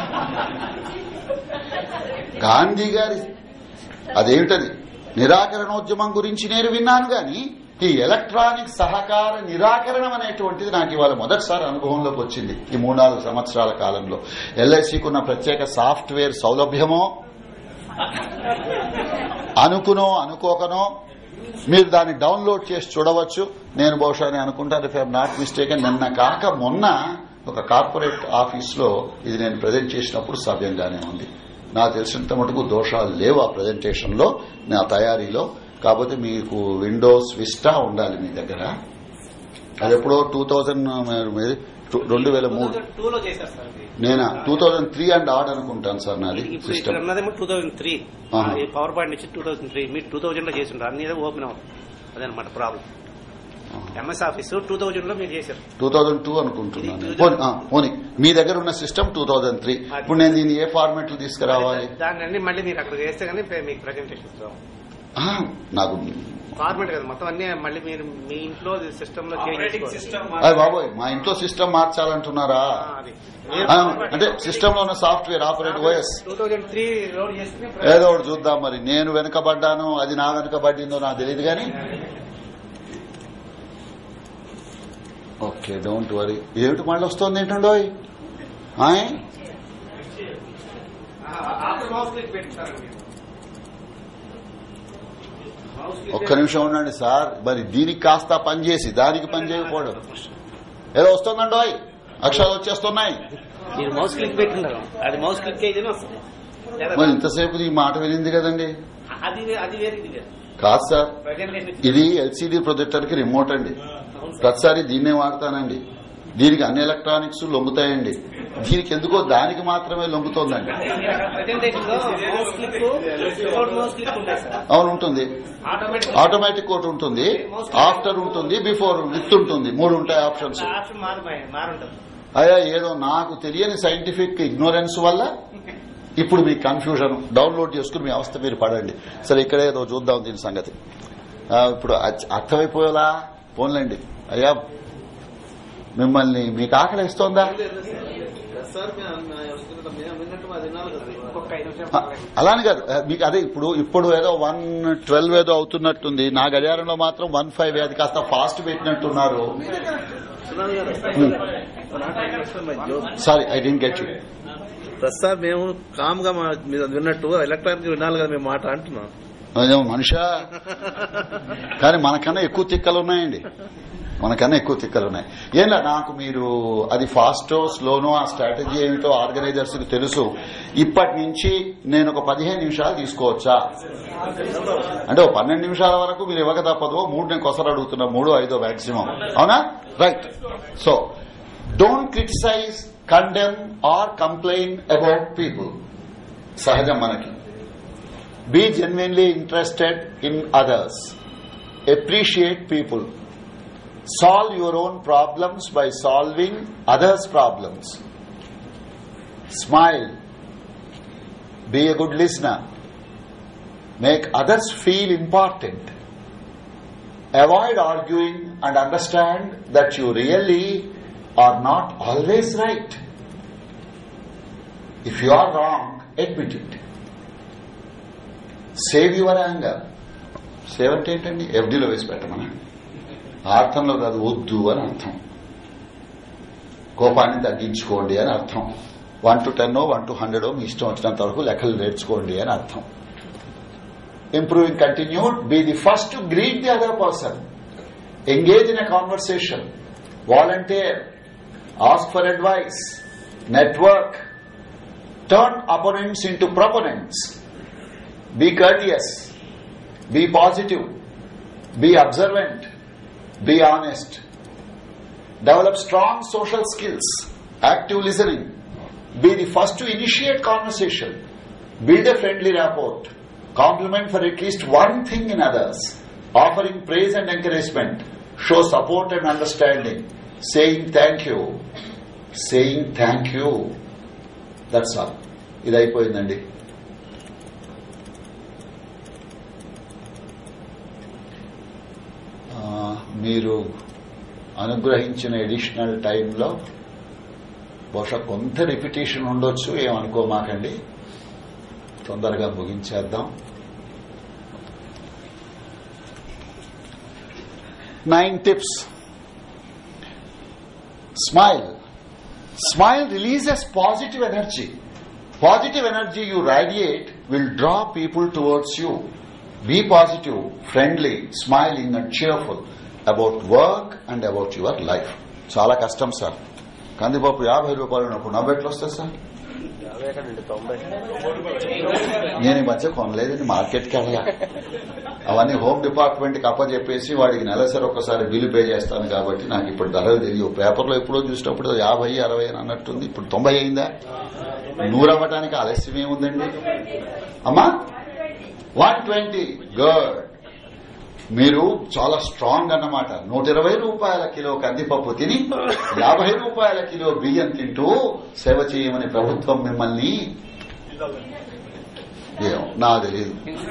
గాంధీ గారి అదేమిటది నిరాకరణోద్యమం గురించి నేను విన్నాను గాని ఈ ఎలక్ట్రానిక్ సహకార నిరాకరణం అనేటువంటిది నాకు ఇవాళ మొదటిసారి అనుభవంలోకి వచ్చింది ఈ మూడు నాలుగు సంవత్సరాల కాలంలో ఎల్ఐసికి ఉన్న ప్రత్యేక సాఫ్ట్వేర్ సౌలభ్యమో అనుకునో అనుకోకనో మీరు దాన్ని డౌన్లోడ్ చేసి చూడవచ్చు నేను బహుశా నేను అనుకుంటాను ఇఫ్ ఐఎమ్ నాట్ మిస్టేక్ నిన్న కాక మొన్న ఒక కార్పొరేట్ ఆఫీస్ లో ఇది నేను ప్రజెంట్ చేసినప్పుడు సవ్యంగానే ఉంది నాకు తెలిసినంత మటుకు దోషాలు లేవు ఆ ప్రజెంటేషన్ లో నా తయారీలో కాకపోతే మీకు విండోస్ విస్టా ఉండాలి మీ దగ్గర అది ఎప్పుడో టూ థౌజండ్ రెండు వేల మూడు టూ లో చేశారు సార్ ఇది. నేనా టూ థౌజండ్ త్రీ అండ్ ఆర్డ్ అనుకుంటాను సార్ నాది ఇప్పుడు ఇక్కడ సిస్టమ్ ఉన్నదేమో టూ థౌసండ్ త్రీ ఆహా. పవర్ పాయింట్ నుంచి టూ థౌసండ్ త్రీ మీరు టూ థౌసండ్ లో చేసి ఉంటారు అన్ని ఓపెన్ అవ్వదు అదనమాట problem MS office two thousand లో మీరు చేశారు టూ థౌజండ్ టూ అనుకుంటున్నాను ఇది పోనీ, ఆ, పోనీ మీ దగ్గర ఉన్న సిస్టమ్ టూ థౌజండ్ త్రీ ఇప్పుడు నేను దీన్ని ఏ ఫార్మాట్ లో తీసుకురావాలి దాన్ని అన్ని మళ్ళీ మీరు అక్కడ చేస్తే కానీ మీకు ప్రజెంటేషన్ ఇస్తాం ఆ, నాకు ఫార్మేట్ కదా మొత్తం అన్ని మళ్ళీ మీరు మీ ఇంట్లో సిస్టమ్ లో చేంజ్ ఆపరేటింగ్ చేసుకోవాలి. సిస్టమ్ అయ్య బాబోయ్ మా ఇంట్లో సిస్టమ్ మార్చాలంటున్నారా ఆ, అది ఆ, అంటే సిస్టమ్ లో ఉన్న software operate OS two thousand three load చేస్తే ఏదో ఒకటి చూద్దాం మరి నేను వెనకబడ్డాను అది నా వెనకబడిందో నాకు తెలియదు కానీ ఓకే డోంట్ వరీ ఏమిటి మళ్ళీ వస్తుంది ఏంటండోయ్ ఆయ్ ఆఫ్టర్ మౌస్ క్లిక్ పెట్టారండి మౌస్ క్లిక్ ఒక్క నిమిషం ఉండండి సార్ మరి దీనికి కాస్త పని చేసి దానికి పని చేయకపోవడం ఏదో వస్తుందండోయ్ అక్షరాలు వచ్చేస్తున్నాయి మీరు మౌస్ క్లిక్ పెట్టిండారు అది మౌస్ క్లిక్ అయితేనే వస్తుంది లేదా మరి ఇంతసేపు ఈ మాట వినింది కదండి అది వే- అది వేరే ఇది వేరే కాదు సార్ ప్రజెంటేషన్ ఇది ఎల్సీడీ ప్రొజెక్టర్ కి రిమోట్ అండి ప్రతిసారి దీన్నే వాడతానండి దీనికి అన్ని ఎలక్ట్రానిక్స్ లొంగుతాయండి దీనికి ఎందుకో దానికి మాత్రమే లొంగుతోందండి ప్రజెంటేషన్ లో mouse click without mouse click ఉంటాయి సార్ అవును ఉంటుంది ఆటోమేటిక్ ఆటోమేటిక్ ఒకటి ఉంటుంది ఆఫ్టర్ ఉంటుంది బిఫోర్ విత్ ఉంటుంది మూడు ఉంటాయి ఆప్షన్స్ ఆప్షన్ మారు మారుంటుంది అయ్యా ఏదో నాకు తెలియని సైంటిఫిక్ ఇగ్నోరెన్స్ వల్ల ఇప్పుడు మీ కన్ఫ్యూజన్ డౌన్లోడ్ చేసుకుని మీ అవస్థ మీరు పడండి సరే ఇక్కడ ఏదో చూద్దాం దీని సంగతి ఆ, ఇప్పుడు అచ్- అర్థమైపోయేలా పోన్లేండి అయ్యా మిమ్మల్ని మీకు ఆకలి ఇస్తోందా సార్ మేము విన్నట్టు అది వినాలి కదా ఒక్క ఐదు నిమిషాలు ఆ, అలానే కాదు ఆ, మీకు అదే ఇప్పుడు ఇప్పుడు ఏదో వన్ ట్వెల్వ్ ఏదో అవుతున్నట్టుంది నా గడియారంలో మాత్రం వన్ ఫైవ్ అది కాస్త ఫాస్ట్ పెట్టినట్టున్నారు సునాల్ గారు sorry I didn't get you ప్రస్తుతం మేము కామ్ గా మా- మీరు అది విన్నట్టు ఎలక్ట్రానిక్ వినాలి కదా మేము మాట అంటున్నాం అదేమో మనిషా కానీ మనకన్నా ఎక్కువ తిక్కలు ఉన్నాయండి మనకన్నా ఎక్కువ తిక్కలు ఉన్నాయి ఏంలా నాకు మీరు అది ఫాస్టో స్లోనో ఆ స్ట్రాటజీ ఏమిటో ఆర్గనైజర్స్ కి తెలుసు ఇప్పటి నుంచి నేను ఒక పదిహేను నిమిషాలు తీసుకోవచ్చా అంటే ఓ పన్నెండు నిమిషాల వరకు మీరు ఇవ్వక తప్పదు మూడు నేను కొసరు అడుగుతున్నా మూడు ఐదో మాక్సిమం అవునా right so don't criticise condemn or complain about people సహజం మనకి be genuinely interested in others appreciate people solve your own problems by solving others problems smile be a good listener make others feel important avoid arguing and understand that you really are not always right if you are wrong admit it save your anger save అంటే ఏంటండి ఎఫ్డీలో వేసి పెట్టమని ఆ అర్థంలో కాదు వద్దు అని అర్థం కోపాన్ని తగ్గించుకోండి అని అర్థం one to ten one to hundred మీ ఇష్టం వచ్చినంత వరకు లెక్కలు నేర్చుకోండి అని అర్థం improving continued be the first to greet the other person engage in a conversation volunteer ask for advice network turn opponents in to proponents Be courteous. Be positive. Be observant. Be honest. Develop strong social skills. Active listening. Be the first to initiate conversation. Build a friendly rapport. Compliment for at least one thing in others. Offering praise and encouragement. Show support and understanding. Saying thank you. Saying thank you. That's all. ఇది అయిపోయిందండి ఆ, మీరు అనుగ్రహించిన additional టైంలో బహుశా కొంత repetition ఉండొచ్చు ఏమనుకోమాకండి తొందరగా ముగించేద్దాం nine tips smile smile releases positive energy positive energy you radiate will draw people towards you be positive friendly smiling and cheerful about work and about your life చాలా కష్టం సార్ కందిపప్పు యాభై రూపాయలు ఉన్నప్పుడు నవ్వు ఎట్లా వస్తుంది సార్ నేను ఈ మధ్య కొనలేదండి మార్కెట్కి వెళ్ళా అవన్నీ హోమ్ డిపార్ట్మెంట్ కి అప్పచెప్పేసి వాడికి నెలసరి ఒకసారి బిల్లు పే చేస్తాను కాబట్టి నాకు ఇప్పుడు ధరలు తెలియవు పేపర్లో ఎప్పుడో చూసినప్పుడు యాభై అరవై అని అన్నట్టుంది ఇప్పుడు తొంభై అయిందా నూరు అవ్వటానికి ఆలస్యం ఏముందండి అమ్మా వన్ ట్వంటీ గుడ్ మీరు చాలా స్ట్రాంగ్ అన్నమాట నూట ఇరవై రూపాయల కిలో కందిపప్పు తిని యాభై రూపాయల కిలో బియ్యం తింటూ సేవ చేయమని ప్రభుత్వం మిమ్మల్ని ఏమో నాకు తెలియదు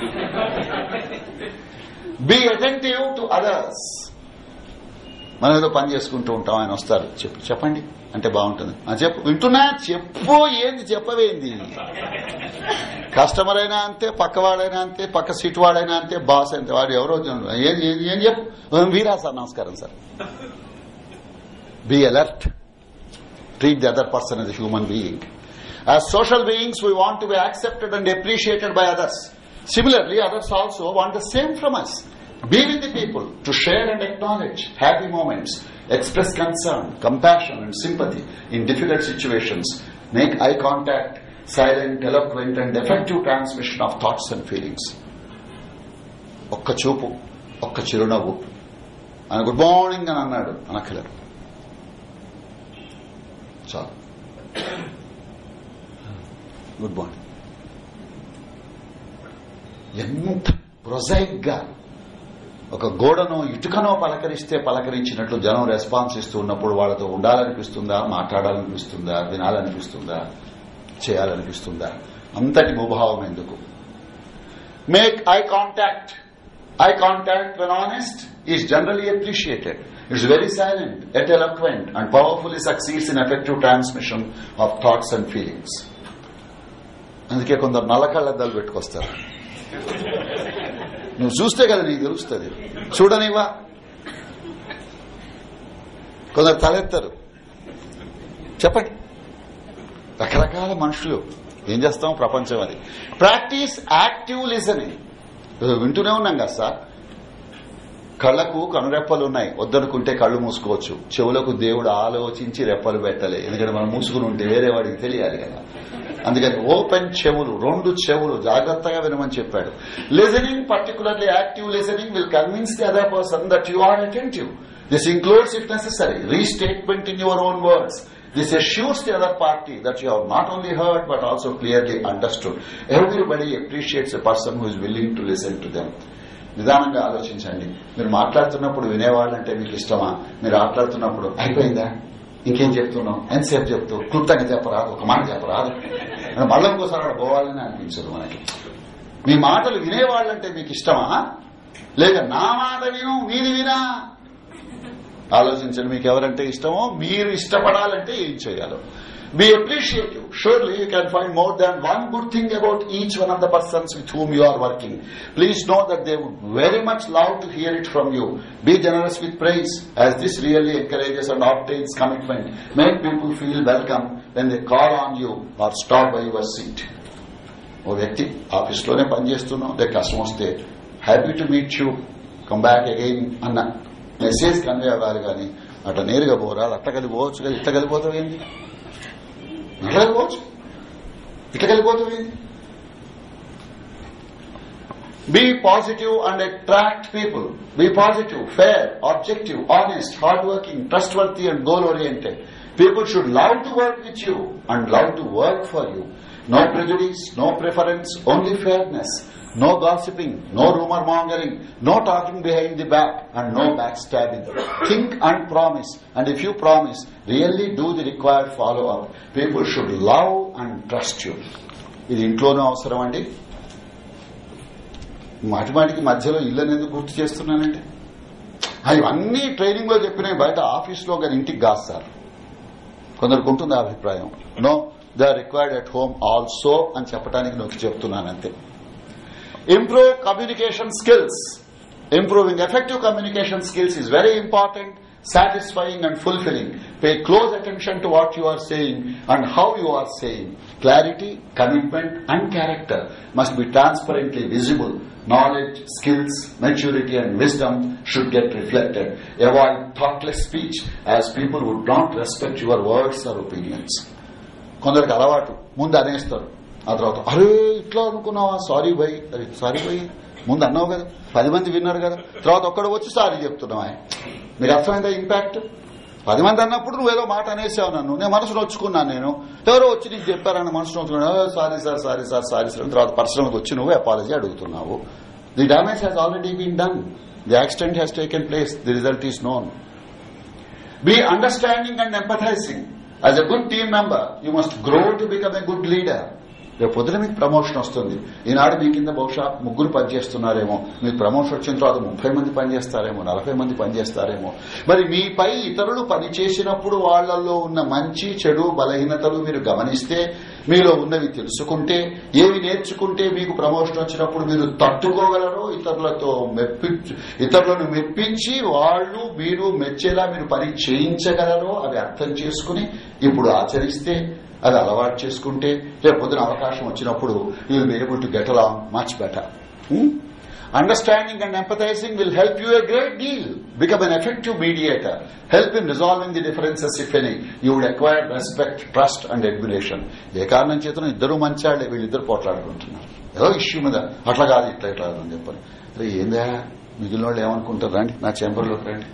బి అటెంటివ్ టు అదర్స్ మనం ఏదో పని చేసుకుంటూ ఉంటాం ఆయన వస్తారు చెప్పు చెప్పండి అంటే బాగుంటుంది ఆ చెప్పు వింటున్నా చెప్పు ఏంది చెప్పవేంది కస్టమర్ అయినా అంతే పక్కవాడైనా అంతే పక్క సీట్ వాడైనా అంతే బాస్ అంతే వాడు ఎవరో జనం- ఏం ఏం- ఏం చెప్పు వీరా సార్ నమస్కారం sir be alert treat the other person as a human being. As social beings, we want to be accepted and appreciated by others. Similarly, others also want the same from us. Be with the people to share and acknowledge happy moments, express concern, compassion, and sympathy in difficult situations. Make eye contact, silent, eloquent, and effective transmission of thoughts and feelings. ఒక్క చూపు ఒక్క చిరునవ్వు ఆయన good morning అని అన్నాడు అనక్కలేరు చాలు good morning ఎంత ప్రొజైక్ గా ఒక గోడను ఇటుకనో పలకరిస్తే పలకరించినట్లు జనం రెస్పాన్స్ ఇస్తూ ఉన్నప్పుడు వాళ్ళతో ఉండాలనిపిస్తుందా మాట్లాడాలనిపిస్తుందా వినాలనిపిస్తుందా చేయాలనిపిస్తుందా అంతటి ముభావం ఎందుకు make eye contact eye contact when honest is generally appreciated. It's very silent, yet eloquent, and powerfully succeeds in effective transmission of thoughts and feelings. అందుకే కొందరు నల్లకళ్ళద్దాలు పెట్టుకొస్తారు నువ్వు చూస్తే కదా నీకు తెలుస్తుంది చూడనివా కొందరు తలెత్తరు చెప్పండి రకరకాల మనుషులు ఏం చేస్తాం ప్రపంచం అది ప్రాక్టీస్ యాక్టివ్ లిసనింగ్ వింటూనే ఉన్నాం కదా సార్ కళ్ళకు కనురెప్పలు ఉన్నాయి వద్దనుకుంటే కళ్ళు మూసుకోవచ్చు చెవులకు దేవుడు ఆలోచించి రెప్పలు పెట్టలే ఎందుకంటే మనం మూసుకుని ఉంటే వేరే వాడికి తెలియాలి కదా అందుకని ఓపెన్ చెవులు రెండు చెవులు జాగ్రత్తగా వినమని చెప్పాడు listening particularly active listening will convince the other person that you are attentive this includes if necessary restatement in your own words This assures the other party that you have not only heard but also clearly understood. Everybody appreciates a person who is willing to listen to them. నిదానంగా ఆలోచించండి మీరు మాట్లాడుతున్నప్పుడు వినేవాళ్ళంటే మీకు ఇష్టమా మీరు మాట్లాడుతున్నప్పుడు అయిపోయిందా ఇంకేం చెప్తున్నాం ఎంతసేపు చెప్తూ క్లుప్తంగా చెప్పరాదు ఒక మాట చెప్పరాదు అని మళ్ళీ ఇంకోసారి అక్కడ పోవాలని అనిపించదు మనకి మీ మాటలు వినేవాళ్ళంటే మీకు ఇష్టమా లేక నా మాట విను మీది వినా ఆలోచించండి మీకు ఎవరంటే ఇష్టమో మీరు ఇష్టపడాలంటే ఏం చేయాలో be appreciative surely you can find more than one good thing about each one of the persons with whom you are working please know that they would very much love to hear it from you be generous with praise as this really encourages and obtains commitment make people feel welcome when they call on you or stop by your seat ఓ వ్యక్తి ఆఫీస్లోనే పనిచేస్తున్నాం దే కష్టం వస్తే happy to meet you come back again అన్న message convey అవ్వాలి కానీ అట్లా నేరుగా పోరా అట్లా కలిపోవచ్చు కదా ఇట్లా కలిపోతావు ఏంది ఇట్లా కలిపోవచ్చు ఇట్లా కలిపోతావు ఏంది Be positive and attract people. Be positive, fair, objective, honest, hardworking, trustworthy and goal-oriented. People should love to work with you and love to work for you. No prejudice, no preference, only fairness. No gossiping, no rumor mongering, no talking behind the back, and no backstabbing. Think and promise, and if you promise, really do the required follow up. People should love and trust you. ఇది ఇంట్లోనూ అవసరం అండి మాటి మాటికి మధ్యలో ఇళ్ళని ఎందుకు గుర్తు చేస్తున్నానండి అవన్నీ ట్రైనింగ్ లో చెప్పినాయి బయట ఆఫీస్లో కానీ ఇంటికి కాదు సార్ కొందరికి ఉంటుంది ఆ అభిప్రాయం no they are required at home also అని చెప్పడానికి నొక్కి చెప్తున్నాను అంతే improve communication skills improving effective communication skills is very important satisfying and fulfilling pay close attention to what you are saying and how you are saying clarity commitment and character must be transparently visible knowledge skills maturity and wisdom should get reflected avoid thoughtless speech as people would not respect your words or opinions కొందరికి అలవాటు ముందు అనేస్తారు ఆ తర్వాత అరే ఇట్లా అనుకున్నావా sorry bye అరే సారీ బై ముందు అన్నావు కదా పది మంది విన్నారు కదా తర్వాత ఒక్కడ వచ్చి సారీ చెప్తున్నావా మీకు అర్థమైందా ఇంపాక్ట్ పది మంది అన్నప్పుడు నువ్వు ఏదో మాట అనేసావు నన్ను నేను మనసు నొచ్చుకున్నాను నేను ఎవరో వచ్చి నీకు చెప్పారని మనసు నొచ్చుకున్నాను sorry sir sorry sir sorry sir తర్వాత పర్సనల్ వచ్చి నువ్వు అపాలజీ అడుగుతున్నావు the damage has already been done the accident has taken place the result is known Be understanding and empathizing. As a good team member, you must grow to become a good leader. రేపు పొద్దున మీకు promotion వస్తుంది ఈనాడు మీ కింద బహుశా ముగ్గురు పనిచేస్తున్నారేమో మీకు promotion వచ్చిన తర్వాత ముప్పై మంది పనిచేస్తారేమో నలభై మంది పనిచేస్తారేమో మరి మీపై ఇతరులు పనిచేసినప్పుడు వాళ్లలో ఉన్న మంచి చెడు బలహీనతలు మీరు గమనిస్తే మీలో ఉన్నవి తెలుసుకుంటే ఏవి నేర్చుకుంటే మీకు ప్రమోషన్ వచ్చినప్పుడు మీరు తట్టుకోగలరో ఇతరులతో మెప్పి ఇతరులను మెప్పించి వాళ్ళు మీరు మెచ్చేలా మీరు పని చేయించగలరో అవి అర్థం చేసుకుని ఇప్పుడు ఆచరిస్తే అది అలవాటు చేసుకుంటే రేపు పొద్దున అవకాశం వచ్చినప్పుడు you will be able to get along much better understanding and empathising will help you a great deal become an effective mediator help in resolving the differences if any you would acquire respect trust and admiration ఏ కారణం చేతను ఇద్దరు మంచాళ్లే వీళ్ళిద్దరు పోట్లాడుకుంటున్నారు ఏదో issue మీద అట్లా కాదు ఇట్లా ఇట్లా అని చెప్పని అరే ఏందా మిగిలిన వాళ్ళు ఏమనుకుంటారు రండి నా చెంబర్లోకి రండి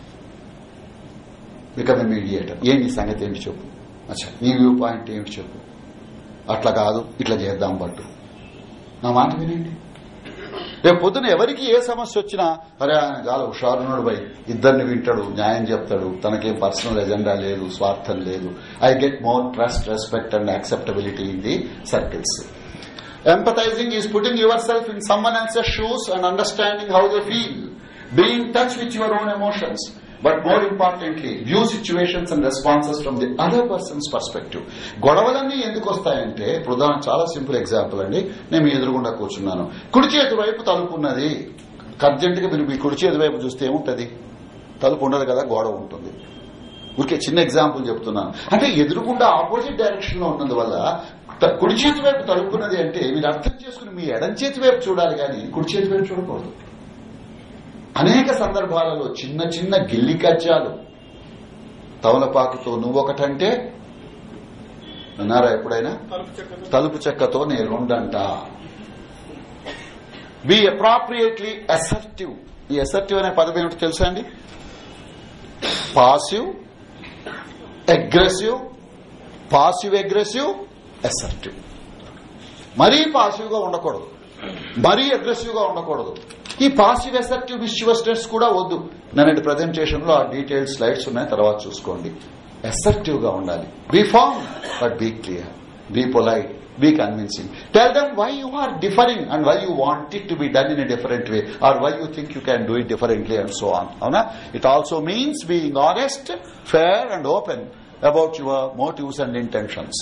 బికమ్ ఎ మీడియేటర్ ఏం నీ సంగతి ఏంటి చెప్పు అచ్చా నీ వ్యూ పాయింట్ ఏమిటి చెప్పు అట్లా కాదు ఇట్లా చేద్దాం పట్టు నా మాట వినండి రేపు పొద్దున ఎవరికి ఏ సమస్య వచ్చినా అరే ఆయన చాలా హుషారున్నాడు బై ఇద్దరిని వింటాడు న్యాయం చెప్తాడు తనకేం పర్సనల్ ఎజెండా లేదు స్వార్థం లేదు I get more trust respect and acceptability in the circles Empathizing is putting yourself in someone else's shoes and understanding how they feel. Be in touch with your own emotions. But more importantly, view situations and responses from the other person's perspective. గొడవలన్నీ ఎందుకు వస్తాయంటే ఇప్పుడు ఉదాహరణ చాలా simple example అండి నేను మీ ఎదురుగుండా కూర్చున్నాను కుడి చేతి వైపు తలుపు ఉన్నది అర్జెంట్ గా మీరు మీ కుడి చేతి వైపు చూస్తే ఏముంటది తలుపు ఉండదు కదా గోడ ఉంటుంది ఊరికే చిన్న ఎగ్జాంపుల్ చెప్తున్నాను అంటే ఎదురుకుండా ఆపోజిట్ డైరెక్షన్ లో ఉన్నందువల్ల త- కుడి చేతి వైపు తలుపున్నది అంటే మీరు అర్థం చేసుకుని మీ ఎడం చేతి వైపు చూడాలి కానీ కుడి చేతి వైపు చూడకూడదు అనేక సందర్భాలలో చిన్న చిన్న గిల్లి కజ్జాలు తవలపాకుతో నువ్వొకటంటే విన్నారా ఎప్పుడైనా తలుపు చెక్కతో నేను రెండంట బి అప్రాప్రియేట్లీ అసర్టివ్ ఈ అసర్టివ్ అనే పదం ఏమిటో తెలుసా అండి passive aggressive passive aggressive assertive మరీ పాసివ్ గా ఉండకూడదు మరీ అగ్రెసివ్ గా ఉండకూడదు ఈ పాసివ్ అసర్టివ్ మిస్చివస్నెస్ కూడా వద్దు నేను ప్రజెంటేషన్ లో ఆ డీటెయిల్ స్లైడ్స్ ఉన్నాయి తర్వాత చూసుకోండి అసర్టివ్ గా ఉండాలి be firm but be clear be polite be convincing tell them why you are differing and why you want it to be done in a different way or why you think you can do it differently and so on అవునా it also means being honest fair and open about your motives and intentions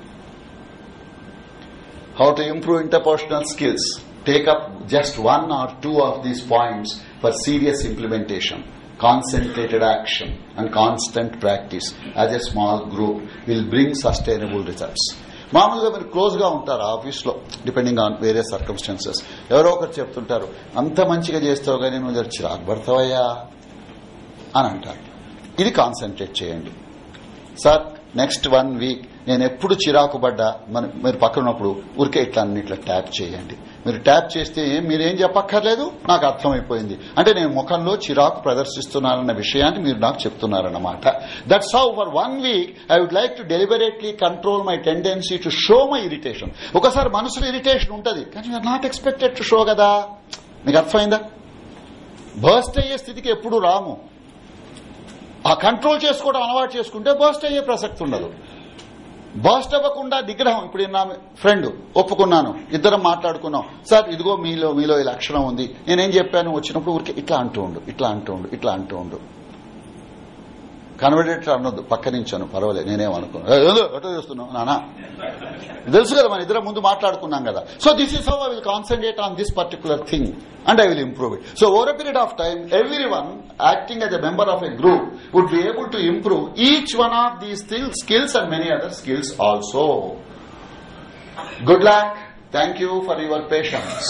how to improve interpersonal skills. Take up just one or two of these points for serious implementation. Concentrated action and constant practice as a small group will bring sustainable results. మామూలుగా మీరు close గా ఉంటారు office లో depending on various circumstances ఎవరో ఒకరు చెప్తుంటారు అంత మంచిగా చేస్తావు కానీ నువ్వు జర చిరాకు పడతావయ్యా అని అంటారు ఇది కాన్సన్ట్రేట్ చేయండి సార్ నెక్స్ట్ వన్ వీక్ నేను ఎప్పుడు చిరాకు పడ్డా మన మీరు పక్కన ఉన్నప్పుడు ఊరికే ఇట్లా అన్ని ఇట్లా ట్యాప్ చేయండి మీరు ట్యాప్ చేస్తే ఏం మీరేం చెప్పక్కర్లేదు నాకు అర్థమైపోయింది అంటే నేను ముఖంలో చిరాకు ప్రదర్శిస్తున్నానన్న విషయాన్ని మీరు నాకు చెప్తున్నారన్నమాట that's how for one week I would like to deliberately control my tendency to show my irritation ఒకసారి మనసులో ఇరిటేషన్ ఉంటది కానీ you're not expected to show కదా మీకు అర్థమైందా బర్స్ట్ అయ్యే స్థితికి ఎప్పుడు రాము ఆ కంట్రోల్ చేసుకోవడం అలవాటు చేసుకుంటే బర్స్ట్ అయ్యే ప్రసక్తి ఉండదు బర్స్ట్ అవ్వకుండా నిగ్రహం ఇప్పుడు నా ఫ్రెండ్ ఒప్పుకున్నాను ఇద్దరం మాట్లాడుకున్నాం సార్ ఇదిగో మీలో మీలో ఈ లక్షణం ఉంది నేనేం చెప్పాను వచ్చినప్పుడు ఊరికే ఇట్లా అంటూ ఉండు ఇట్లా అంటూ ఉండు ఇట్లా అంటూ ఉండు కన్వర్టేటర్ అనొద్దు పక్క నుంచాను పర్వాలేదు నేనేమనుకున్నాను ఎటో చేస్తున్నావు నానా తెలుసు కదా మన ఇద్దరం ముందు మాట్లాడుకున్నాం కదా so this is how I will concentrate on this particular thing and I will improve it so over a period of time everyone acting as a member of a group would be able to improve each one of these skill- skills and many other skills also. Good luck. Thank you for your patience.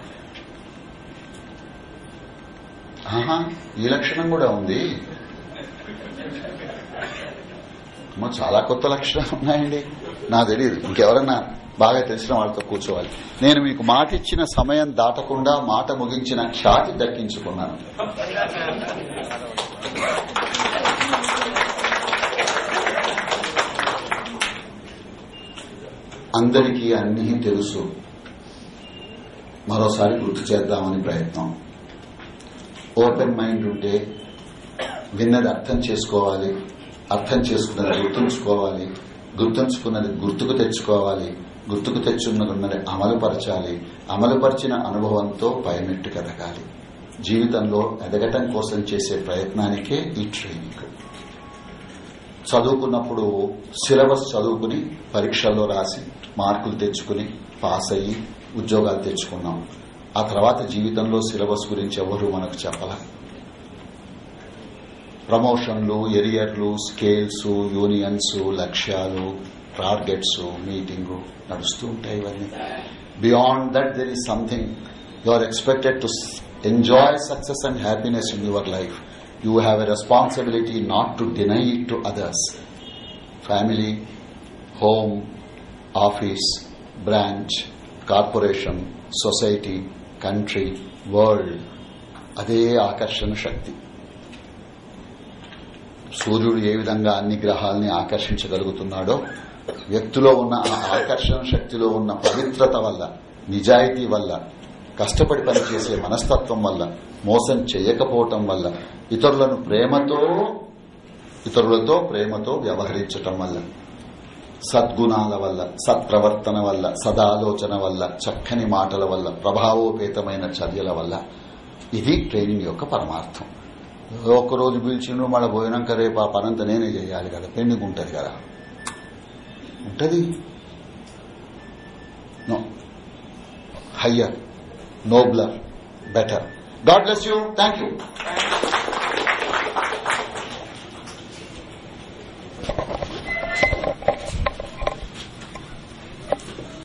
ఆహా, ఈ లక్షణం కూడా ఉంది అమ్మో, చాలా కొత్త లక్షణాలు ఉన్నాయండి నాకు తెలియదు ఇంకెవరన్నా బాగా తెలిసిన వాళ్ళతో కూర్చోవాలి నేను మీకు మాట ఇచ్చిన సమయం దాటకుండా మాట ముగించిన ఖ్యాతి దక్కించుకున్నాను అందరికీ అన్నీ తెలుసు మరోసారి గుర్తు చేద్దామని ప్రయత్నం ఓపెన్ మైండ్ ఉంటే విన్నది అర్థం చేసుకోవాలి అర్థం చేసుకున్నది గుర్తుంచుకోవాలి గుర్తుంచుకున్నది గుర్తుకు తెచ్చుకోవాలి గుర్తుకు తెచ్చున్నది అమలుపరచాలి అమలుపరిచిన అనుభవంతో పైమెట్టు ఎదగాలి జీవితంలో ఎదగటం కోసం చేసే ప్రయత్నానికే ఈ ట్రైనింగ్ చదువుకున్నప్పుడు సిలబస్ చదువుకుని పరీక్షల్లో రాసి మార్కులు తెచ్చుకుని పాస్ అయ్యి ఉద్యోగాలు తెచ్చుకున్నాం ఆ తర్వాత జీవితంలో సిలబస్ గురించి ఎవరు మనకు చెప్పాల ప్రమోషన్లు ఎరియర్లు స్కేల్స్ యూనియన్స్ లక్ష్యాలు టార్గెట్స్ మీటింగ్ నడుస్తూ ఉంటాయి ఇవన్నీ beyond that there is something you are expected to enjoy success and happiness in your life you have a responsibility not to deny it to others family home office branch corporation society country world అదే ఆకర్షణ శక్తి సూర్యుడు ఏ విధంగా అన్ని గ్రహాల్ని ఆకర్షించగలుగుతున్నాడో వ్యక్తిలో ఉన్న ఆ ఆకర్షణ శక్తిలో ఉన్న పవిత్రత వల్ల నిజాయితీ వల్ల కష్టపడి పనిచేసే మనస్తత్వం వల్ల మోసం చేయకపోవటం వల్ల ఇతరులను ప్రేమతో ఇతరులతో ప్రేమతో వ్యవహరించటం వల్ల సద్గుణాల వల్ల సత్ప్రవర్తన వల్ల సదాలోచన వల్ల చక్కని మాటల వల్ల ప్రభావోపేతమైన చర్యల వల్ల ఇది ట్రైనింగ్ యొక్క పరమార్థం ఒక్కరోజు పిలిచిండ్రు మళ్ళీ పోయినాక రేపు ఆ పనంతా నేనే చేయాలి కదా పెండింగ్ ఉంటది కదా ఉంటది no higher nobler better God bless you thank you